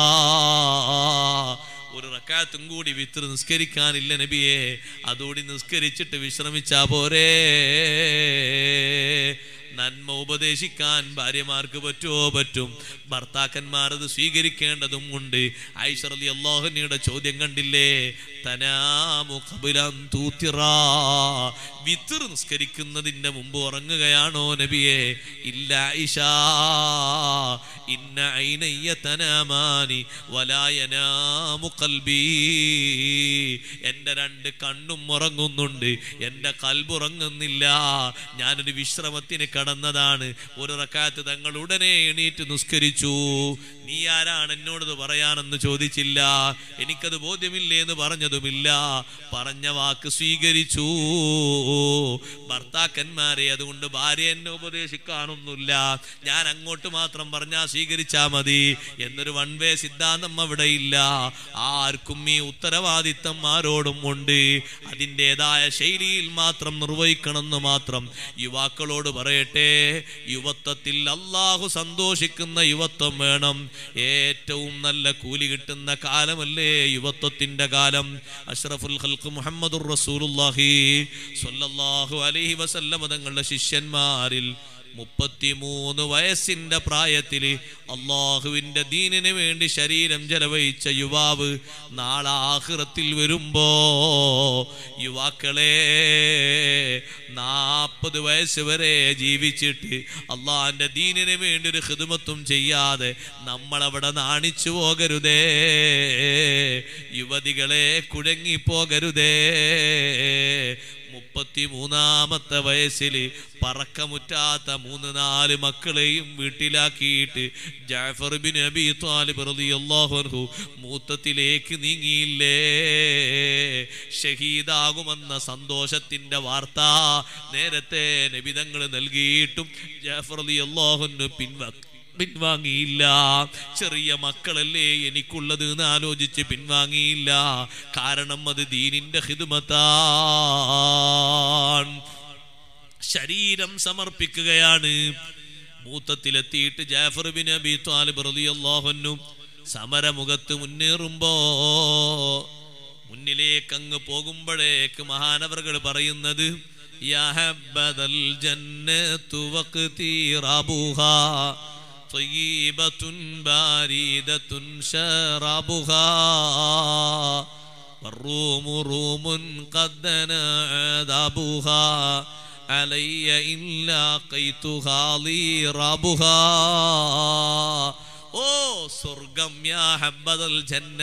ഒരു റക്കാത്തും കൂടി വിത്ര നിസ്കരിക്കാനില്ല നബിയെ അതോടി നിസ്കരിച്ചിട്ട് വിശ്രമിച്ചാ പോരേ നന്മ ഉപദേശിക്കാൻ ഭാര്യമാർക്ക് പറ്റുമോ പറ്റും ഭർത്താക്കന്മാർ അത് സ്വീകരിക്കേണ്ടതും ഉണ്ട് ഐഷർ അലി അള്ളാഹുനിയുടെ ചോദ്യം കണ്ടില്ലേ തനാമു ഖബിലൻ തൂത്തിറാ വിത്തർ നിസ്കരിക്കുന്നതിന്റെ മുമ്പ് ഉറങ്ങുകയാണോ നബിയെ ഇല്ല ഐഷാ ഇന്ന ഐനയ്യ തനാമാനി വലായനാമു കൽബീ എന്റെ രണ്ട് കണ്ണും ഉറങ്ങുന്നുണ്ട് എന്റെ കൽബുറങ്ങുന്നില്ല ഞാനൊരു വിശ്രമത്തിന് കടന്നതാണ് ഒരു റക്കാത്ത് തങ്ങൾ ഉടനെ എണീറ്റ് നിസ്കരിച്ചു നീ ആരാണ് എന്നോടത് പറയാനെന്ന് ചോദിച്ചില്ല എനിക്കത് ബോധ്യമില്ലേ എന്ന് പറഞ്ഞതുമില്ല പറഞ്ഞ വാക്ക് സ്വീകരിച്ചു ഭർത്താക്കന്മാരെ അതുകൊണ്ട് ഭാര്യ എന്നെ ഉപദേശിക്കാനൊന്നുമില്ല ഞാൻ അങ്ങോട്ട് മാത്രം പറഞ്ഞാൽ സ്വീകരിച്ചാ മതി എന്നൊരു വൺ വേ സിദ്ധാന്തം അവിടെ ഇല്ല ആർക്കും ഈ ഉത്തരവാദിത്തം ആരോടും ഉണ്ട് അതിൻ്റെതായ ശൈലിയിൽ മാത്രം നിർവഹിക്കണമെന്ന് മാത്രം യുവാക്കളോട് പറയട്ടെ യുവത്വത്തിൽ അള്ളാഹു സന്തോഷിക്കുന്ന യുവത്വം വേണം ഏറ്റവും നല്ല കൂലി കിട്ടുന്ന കാലമല്ലേ യുവത്വത്തിന്റെ കാലം അഷ്റഫുൽ ഖൽഖ് മുഹമ്മദുർ റസൂലുള്ളാഹി സ്വല്ലല്ലാഹു അലൈഹി വസല്ലമ തങ്ങളുടെ ശിഷ്യന്മാരിൽ മുപ്പത്തിമൂന്ന് വയസ്സിന്റെ പ്രായത്തില് അള്ളാഹുവിന്റെ ദീനിന് വേണ്ടി ശരീരം ചെലവഴിച്ച യുവാവ് നാളെ ആഹ്റത്തിൽ വരുമ്പോ യുവാക്കളെ നാൽപ്പത് വയസ്സ് വരെ ജീവിച്ചിട്ട് അള്ളാഹിന്റെ ദീനിന് വേണ്ടി ഒരു ഹിദമത്തും ചെയ്യാതെ നമ്മളവിടെ നാണിച്ചു പോകരുതേ യുവതികളെ കുഴങ്ങിപ്പോകരുതേ മുപ്പത്തി മൂന്നാമത്തെ വയസ്സിൽ പറക്കമുറ്റാത്ത മൂന്ന് നാല് മക്കളെയും വീട്ടിലാക്കിയിട്ട് ജാഫർ ബിൻ അബി താലിബ് റളിയല്ലാഹു അൻഹു മൂത്തത്തിലേക്ക് നീങ്ങിയില്ലേ ഷഹീദാകുമെന്ന സന്തോഷത്തിന്റെ വാർത്ത നേരത്തെ നബിതങ്ങൾ നൽകിയിട്ടും ജാഫർ അലി അള്ളാഹുന് പിൻവ പിൻവാങ്ങിയില്ല ചെറിയ മക്കളല്ലേ എനിക്കുള്ളത് എന്ന് ആലോചിച്ച് പിൻവാങ്ങിയില്ല കാരണം അത് ദീനിന്റെ ഹിദ്മത്താൻ ശരീരം സമർപ്പിക്കുകയാണ് മൂത്തത്തിലെത്തിയിട്ട് ജാഫർ ബിൻ അബി താലിബ് റളിയല്ലാഹുന്നു സമരമുഖത്ത് മുന്നേറുമ്പോ മുന്നിലേക്ക് അങ്ങ് പോകുമ്പോഴേക്ക് മഹാനവറുകൾ പറയുന്നത് യാ ഹബ്ബദൽ ജന്നത്തു വഖ്തി റബുഹാ طيبة باردة شرابها والروم روم قد دنا عذابها علي إن لاقيتها لي رابها ഓ സ്വർഗം യാ ഹബ്ബദൽ ജന്ന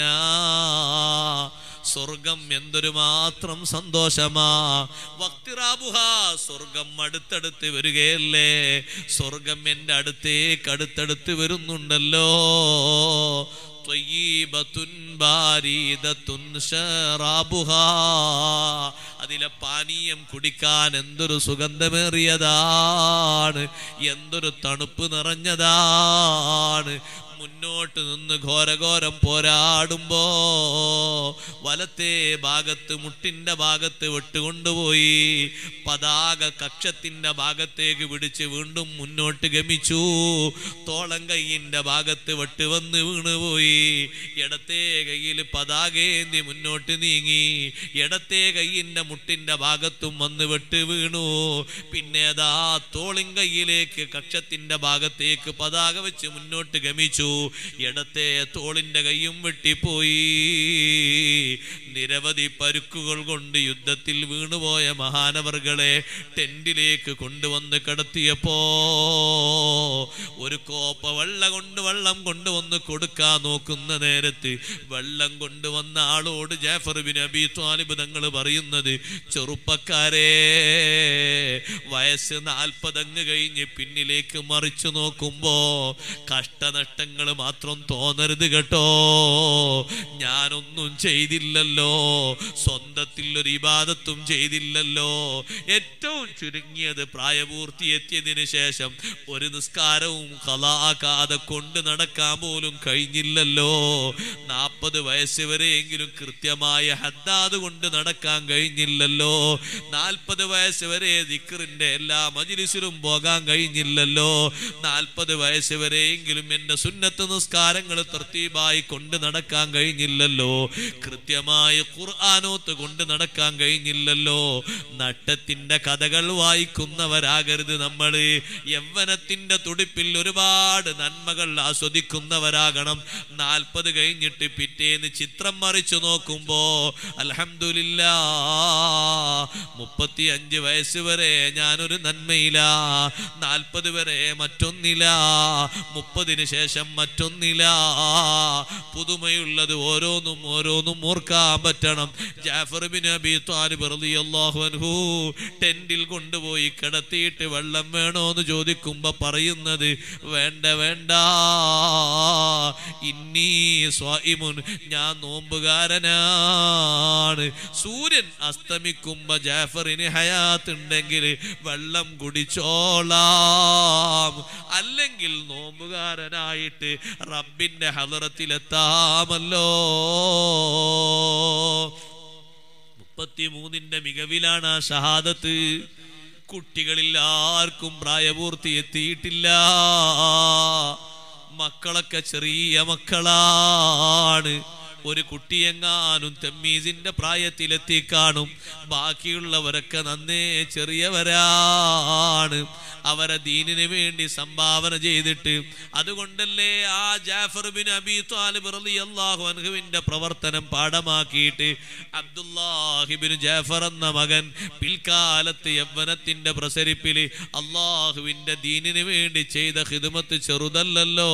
സ്വർഗം എന്തൊരു മാത്രം സന്തോഷമാ വക്തിറാബുഹ സ്വർഗം അടുത്തടുത്ത് വരികയല്ലേ സ്വർഗം എൻ്റെ അടുത്തേക്ക് അടുത്തടുത്ത് വരുന്നുണ്ടല്ലോ ത്വയ്യീബത്തുൻ ബാരീദത്തുൻ ശറാബുഹാ. അതിലെ പാനീയം കുടിക്കാൻ എന്തൊരു സുഗന്ധമേറിയതാണ് എന്തൊരു തണുപ്പ് നിറഞ്ഞതാണ് മുന്നോട്ട് നിന്ന് ഘോരഘോരം പോരാടുമ്പോ വലത്തെ ഭാഗത്ത് മുട്ടിന്റെ ഭാഗത്ത് വിട്ടുകൊണ്ടുപോയി പതാക കക്ഷത്തിന്റെ ഭാഗത്തേക്ക് പിടിച്ച് വീണ്ടും മുന്നോട്ട് ഗമിച്ചു തോളം കൈയിന്റെ ഭാഗത്ത് വെട്ട് വന്ന് വീണുപോയി ഇടത്തെ കയ്യിൽ പതാകേന്തി മുന്നോട്ട് നീങ്ങി ഇടത്തെ കൈയിന്റെ മുട്ടിന്റെ ഭാഗത്തും വന്ന് വെട്ട് വീണു പിന്നെ അതാ തോളിൻ കൈയിലേക്ക് കക്ഷത്തിന്റെ ഭാഗത്തേക്ക് പതാക വെച്ച് മുന്നോട്ട് ഗമിച്ചു ഇടത്തെ തോളിന്റെ കൈയും വെട്ടിപ്പോയി നിരവധി പരുക്കുകൾ കൊണ്ട് യുദ്ധത്തിൽ വീണുപോയ മഹാനവർകളെ ടെന്റിലേക്ക് കൊണ്ടുവന്ന് കിടത്തിയപ്പോ ഒരു കോപ്പ വെള്ള കൊണ്ട് വെള്ളം കൊണ്ടുവന്ന് കൊടുക്കാൻ നോക്കുന്ന നേരത്ത് വെള്ളം കൊണ്ടുവന്ന ആളോട് ജാഫർ ബിൻ അബി ത്വാലിബ് തങ്ങൾ പറയുന്നത് ചെറുപ്പക്കാരെ വയസ്സ് നാൽപ്പതങ്ങ് കഴിഞ്ഞ് പിന്നിലേക്ക് മറിച്ചു നോക്കുമ്പോ കഷ്ടനഷ്ടങ്ങൾ മാത്രം തോന്നരുത് കേട്ടോ ഞാനൊന്നും ചെയ്തില്ലല്ലോ സ്വന്തത്തിൽ ഒരു ഇബാദത്തും ചെയ്തില്ലല്ലോ ഏറ്റവും ചുരുങ്ങിയത് പ്രായപൂർത്തി എത്തിയതിനു ശേഷം ഒരു നിസ്കാരവും കലാകാതെ കൊണ്ട് നടക്കാൻ പോലും കഴിഞ്ഞില്ലല്ലോ നാൽപ്പത് വയസ്സ് വരെയെങ്കിലും കൃത്യമായ ഹദ്ദാദ് കൊണ്ട് നടക്കാൻ കഴിഞ്ഞില്ലല്ലോ നാൽപ്പത് വയസ്സ് വരെ ദിക്കറിന്റെ എല്ലാ മജിലിസിലും പോകാൻ കഴിഞ്ഞില്ലല്ലോ നാൽപ്പത് വയസ്സ് വരെയെങ്കിലും എന്റെ സുന്നത്ത് നിസ്കാരങ്ങൾ തർത്തീബായി കൊണ്ട് നടക്കാൻ കഴിഞ്ഞില്ലല്ലോ കൃത്യമായി ഖുർആാനോത്ത് കൊണ്ട് നടക്കാൻ കഴിഞ്ഞില്ലല്ലോ നട്ടത്തിന്റെ കഥകൾ വായിക്കുന്നവരാകരുത് നമ്മള് യൗവനത്തിന്റെ തുടിപ്പിൽ ഒരുപാട് നന്മകൾ ആസ്വദിക്കുന്നവരാകണം നാൽപ്പത് കഴിഞ്ഞിട്ട് പിറ്റേന്ന് ചിത്രം മറിച്ചു നോക്കുമ്പോ അൽഹംദുലില്ല മുപ്പത്തി അഞ്ച് വയസ്സ് വരെ ഞാനൊരു നന്മയില നാൽപ്പത് വരെ മറ്റൊന്നില്ല മുപ്പതിന് ശേഷം മറ്റൊന്നില്ല പുതുമയുള്ളത് ഓരോന്നും ഓരോന്നും ഓർക്കാൻ പറ്റണം ജാഫർ ബിൻ അബി താലിബ് റളിയല്ലാഹു അൻഹു ടെന്റിൽ കൊണ്ടുപോയി കിടത്തിയിട്ട് വെള്ളം വേണോ എന്ന് ചോദിക്കുമ്പോ പറയുന്നത് വേണ്ട വേണ്ട ഇന്നീ സ്വായിമുൻ ഞാൻ നോമ്പുകാരനാണ് സൂര്യൻ അസ്തമിക്കുമ്പോ ജാഫറിന് ഹയാത്ത് ഉണ്ടെങ്കിൽ വെള്ളം കുടിച്ചോളാം അല്ലെങ്കിൽ നോമ്പുകാരനായിട്ട് റബ്ബിന്റെ ഹലറത്തിലെത്താമല്ലോ മുപ്പത്തിമൂന്നിന്റെ മികവിലാണ് ആ ഷഹാദത്ത് കുട്ടികളിൽ ആർക്കും പ്രായപൂർത്തി എത്തിയിട്ടില്ല മക്കളൊക്കെ ചെറിയ മക്കളാണ് ഒരു കുട്ടിയെങ്ങാനും തെമ്മീസിന്റെ പ്രായത്തിലെത്തി കാണും ബാക്കിയുള്ളവരൊക്കെ നന്നേ ചെറിയവരാണ് അവരെ ദീനിന് വേണ്ടി സംഭാവന ചെയ്തിട്ട് അതുകൊണ്ടല്ലേ ആ ജാഫർ ബിൻ അബി താലിബ് റളിയല്ലാഹു അൻഹുവിന്റെ പ്രവർത്തനം പാഠമാക്കിയിട്ട് അബ്ദുല്ലാഹിബിൻ ജാഫർ എന്ന മകൻ പിൽക്കാലത്ത് യൗവനത്തിന്റെ പ്രസരിപ്പിൽ അള്ളാഹുവിന്റെ ദീനിന് വേണ്ടി ചെയ്ത ഹിദമത്ത് ചെറുതല്ലല്ലോ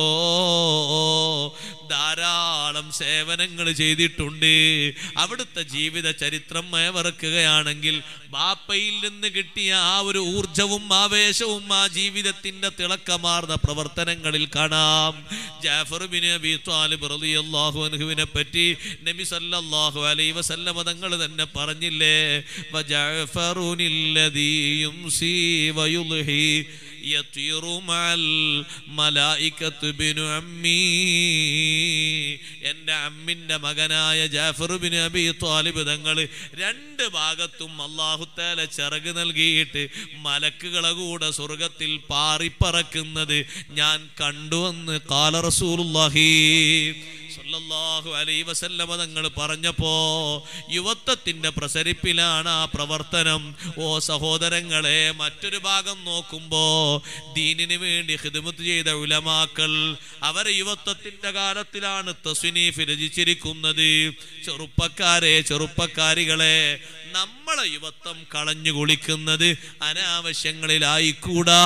ധാരാളം സേവനങ്ങൾ ചെയ്തിട്ടുണ്ട് അവിടുത്തെ ജീവിത ചരിത്രം മയവറക്കുകയാണെങ്കിൽ ബാപ്പയിൽ നിന്ന് കിട്ടിയ ആ ഒരു ഊർജവും ആവേശവും ആ ജീവിതത്തിന്റെ തിളക്കമാർന്ന പ്രവർത്തനങ്ങളിൽ കാണാം ജാഫർ ബിൻ അബി താലിബ് റളിയല്ലാഹു അൻഹുവിനെ പറ്റി നബി സല്ലല്ലാഹു അലൈഹി വസല്ലമ തങ്ങൾ തന്നെ പറഞ്ഞില്ലേ വജഅഫറുനില്ലദീ യുംസി വയുൽഹി يطير مع الملائكة بن عمي എൻ്റെ അമ്മിൻ്റെ മകനായ ജാഫർ ബിൻ അബി താലിബ് തങ്ങൾ രണ്ട് ഭാഗത്തും അള്ളാഹുത്താല ചിറക് നൽകിയിട്ട് മലക്കുകളെ കൂടെ സ്വർഗത്തിൽ പാറിപ്പറക്കുന്നത് ഞാൻ കണ്ടുവന്ന് കാല റസൂലുള്ളാഹി സല്ലല്ലാഹു അലൈഹി വസല്ലമ തങ്ങൾ പറഞ്ഞപ്പോ യുവത്വത്തിന്റെ പ്രസരിപ്പിലാണ് ആ പ്രവർത്തനം ഓ സഹോദരങ്ങളെ മറ്റൊരു ഭാഗം നോക്കുമ്പോ ദീനിന് വേണ്ടി ഹിദ്മത്ത് ചെയ്ത ഉലമാക്കൾ അവരെ യുവത്വത്തിന്റെ കാലത്തിലാണ് തസ്വിനീഫ് രചിച്ചിരിക്കുന്നത് ചെറുപ്പക്കാരെ ചെറുപ്പക്കാരികളെ നമ്മളെ യുവത്വം കളഞ്ഞു കുളിക്കുന്നത് അനാവശ്യങ്ങളിലായിക്കൂടാ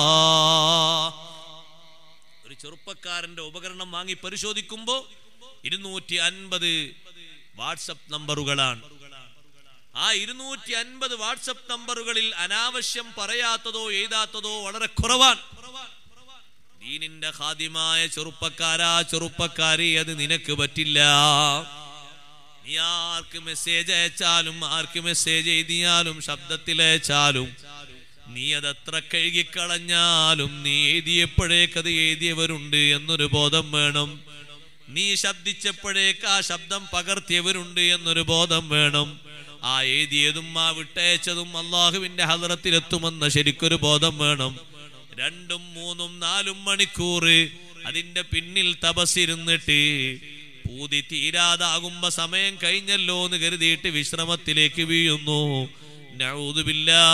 ഒരു ചെറുപ്പക്കാരന്റെ ഉപകരണം വാങ്ങി പരിശോധിക്കുമ്പോ ഇരുന്നൂറ്റി അൻപത് വാട്സപ്പ് നമ്പറുകളാണ് ആ ഇരുന്നൂറ്റി അൻപത് വാട്സപ്പ് നമ്പറുകളിൽ അനാവശ്യം പറയാത്തതോ എഴുതാത്തതോ വളരെ കുറവാണ് ദീനിന്റെ ഖാദിമായ ചെറുപ്പക്കാരാ ചെറുപ്പക്കാരി അത് നിനക്ക് പറ്റില്ല നീ ആർക്ക് മെസ്സേജ് അയച്ചാലും ആർക്ക് മെസ്സേജ് എഴുതിയാലും ശബ്ദത്തിൽ അയച്ചാലും നീ അതത്ര കഴുകിക്കളഞ്ഞാലും നീ എഴുതിയപ്പോഴേക്കത് എഴുതിയവരുണ്ട് എന്നൊരു ബോധം വേണം നീ ശബ്ദിച്ചപ്പോഴേക്ക് ആ ശബ്ദം പകർത്തിയവരുണ്ട് എന്നൊരു ബോധം വേണം ആ എഴുതിയതും ആ വിട്ടയച്ചതും അള്ളാഹുവിന്റെ ഹലറത്തിലെത്തുമെന്ന ശരിക്കൊരു ബോധം വേണം രണ്ടും മൂന്നും നാലും മണിക്കൂർ അതിന്റെ പിന്നിൽ തപസ്സിരുന്നിട്ട് പൂതി തീരാതാകുമ്പോ സമയം കഴിഞ്ഞല്ലോ എന്ന് കരുതിയിട്ട് വിശ്രമത്തിലേക്ക് വീഴുന്നു നഊദുബില്ലാ.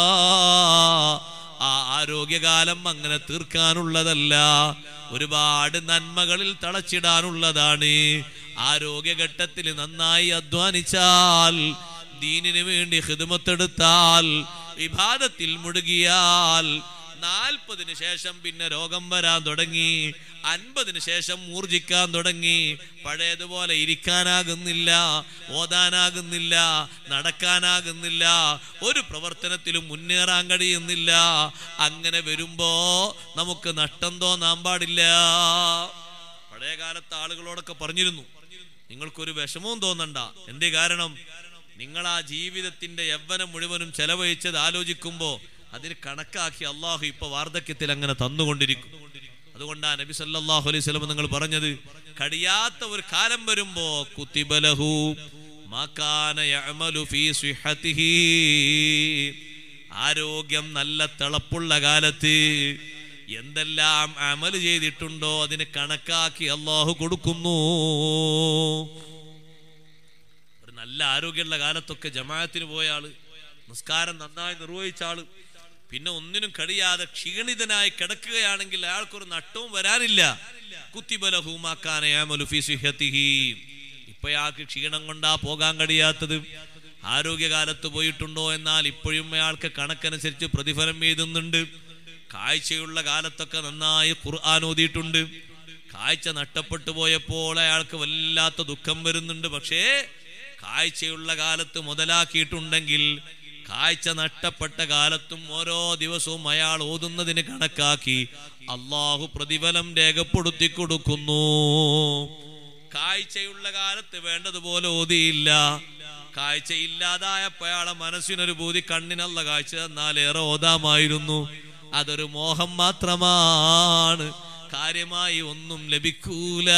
ആ ആരോഗ്യകാലം അങ്ങനെ തീർക്കാനുള്ളതല്ല ഒരുപാട് നന്മകളിൽ തളച്ചിടാനുള്ളതാണ് ആരോഗ്യഘട്ടത്തിൽ നന്നായി അധ്വാനിച്ചാൽ ദീനിന് വേണ്ടി ഹിദമത്തെടുത്താൽ വിഭാദത്തിൽ മുഴുകിയാൽ നാൽപ്പതിന് ശേഷം പിന്നെ രോഗം വരാൻ തുടങ്ങി അൻപതിന് ശേഷം ഊർജിക്കാൻ തുടങ്ങി പഴയതുപോലെ ഇരിക്കാനാകുന്നില്ല ഓതാനാകുന്നില്ല നടക്കാനാകുന്നില്ല ഒരു പ്രവർത്തനത്തിലും മുന്നേറാൻ കഴിയുന്നില്ല അങ്ങനെ വരുമ്പോ നമുക്ക് നഷ്ടം തോന്നാൻ പാടില്ല പഴയ കാലത്ത് ആളുകളോടൊക്കെ പറഞ്ഞിരുന്നു നിങ്ങൾക്കൊരു വിഷമവും തോന്നണ്ട എന്തേ കാരണം നിങ്ങൾ ആ ജീവിതത്തിന്റെ യൗവനം മുഴുവനും ചെലവഴിച്ചത് ആലോചിക്കുമ്പോ അതിന് കണക്കാക്കി അള്ളാഹു ഇപ്പൊ വാർദ്ധക്യത്തിൽ അങ്ങനെ തന്നുകൊണ്ടിരിക്കും അതുകൊണ്ടാണ് നബി സല്ലല്ലാഹു അലൈഹി വസല്ലം നിങ്ങൾ പറഞ്ഞത് കഴിയാത്ത ഒരു കാലം വരുമ്പോ കുത്തിബലഹു മാക്കാന യഅമലു ഫീ സിഹത്തിഹി ആരോഗ്യം നല്ല തിളപ്പുള്ള കാലത്ത് എന്തെല്ലാം അമല് ചെയ്തിട്ടുണ്ടോ അതിന് കണക്കാക്കി അള്ളാഹു കൊടുക്കുന്നു ഒരു നല്ല ആരോഗ്യമുള്ള കാലത്തൊക്കെ ജമാഅത്തിന് പോയ ആള് നിസ്കാരം നന്നായി നിർവഹിച്ച ആള് പിന്നെ ഒന്നിനും കഴിയാതെ ക്ഷീണിതനായി കിടക്കുകയാണെങ്കിൽ അയാൾക്കൊരു നട്ടവും വരാനില്ല കുത്തിബലഹൂമാക്കാനയാമലു ഫീ സിഹത്തിഹി ഇപ്പൊ അയാൾക്ക് ക്ഷീണം കൊണ്ടാ പോകാൻ കഴിയാത്തത് ആരോഗ്യകാലത്ത് പോയിട്ടുണ്ടോ എന്നാൽ ഇപ്പോഴും അയാൾക്ക് കണക്കനുസരിച്ച് പ്രതിഫലം എഴുതുന്നുണ്ട് കാഴ്ചയുള്ള കാലത്തൊക്കെ നന്നായി ഖുർആൻ ഓതിയിട്ടുണ്ട് കാഴ്ച നഷ്ടപ്പെട്ടു പോയപ്പോൾ അയാൾക്ക് വല്ലാത്ത ദുഃഖം വരുന്നുണ്ട് പക്ഷേ കാഴ്ചയുള്ള കാലത്ത് മുതലാക്കിയിട്ടുണ്ടെങ്കിൽ കാഴ്ച നഷ്ടപ്പെട്ട കാലത്തും ഓരോ ദിവസവും അയാൾ ഓതുന്നതിന് കണക്കാക്കി അള്ളാഹു പ്രതിഫലം രേഖപ്പെടുത്തി കൊടുക്കുന്നു കാഴ്ചയുള്ള കാലത്ത് വേണ്ടതുപോലെ ഓതിയില്ല കാഴ്ച ഇല്ലാതായപ്പോ അയാളെ മനസ്സിനൊരു ബൂതി കണ്ണിനല്ല കാഴ്ച തന്നാലേറെ ഓതാമായിരുന്നു അതൊരു മോഹം മാത്രമാണ് കാര്യമായി ഒന്നും ലഭിക്കൂല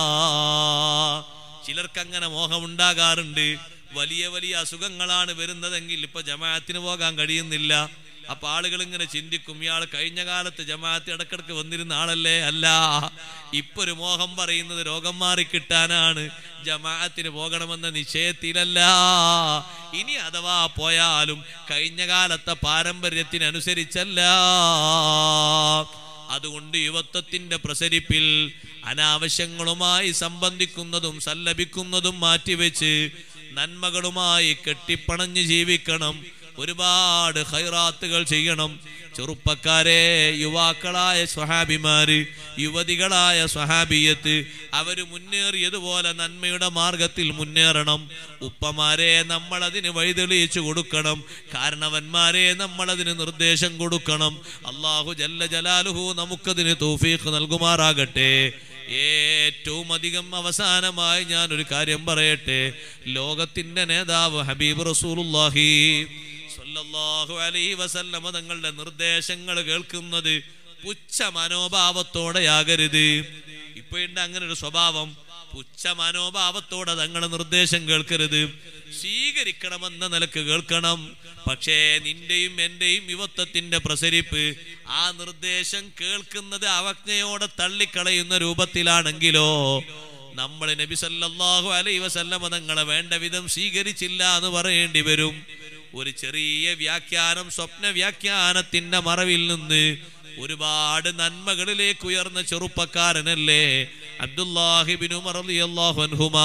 ചിലർക്ക് അങ്ങനെ മോഹം ഉണ്ടാകാറുണ്ട് വലിയ വലിയ അസുഖങ്ങളാണ് വരുന്നതെങ്കിൽ ഇപ്പൊ ജമാഅത്തിന് പോകാൻ കഴിയുന്നില്ല അപ്പൊ ആളുകൾ ഇങ്ങനെ ചിന്തിക്കും ഇയാൾ കഴിഞ്ഞ കാലത്ത് ജമാഅത്ത് ഇടക്കിടക്ക് വന്നിരുന്ന ആളല്ലേ അല്ല ഇപ്പൊ ഒരു മോഹം പറയുന്നത് രോഗം മാറി കിട്ടാനാണ് ജമാഅത്തിന് പോകണമെന്ന നിശ്ചയത്തിലല്ല ഇനി അഥവാ പോയാലും കഴിഞ്ഞ കാലത്തെ പാരമ്പര്യത്തിനനുസരിച്ചല്ല അതുകൊണ്ട് യുവത്വത്തിന്റെ പ്രസരിപ്പിൽ അനാവശ്യങ്ങളുമായി സംബന്ധിക്കുന്നതും സല്ലപിക്കുന്നതും മാറ്റിവെച്ച് നന്മകളുമായി കെട്ടിപ്പണഞ്ഞ് ജീവിക്കണം ഒരുപാട് ഹൈറാത്തുകൾ ചെയ്യണം ചെറുപ്പക്കാരെ യുവാക്കളായ സ്വഹാബിമാര് യുവതികളായ സ്വഹാബിയത്ത് അവര് മുന്നേറിയതുപോലെ നന്മയുടെ മാർഗത്തിൽ മുന്നേറണം ഉപ്പമാരെ നമ്മൾ അതിന് വഴിതെളിയിച്ചു കൊടുക്കണം കാരണവന്മാരെ നമ്മൾ അതിന് നിർദ്ദേശം കൊടുക്കണം അള്ളാഹു ജല്ല ജലാലുഹു നമുക്കതിന് തൗഫീഖ് നൽകുമാറാകട്ടെ ഏറ്റവും അധികം അവസാനമായി ഞാൻ ഒരു കാര്യം പറയട്ടെ ലോകത്തിന്റെ നേതാവ് ഹബീബ് റസൂലുള്ളാഹി സ്വല്ലല്ലാഹു അലൈഹി വസല്ലമ തങ്ങളുടെ നിർദ്ദേശങ്ങൾ കേൾക്കുന്നത് പുച്ഛ മനോഭാവത്തോടെയാകരുത് ഇപ്പോഴുണ്ട് അങ്ങനെ ഒരു സ്വഭാവം പുച്ഛ മനോഭാവത്തോടെ തങ്ങളുടെ നിർദ്ദേശം കേൾക്കരുത് സ്വീകരിക്കണമെന്ന നിലക്ക് കേൾക്കണം പക്ഷേ നിന്റെയും എന്റെയും യുവത്വത്തിന്റെ പ്രസരിപ്പ് ആ നിർദ്ദേശം കേൾക്കുന്നത് അവജ്ഞയോടെ തള്ളിക്കളയുന്ന രൂപത്തിലാണെങ്കിലോ നമ്മൾ നബി സല്ലല്ലാഹു അലൈഹി വസല്ലമ തങ്ങളെ വേണ്ട വിധം സ്വീകരിച്ചില്ല എന്ന് പറയേണ്ടി വരും ഒരു ചെറിയ വ്യാഖ്യാനം സ്വപ്ന വ്യാഖ്യാനത്തിന്റെ മറവിൽ നിന്ന് ഒരുപാട് നന്മകളിലേക്ക് ഉയർന്ന ചെറുപ്പക്കാരനല്ലേ അബ്ദുല്ലാഹിബിനു റളിയല്ലാഹു അൻഹുമാ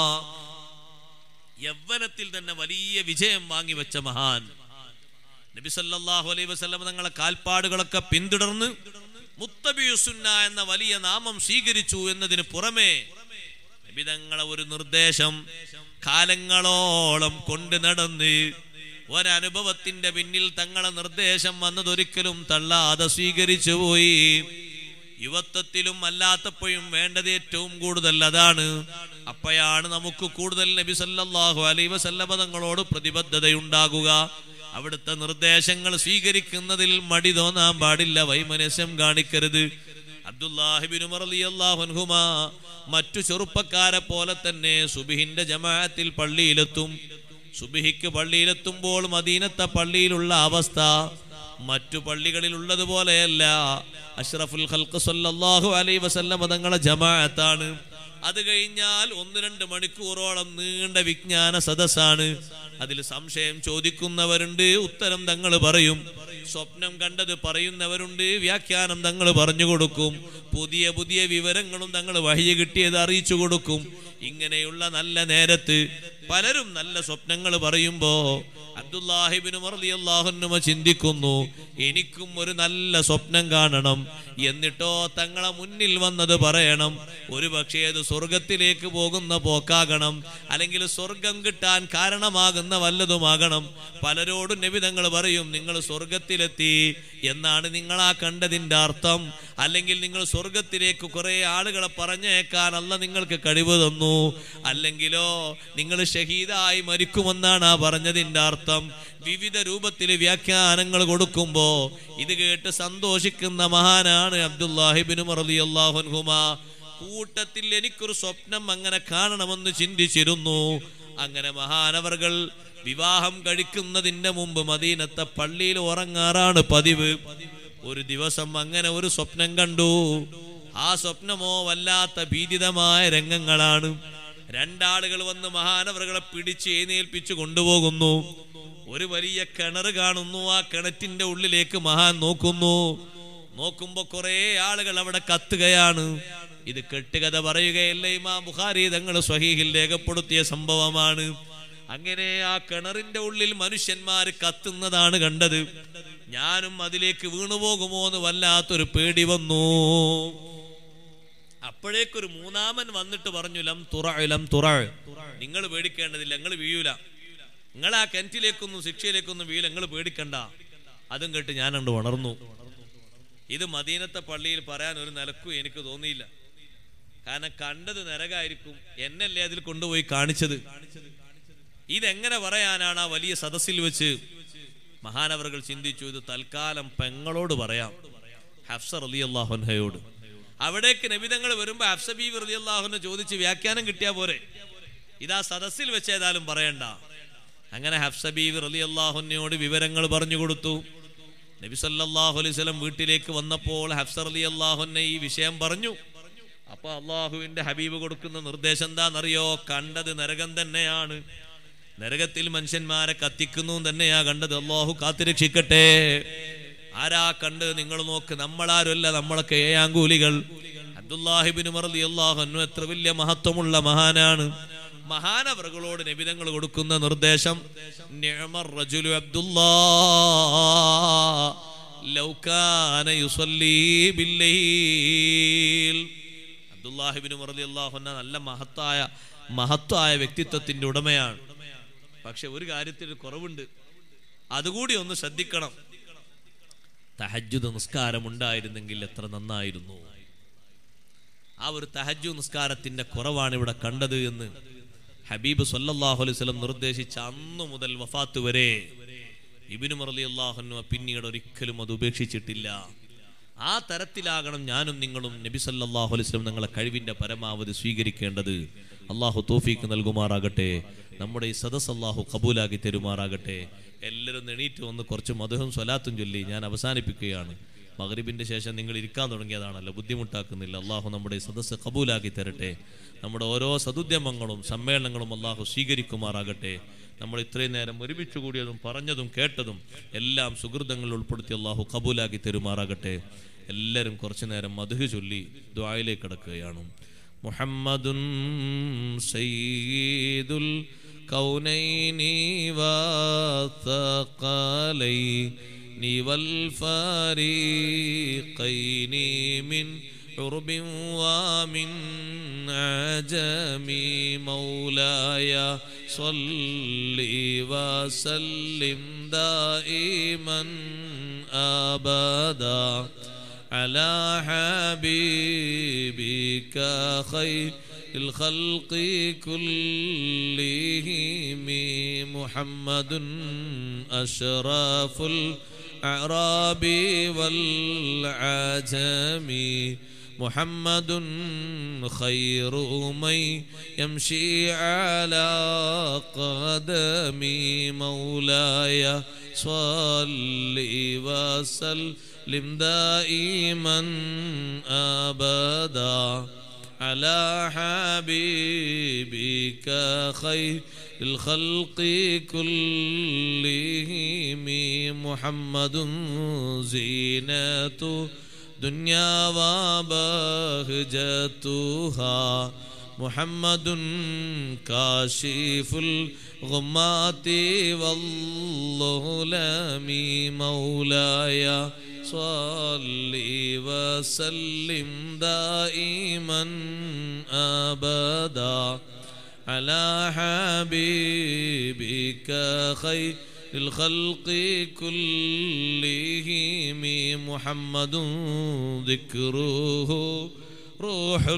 യൗവനത്തിൽ തന്നെ വലിയ വിജയം വാങ്ങിവെച്ച മഹാൻ നബി സല്ലല്ലാഹു അലൈഹി വസല്ലം തങ്ങളെ കാൽപ്പാടുകളൊക്കെ പിന്തുടർന്ന് മുത്തബിയുസുന്ന എന്ന വലിയ നാമം സ്വീകരിച്ചു എന്നതിന് പുറമെ നബി തങ്ങളെ ഒരു നിർദ്ദേശം കാലങ്ങളോളം കൊണ്ട് നടന്ന് ഒരനുഭവത്തിന്റെ പിന്നിൽ തങ്ങളെ നിർദ്ദേശം വന്നതൊരിക്കലും തള്ളാതെ സ്വീകരിച്ചു പോയി യുവത്വത്തിലും അല്ലാത്തപ്പോഴും വേണ്ടത് ഏറ്റവും കൂടുതൽ അതാണ് അപ്പോഴാണ് നമുക്ക് കൂടുതൽ നബി സല്ലല്ലാഹു അലൈഹി വസല്ലമ തങ്ങളോട് പ്രതിബദ്ധതയുണ്ടാകുക അവിടുത്തെ നിർദ്ദേശങ്ങൾ സ്വീകരിക്കുന്നതിൽ മടി തോന്നാൻ പാടില്ല വൈമനസ്യം കാണിക്കരുത് അബ്ദുല്ലാഹിബിൻ അൻഹുമാ മറ്റു ചെറുപ്പക്കാരെ പോലെ തന്നെ സുബിഹിന്റെ ജമാഅത്തിൽ പള്ളിയിലെത്തും സുബിഹിക്ക് പള്ളിയിലെത്തുമ്പോൾ മദീനത്തെ പള്ളിയിലുള്ള അവസ്ഥ മറ്റു പള്ളികളിൽ ഉള്ളതുപോലെയല്ല അഷ്റഫുൽ ഖൽഖ് സല്ലല്ലാഹു അലൈഹി വസല്ലം തങ്ങളെ ജമാഅത്താണ് അത് കഴിഞ്ഞാൽ ഒന്ന് രണ്ട് മണിക്കൂറോളം നീണ്ട വിജ്ഞാന സദസ്സാണ് അതിൽ സംശയം ചോദിക്കുന്നവരുണ്ട് ഉത്തരം തങ്ങൾ പറയും സ്വപ്നം കണ്ടത് പറയുന്നവരുണ്ട് വ്യാഖ്യാനം തങ്ങൾ പറഞ്ഞു കൊടുക്കും പുതിയ പുതിയ വിവരങ്ങളും തങ്ങൾ വഴിയ കിട്ടിയത് അറിയിച്ചു കൊടുക്കും ഇങ്ങനെയുള്ള നല്ല നേരത്ത് പലരും നല്ല സ്വപ്നങ്ങൾ പറയുമ്പോ അബ്ദുല്ലാഹിബിന് അള്ളാഹുനുമ ചിന്തിക്കുന്നു എനിക്കും ഒരു നല്ല സ്വപ്നം കാണണം എന്നിട്ടോ തങ്ങളെ മുന്നിൽ വന്നത് പറയണം ഒരു പക്ഷേ അത് സ്വർഗത്തിലേക്ക് പോകുന്ന പോക്കാകണം അല്ലെങ്കിൽ സ്വർഗം കിട്ടാൻ കാരണമാകുന്ന വല്ലതുമാകണം പലരോടും നബിതങ്ങൾ പറയും നിങ്ങൾ സ്വർഗത്തിലെത്തി എന്നാണ് നിങ്ങളാ കണ്ടതിന്റെ അർത്ഥം അല്ലെങ്കിൽ നിങ്ങൾ സ്വർഗത്തിലേക്ക് കുറെ ആളുകളെ പറഞ്ഞേക്കാൻ അല്ല നിങ്ങൾക്ക് കഴിവ് തന്നു അല്ലെങ്കിലോ നിങ്ങൾ ഷഹീദായി മരിക്കുമെന്നാണ് ആ പറഞ്ഞതിന്റെ അർത്ഥം വിവിധ രൂപത്തിൽ വ്യാഖ്യാനങ്ങൾ കൊടുക്കുമ്പോ ഇത് കേട്ട് സന്തോഷിക്കുന്ന മഹാനാണ് അബ്ദുല്ലാഹിബിൻ അള്ളാഹുൻഹുമാ കൂട്ടത്തിൽ എനിക്കൊരു സ്വപ്നം അങ്ങനെ കാണണമെന്ന് ചിന്തിച്ചിരുന്നു അങ്ങനെ മഹാനവർകൾ വിവാഹം കഴിക്കുന്നതിന്റെ മുമ്പ് മദീനത്തെ പള്ളിയിൽ ഉറങ്ങാറാണ് പതിവ് ഒരു ദിവസം അങ്ങനെ ഒരു സ്വപ്നം കണ്ടു ആ സ്വപ്നമോ വല്ലാത്ത ഭീതിതമായ രംഗങ്ങളാണ് രണ്ടാളുകൾ വന്ന് മഹാനവറുകളെ പിടിച്ച് എഴുന്നേൽപ്പിച്ചു കൊണ്ടുപോകുന്നു ഒരു വലിയ കിണർ കാണുന്നു ആ കിണറ്റിന്റെ ഉള്ളിലേക്ക് മഹാൻ നോക്കുന്നു നോക്കുമ്പോ കുറെ ആളുകൾ അവിടെ കത്തുകയാണ് ഇത് കെട്ടുകഥ പറയുകയല്ല ഇമാം ബുഖാരി തങ്ങൾ സ്വഹീഹിൽ രേഖപ്പെടുത്തിയ സംഭവമാണ് അങ്ങനെ ആ കിണറിന്റെ ഉള്ളിൽ മനുഷ്യന്മാർ കത്തുന്നതാണ് കണ്ടത് ഞാനും അതിലേക്ക് വീണുപോകുമോ എന്ന് വല്ലാത്തൊരു പേടി വന്നു അപ്പോഴേക്കൊരു മൂന്നാമൻ വന്നിട്ട് പറഞ്ഞു ലം തുറ ലം തുറ നിങ്ങൾ പേടിക്കേണ്ടതില്ല നിങ്ങൾ വീഴൂല നിങ്ങൾ ആ കിണറ്റിലേക്കൊന്നും ശിക്ഷയിലേക്കൊന്നും വീഴൂല നിങ്ങൾ പേടിക്കണ്ട അതും കേട്ട് ഞാനുണ്ട് ഉണർന്നു ഇത് മദീനത്തെ പള്ളിയിൽ പറയാൻ ഒരു നിലക്കും എനിക്ക് തോന്നിയില്ല കാരണം കണ്ടത് നരകായിരിക്കും എന്നല്ലേ അതിൽ കൊണ്ടുപോയി കാണിച്ചത് ഇതെങ്ങനെ പറയാനാണ് ആ വലിയ സദസ്സിൽ വെച്ച് മഹാനവറുകൾ ചിന്തിച്ചു ഇത് തൽക്കാലം പെങ്ങളോട് പറയാം ഹഫ്സ റലി അള്ളാഹുൻഹയോട് അവിടേക്ക് നബിതങ്ങൾ വരുമ്പോ ഹഫ്സ ബി റലി അള്ളാഹുനെ ചോദിച്ച് വ്യാഖ്യാനം കിട്ടിയാ പോരെ ഇതാ സദസ്സിൽ വെച്ച് ഏതായാലും പറയണ്ട അങ്ങനെ ഹഫ്സ ബി റലി അള്ളാഹുനോട് വിവരങ്ങൾ പറഞ്ഞു കൊടുത്തു നബി സല്ലല്ലാഹു അലൈഹി വസല്ലം വീട്ടിലേക്ക് വന്നപ്പോൾ ഹഫ്സ റലി അള്ളാഹുനെ ഈ വിഷയം പറഞ്ഞു അപ്പൊ അള്ളാഹുവിന്റെ ഹബീബ് കൊടുക്കുന്ന നിർദ്ദേശം എന്താണെന്നറിയോ കണ്ടത് നരകം തന്നെയാണ് നരകത്തിൽ മനുഷ്യന്മാരെ കത്തിക്കുന്നു തന്നെയാ കണ്ടത് അള്ളാഹു കാത്തിരക്ഷിക്കട്ടെ ആരാ കണ്ട് നിങ്ങൾ നോക്ക് നമ്മളാരുമല്ല നമ്മളൊക്കെ ഏയാങ്കൂലികൾ അബ്ദുല്ലാഹിബിന് മറലി അള്ളാഹു എത്ര വലിയ മഹത്വമുള്ള മഹാനാണ് മഹാനവറുകളോട് നിബിധങ്ങൾ കൊടുക്കുന്ന നിർദ്ദേശം നിഅമർ റജുലു അബ്ദുല്ലാ ലൗ കാന യുസല്ലി ബില്ലൈൽ അബ്ദുല്ലാഹിബിന് മറലി അള്ളാഹു നല്ല മഹത്തായ മഹത്തായ വ്യക്തിത്വത്തിന്റെ ഉടമയാണ് പക്ഷെ ഒരു കാര്യത്തിൽ കുറവുണ്ട് അതുകൂടി ഒന്ന് ശ്രദ്ധിക്കണം തഹജുദ് നിസ്കാരം ഉണ്ടായിരുന്നെങ്കിൽ എത്ര നന്നായിരുന്നു ആ ഒരു തഹജു നിസ്കാരത്തിന്റെ കുറവാണ് ഇവിടെ കണ്ടത് എന്ന് ഹബീബ് സല്ലല്ലാഹു അലൈഹി വസല്ലം നിർദ്ദേശിച്ച അന്നു മുതൽ വഫാത്ത് വരെ ഇബിനു മറലി അള്ളാഹുനു പിന്നീട് ഒരിക്കലും അത് ഉപേക്ഷിച്ചിട്ടില്ല ആ തരത്തിലാകണം ഞാനും നിങ്ങളും നബി സല്ലല്ലാഹു അലൈഹി വസല്ലം നിങ്ങളെ കഴിവിന്റെ പരമാവധി സ്വീകരിക്കേണ്ടത് അള്ളാഹു തോഫീക്ക് നൽകുമാറാകട്ടെ നമ്മുടെ ഈ സദസ് അള്ളാഹു കബൂലാക്കി തരുമാറാകട്ടെ എല്ലാവരും എണീറ്റ് വന്ന് കുറച്ച് മധുഹം സ്വലാത്തും ചൊല്ലി ഞാൻ അവസാനിപ്പിക്കുകയാണ് മഗ്രിബിന്റെ ശേഷം നിങ്ങൾ ഇരിക്കാൻ തുടങ്ങിയതാണല്ലോ ബുദ്ധിമുട്ടാക്കുന്നില്ല അള്ളാഹു നമ്മുടെ ഈ സദസ്സ് കബൂലാക്കി തരട്ടെ നമ്മുടെ ഓരോ സതുദ്യമങ്ങളും സമ്മേളനങ്ങളും അള്ളാഹു സ്വീകരിക്കുമാറാകട്ടെ നമ്മൾ ഇത്രയും നേരം ഒരുമിച്ച് കൂടിയതും പറഞ്ഞതും കേട്ടതും എല്ലാം സുഹൃതങ്ങളിൽ ഉൾപ്പെടുത്തി അള്ളാഹു കബൂലാക്കി തരുമാറാകട്ടെ എല്ലാവരും കുറച്ചു നേരം മധു ചൊല്ലി ദ്വായിലേക്ക് കിടക്കുകയാണ് മുഹമ്മദുൻ സയ്യിദുൽ كونين وثقلين والفريقين من عرب ومن عجم مولاي صل وسلم دائما ابدا على حبيبك خير الخلق كلهم محمد أشرف الأعراب والعجم محمد خير من يمشي على قدم مولاي صل وسلم دائما أبدا على حبيبك خير الخلق كلهم محمد زينة دنيا وبهجتها محمد كاشف الغمات والظلام مولاي صل وسلم دائما ابدا على حبيبك خير الخلق كلهم محمد ذكره روح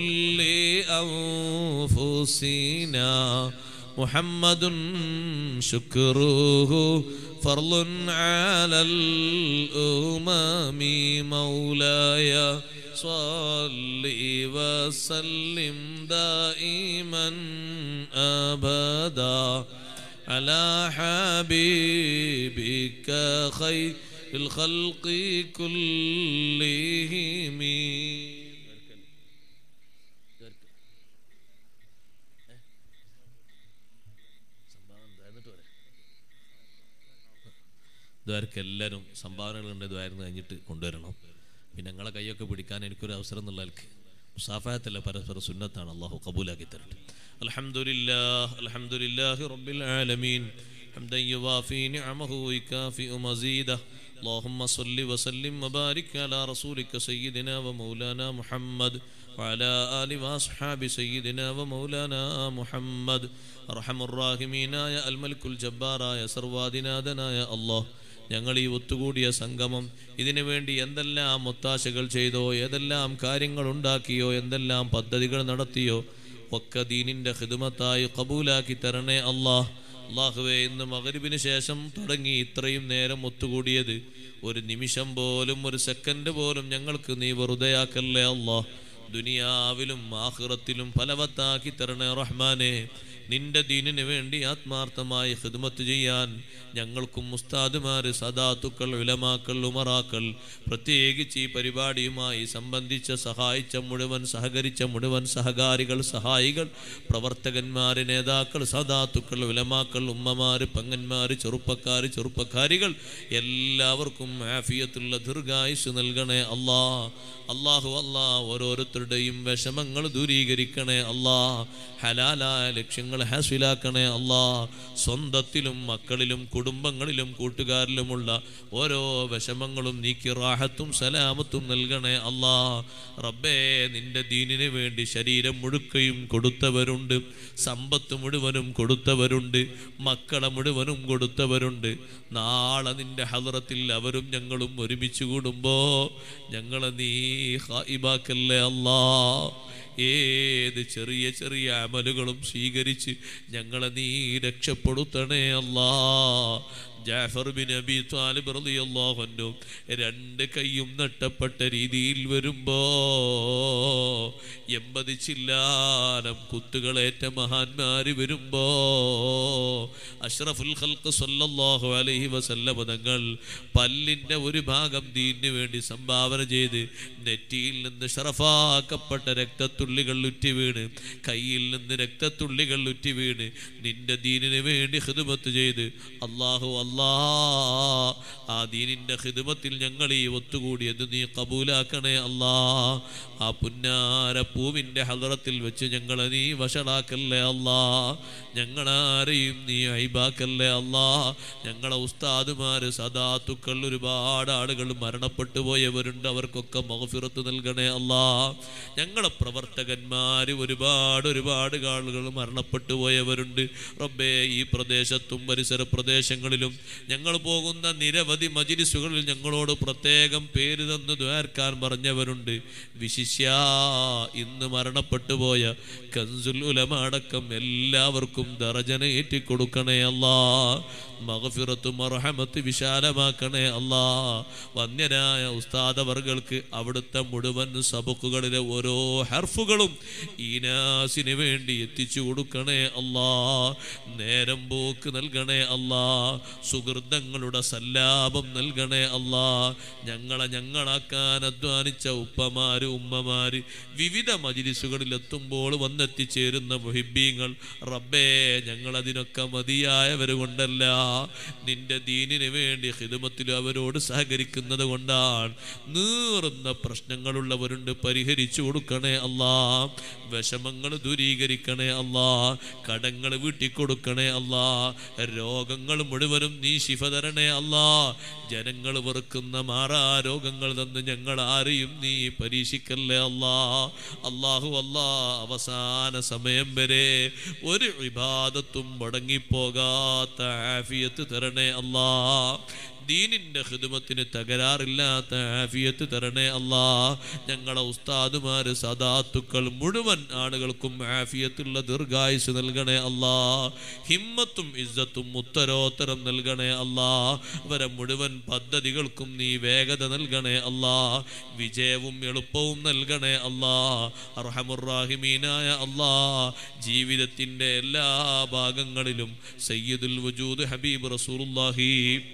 لأنفسنا محمد شكره فرض على الأمم مولاي صل وسلم دائما أبدا على حبيبك خير الخلق كلهم ദ്വാരക്ക് എല്ലാവരും സംഭാവനകളുണ്ട് ദ്വാരം കഴിഞ്ഞിട്ട് കൊണ്ടുവരണം പിന്നെ ഞങ്ങളെ കൈയൊക്കെ പിടിക്കാൻ എനിക്കൊരു അവസരം എന്നുള്ളവർക്ക് മുസാഫായത്തല്ല പരസ്പര സുന്നത്താണ് അള്ളാഹു കബൂലാക്കി തരട്ടെ അൽഹംദുലില്ലാഹ് അൽഹംദുലില്ലാഹി റബ്ബിൽ ആലമീൻ حمدا يوافي نعمه ويكافئ مزيده اللهم صل وسلم وبارك على رسولك سيدنا ومولانا محمد وعلى آل وأصحاب سيدنا ومولانا محمد أرحم الراحمين يا الملك الجبار يا സർവാദിനാഥനായ يا الله ഞങ്ങൾ ഈ ഒത്തുകൂടിയ സംഗമം ഇതിനു വേണ്ടി എന്തെല്ലാം ഒത്താശകൾ ചെയ്തോ ഏതെല്ലാം കാര്യങ്ങൾ ഉണ്ടാക്കിയോ എന്തെല്ലാം പദ്ധതികൾ നടത്തിയോ ഒക്കെ ദീനിന്റെ ഹിദുമത്തായി കബൂലാക്കി തരണേ അള്ളാഹ് അള്ളാഹുവെ ഇന്ന് മകരിബിന് ശേഷം തുടങ്ങി ഇത്രയും നേരം ഒത്തുകൂടിയത് ഒരു നിമിഷം പോലും ഒരു സെക്കൻഡ് പോലും ഞങ്ങൾക്ക് നീ വെറുതെയാക്കല്ലേ അള്ളാഹ് ദുനിയാവിലും ആഹ്റത്തിലും ഫലവത്താക്കി തരണേ റഹ്മാനെ നിന്റെ ദീനിന് വേണ്ടി ആത്മാർത്ഥമായി ഹിദ്മത്ത് ചെയ്യാൻ ഞങ്ങൾക്കും മുസ്താദുമാര് സദാത്തുക്കൾ ഉലമാക്കൾ ഉമറാക്കൾ പ്രത്യേകിച്ച് ഈ പരിപാടിയുമായി സംബന്ധിച്ച സഹായിച്ച മുഴുവൻ സഹകരിച്ച മുഴുവൻ സഹകാരികൾ സഹായികൾ പ്രവർത്തകന്മാര് നേതാക്കൾ സദാത്തുക്കൾ ഉലമാക്കൾ ഉമ്മമാര് പങ്ങന്മാര് ചെറുപ്പക്കാര് ചെറുപ്പക്കാരികൾ എല്ലാവർക്കും ആഫിയത്തുള്ള ദീർഘായുസ് നൽകണേ അല്ലാ അള്ളാഹു അല്ലാ ഓരോരുത്തരുടെയും വിഷമങ്ങൾ ദൂരീകരിക്കണേ അല്ലാ ഹലാലായ ലക്ഷ്യങ്ങൾ ഹാസിലാക്കണേ അല്ലാ സ്വന്തത്തിലും മക്കളിലും കുടുംബങ്ങളിലും കൂട്ടുകാരിലുമുള്ള ഓരോ വിഷമങ്ങളും നീക്കി റാഹത്തും സലാമത്തും നൽകണേ അല്ലാ റബ്ബേ നിന്റെ ദീനിന് വേണ്ടി ശരീരം മുഴുക്കയും കൊടുത്തവരുണ്ട് സമ്പത്ത് മുഴുവനും കൊടുത്തവരുണ്ട് മക്കളെ മുഴുവനും കൊടുത്തവരുണ്ട് നാളെ നിന്റെ ഹലറത്തിൽ അവരും ഞങ്ങളും ഒരുമിച്ച് കൂടുമ്പോ ഞങ്ങളെ നീ ഹായിബാക്കല്ലേ അല്ലാ ഏത് ചെറിയ ചെറിയ അമലുകളും സ്വീകരിച്ച് ഞങ്ങളെ നീ രക്ഷപ്പെടുത്തണേ Allah Jafar bin Abi Talib റളിയല്ലാഹു അൻഹു രണ്ട് കൈയും നട്ടപ്പെട്ട രീതിയിൽ വരുമ്പോ എൺപത് ചില്ലാനം കുത്തുകളേറ്റ മഹാന്മാര് വരുമ്പോ അഷ്റഫുൽ ഖൽഖ് സല്ലല്ലാഹു അലൈഹി വസല്ലമ തങ്ങൾ പല്ലിന്റെ ഒരു ഭാഗം ദീനിന് വേണ്ടി സംഭാവന ചെയ്ത് നെറ്റിയിൽ നിന്ന് ഷറഫാക്കപ്പെട്ട രക്തത്തുള്ളികൾ ഉറ്റി വീണ് കയ്യിൽ നിന്ന് രക്തത്തുള്ളികൾ ഉറ്റി വീണ് നിന്റെ ദീനിന് വേണ്ടി ഹിദുമത്ത് ചെയ്ത് അള്ളാഹു അല്ലാ ആ ദീനിന്റെ ഹിദുമത്തിൽ ഞങ്ങൾ ഈ ഒത്തുകൂടിയത് നീ കബൂലാക്കണേ അല്ലാ ആ പുന്നാര പൂവിന്റെ ഹലറത്തിൽ വെച്ച് ഞങ്ങളെ നീ വഷളാക്കല്ലേ അല്ലാ ഞങ്ങളാരെയും നീ ഐബാക്കല്ലേ അല്ലാ ഞങ്ങളെ ഉസ്താദുമാര് സദാത്തുക്കൾ ഒരുപാട് ആളുകൾ മരണപ്പെട്ടു പോയവരുണ്ട് അവർക്കൊക്കെ മഹഫിറത്ത് നൽകണേ അല്ലാ ഞങ്ങളെ പ്രവർത്തകന്മാര് ഒരുപാട് ഒരുപാട് ആളുകൾ മരണപ്പെട്ടു പോയവരുണ്ട് റബ്ബേ ഈ പ്രദേശത്തും പരിസര പ്രദേശങ്ങളിലും ഞങ്ങൾ പോകുന്ന നിരവധി മജിലിസുകളിൽ ഞങ്ങളോട് പ്രത്യേകം പേര് തന്ന് ദ്വാർക്കാൻ പറഞ്ഞവരുണ്ട് വിശിഷ്യ ഇന്ന് മരണപ്പെട്ടു പോയ കൻസുൽ ഉലമ അടക്കം എല്ലാവർക്കും ദറജനേറ്റി കൊടുക്കണേ അല്ലാ മഹഫിറത്തും അർഹമത്ത് വിശാലമാക്കണേ അല്ലാ വന്യരായ ഉസ്താദവർഗൾക്ക് അവിടുത്തെ മുഴുവൻ സബക്കുകളിലെ ഓരോ ഹർഫുകളും ഈനാസിന് വേണ്ടി എത്തിച്ചു കൊടുക്കണേ അല്ലാ നേരം പോക്ക് നൽകണേ അല്ലാ സുഹൃതങ്ങളുടെ സല്ലാപം നൽകണേ അല്ലാ ഞങ്ങളെ ഞങ്ങളാക്കാൻ അധ്വാനിച്ച ഉപ്പമാര് ഉമ്മമാര് വിവിധ മജിലിസുകളിൽ എത്തുമ്പോൾ വന്നെത്തിച്ചേരുന്ന മുഹിബീങ്ങൾ റബ്ബേ ഞങ്ങളതിനൊക്കെ മതിയായവർ കൊണ്ടല്ല നിന്റെ ദീനിന് വേണ്ടി ഹിദമത്തിൽ അവരോട് സഹകരിക്കുന്നത് കൊണ്ടാണ് നീറുന്ന പ്രശ്നങ്ങളുള്ളവരുണ്ട് പരിഹരിച്ചു കൊടുക്കണേ അല്ലാ വിഷമങ്ങൾ ദൂരീകരിക്കണേ അല്ലാ കടങ്ങൾ വീട്ടിക്കൊടുക്കണേ അല്ലാ രോഗങ്ങൾ മുഴുവനും നീ ശിഫ തരണേ അല്ലാ ജനങ്ങൾ വെറുക്കുന്ന മാറാ രോഗങ്ങൾ തന്ന് ഞങ്ങൾ ആരെയും നീ പരീക്ഷിക്കല്ലേ അല്ലാ അള്ളാഹു അല്ലാ അവസാന സമയം വരെ ഒരു വിവാദത്തും മുടങ്ങിപ്പോകാത്ത ആഫിയത്ത് തരണേ അല്ലാ ദീനിന്റെ ഹിദമത്തിന് തകരാറില്ലാത്ത ആഫിയത്ത് തരണേ അല്ലാ ഞങ്ങളെ ഉസ്താദുമാര് സദാത്തുക്കൾ മുഴുവൻ ആളുകൾക്കും ആഫിയത്തുള്ള ദീർഘായുസ് നൽകണേ അല്ലാ ഹിമ്മത്തും ഇസ്സത്തും ഉത്തരോത്തരം നൽകണേ അല്ലാ അവരെ മുഴുവൻ പദ്ധതികൾക്കും നീ വേഗത നൽകണേ അല്ലാ വിജയവും എളുപ്പവും നൽകണേ അല്ലാ അർഹമുറാഹിമീനായ അല്ലാ ജീവിതത്തിന്റെ എല്ലാ ഭാഗങ്ങളിലും സയ്യിദുൽ വജൂദ് ഹബീബ് റസൂലുള്ളാഹി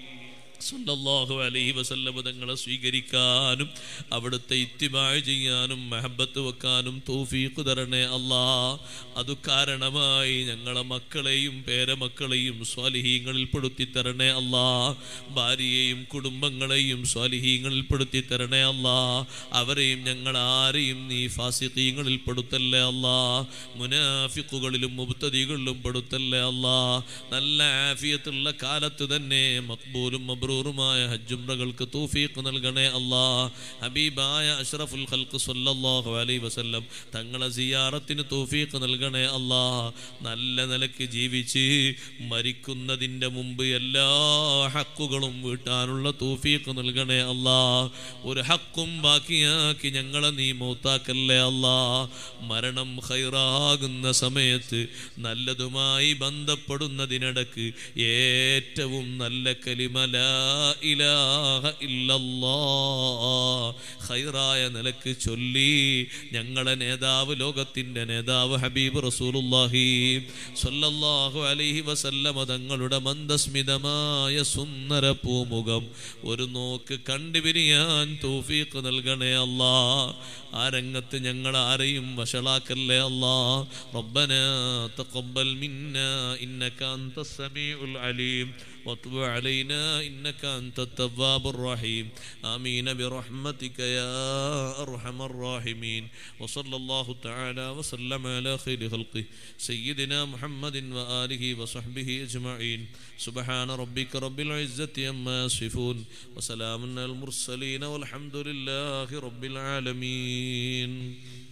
സല്ലല്ലാഹു അലൈഹി വസല്ലമ തങ്ങളെ സ്വീകരിക്കാനും അവിടുത്തെ ഇത്തിബായ് ചെയ്യാനും മെഹബത്ത് വെക്കാനും തൗഫീഖ് തരണേ അല്ലാ അത് കാരണമായി ഞങ്ങളെ മക്കളെയും പേരമക്കളെയും സ്വാലിഹീങ്ങളിൽ പെടുത്തി തരണേ അല്ലാ ഭാര്യയെയും കുടുംബങ്ങളെയും സ്വാലിഹീങ്ങളിൽ പെടുത്തി തരണേ അല്ലാ അവരെയും ഞങ്ങൾ ആരെയും നീ ഫാസിഖീങ്ങളിൽ പെടുത്തല്ലേ അല്ലാ മുനാഫിക്കുകളിലും മുബ്തദികളിലും പെടുത്തല്ലേ അല്ലാ നല്ല ആഫിയത്തുള്ള കാലത്ത് തന്നെ മക്ബൂലും മബ്രൂറുമായ ഹജ്ജുംറകൾക്ക് തൗഫീഖ് നൽകണേ അല്ലാ ഹബീബായ അഷ്റഫുൽ ഖൽഖ് സല്ലല്ലാഹു അലൈഹി വസല്ലം തങ്ങളെ സിയാറത്തിന് തൗഫീഖ് നൽകണേ അല്ലാ നല്ല നിലയ്ക്ക് ജീവിച്ച് മരിക്കുന്നതിൻ്റെ മുമ്പ് എല്ലാ ഹക്കുകളും വീട്ടാനുള്ള തൗഫീഖ് നൽകണേ അല്ലാ ഒരു ഹക്കും ബാക്കിയാക്കി ഞങ്ങളെ നീ മൗത്താക്കല്ലേ അല്ലാ മരണം ഖൈറാകുന്ന സമയത്ത് നല്ലതുമായി ബന്ധപ്പെടുന്നതിനിടക്ക് ഏറ്റവും നല്ല കലിമ ലാ ഇലാഹ ഇല്ലല്ലാ ഖൈറായ നിലക്ക് ചൊല്ലി ഞങ്ങളെ നേതാവ് ലോകത്തിന്റെ നേതാവ് ഹബീബ് റസൂലുള്ളാഹി സ്വല്ലല്ലാഹു അലൈഹി വസല്ലമ തങ്ങളുടെ മന്ദസ്മിതമായ സുന്ദര പൂമുഖം ഒരു നോക്ക് കണ്ടുപിരിയാൻ തൗഫീഖ് നൽകണേ അല്ലാ ആ രംഗത്ത് ഞങ്ങൾ ആരെയും വഷളാക്കല്ലേ അല്ലാ ربنا تقبل منا إنك أنت السميع العليم وتب علينا إنك أنت التواب الرحيم آمين برحمتك يا أرحم الراحمين وصلى الله تعالى وسلم على خير خلقه سيدنا محمد وآله وصحبه أجمعين سبحان ربك رب العزة عما يصفون وسلام على المرسلين والحمد لله رب العالمين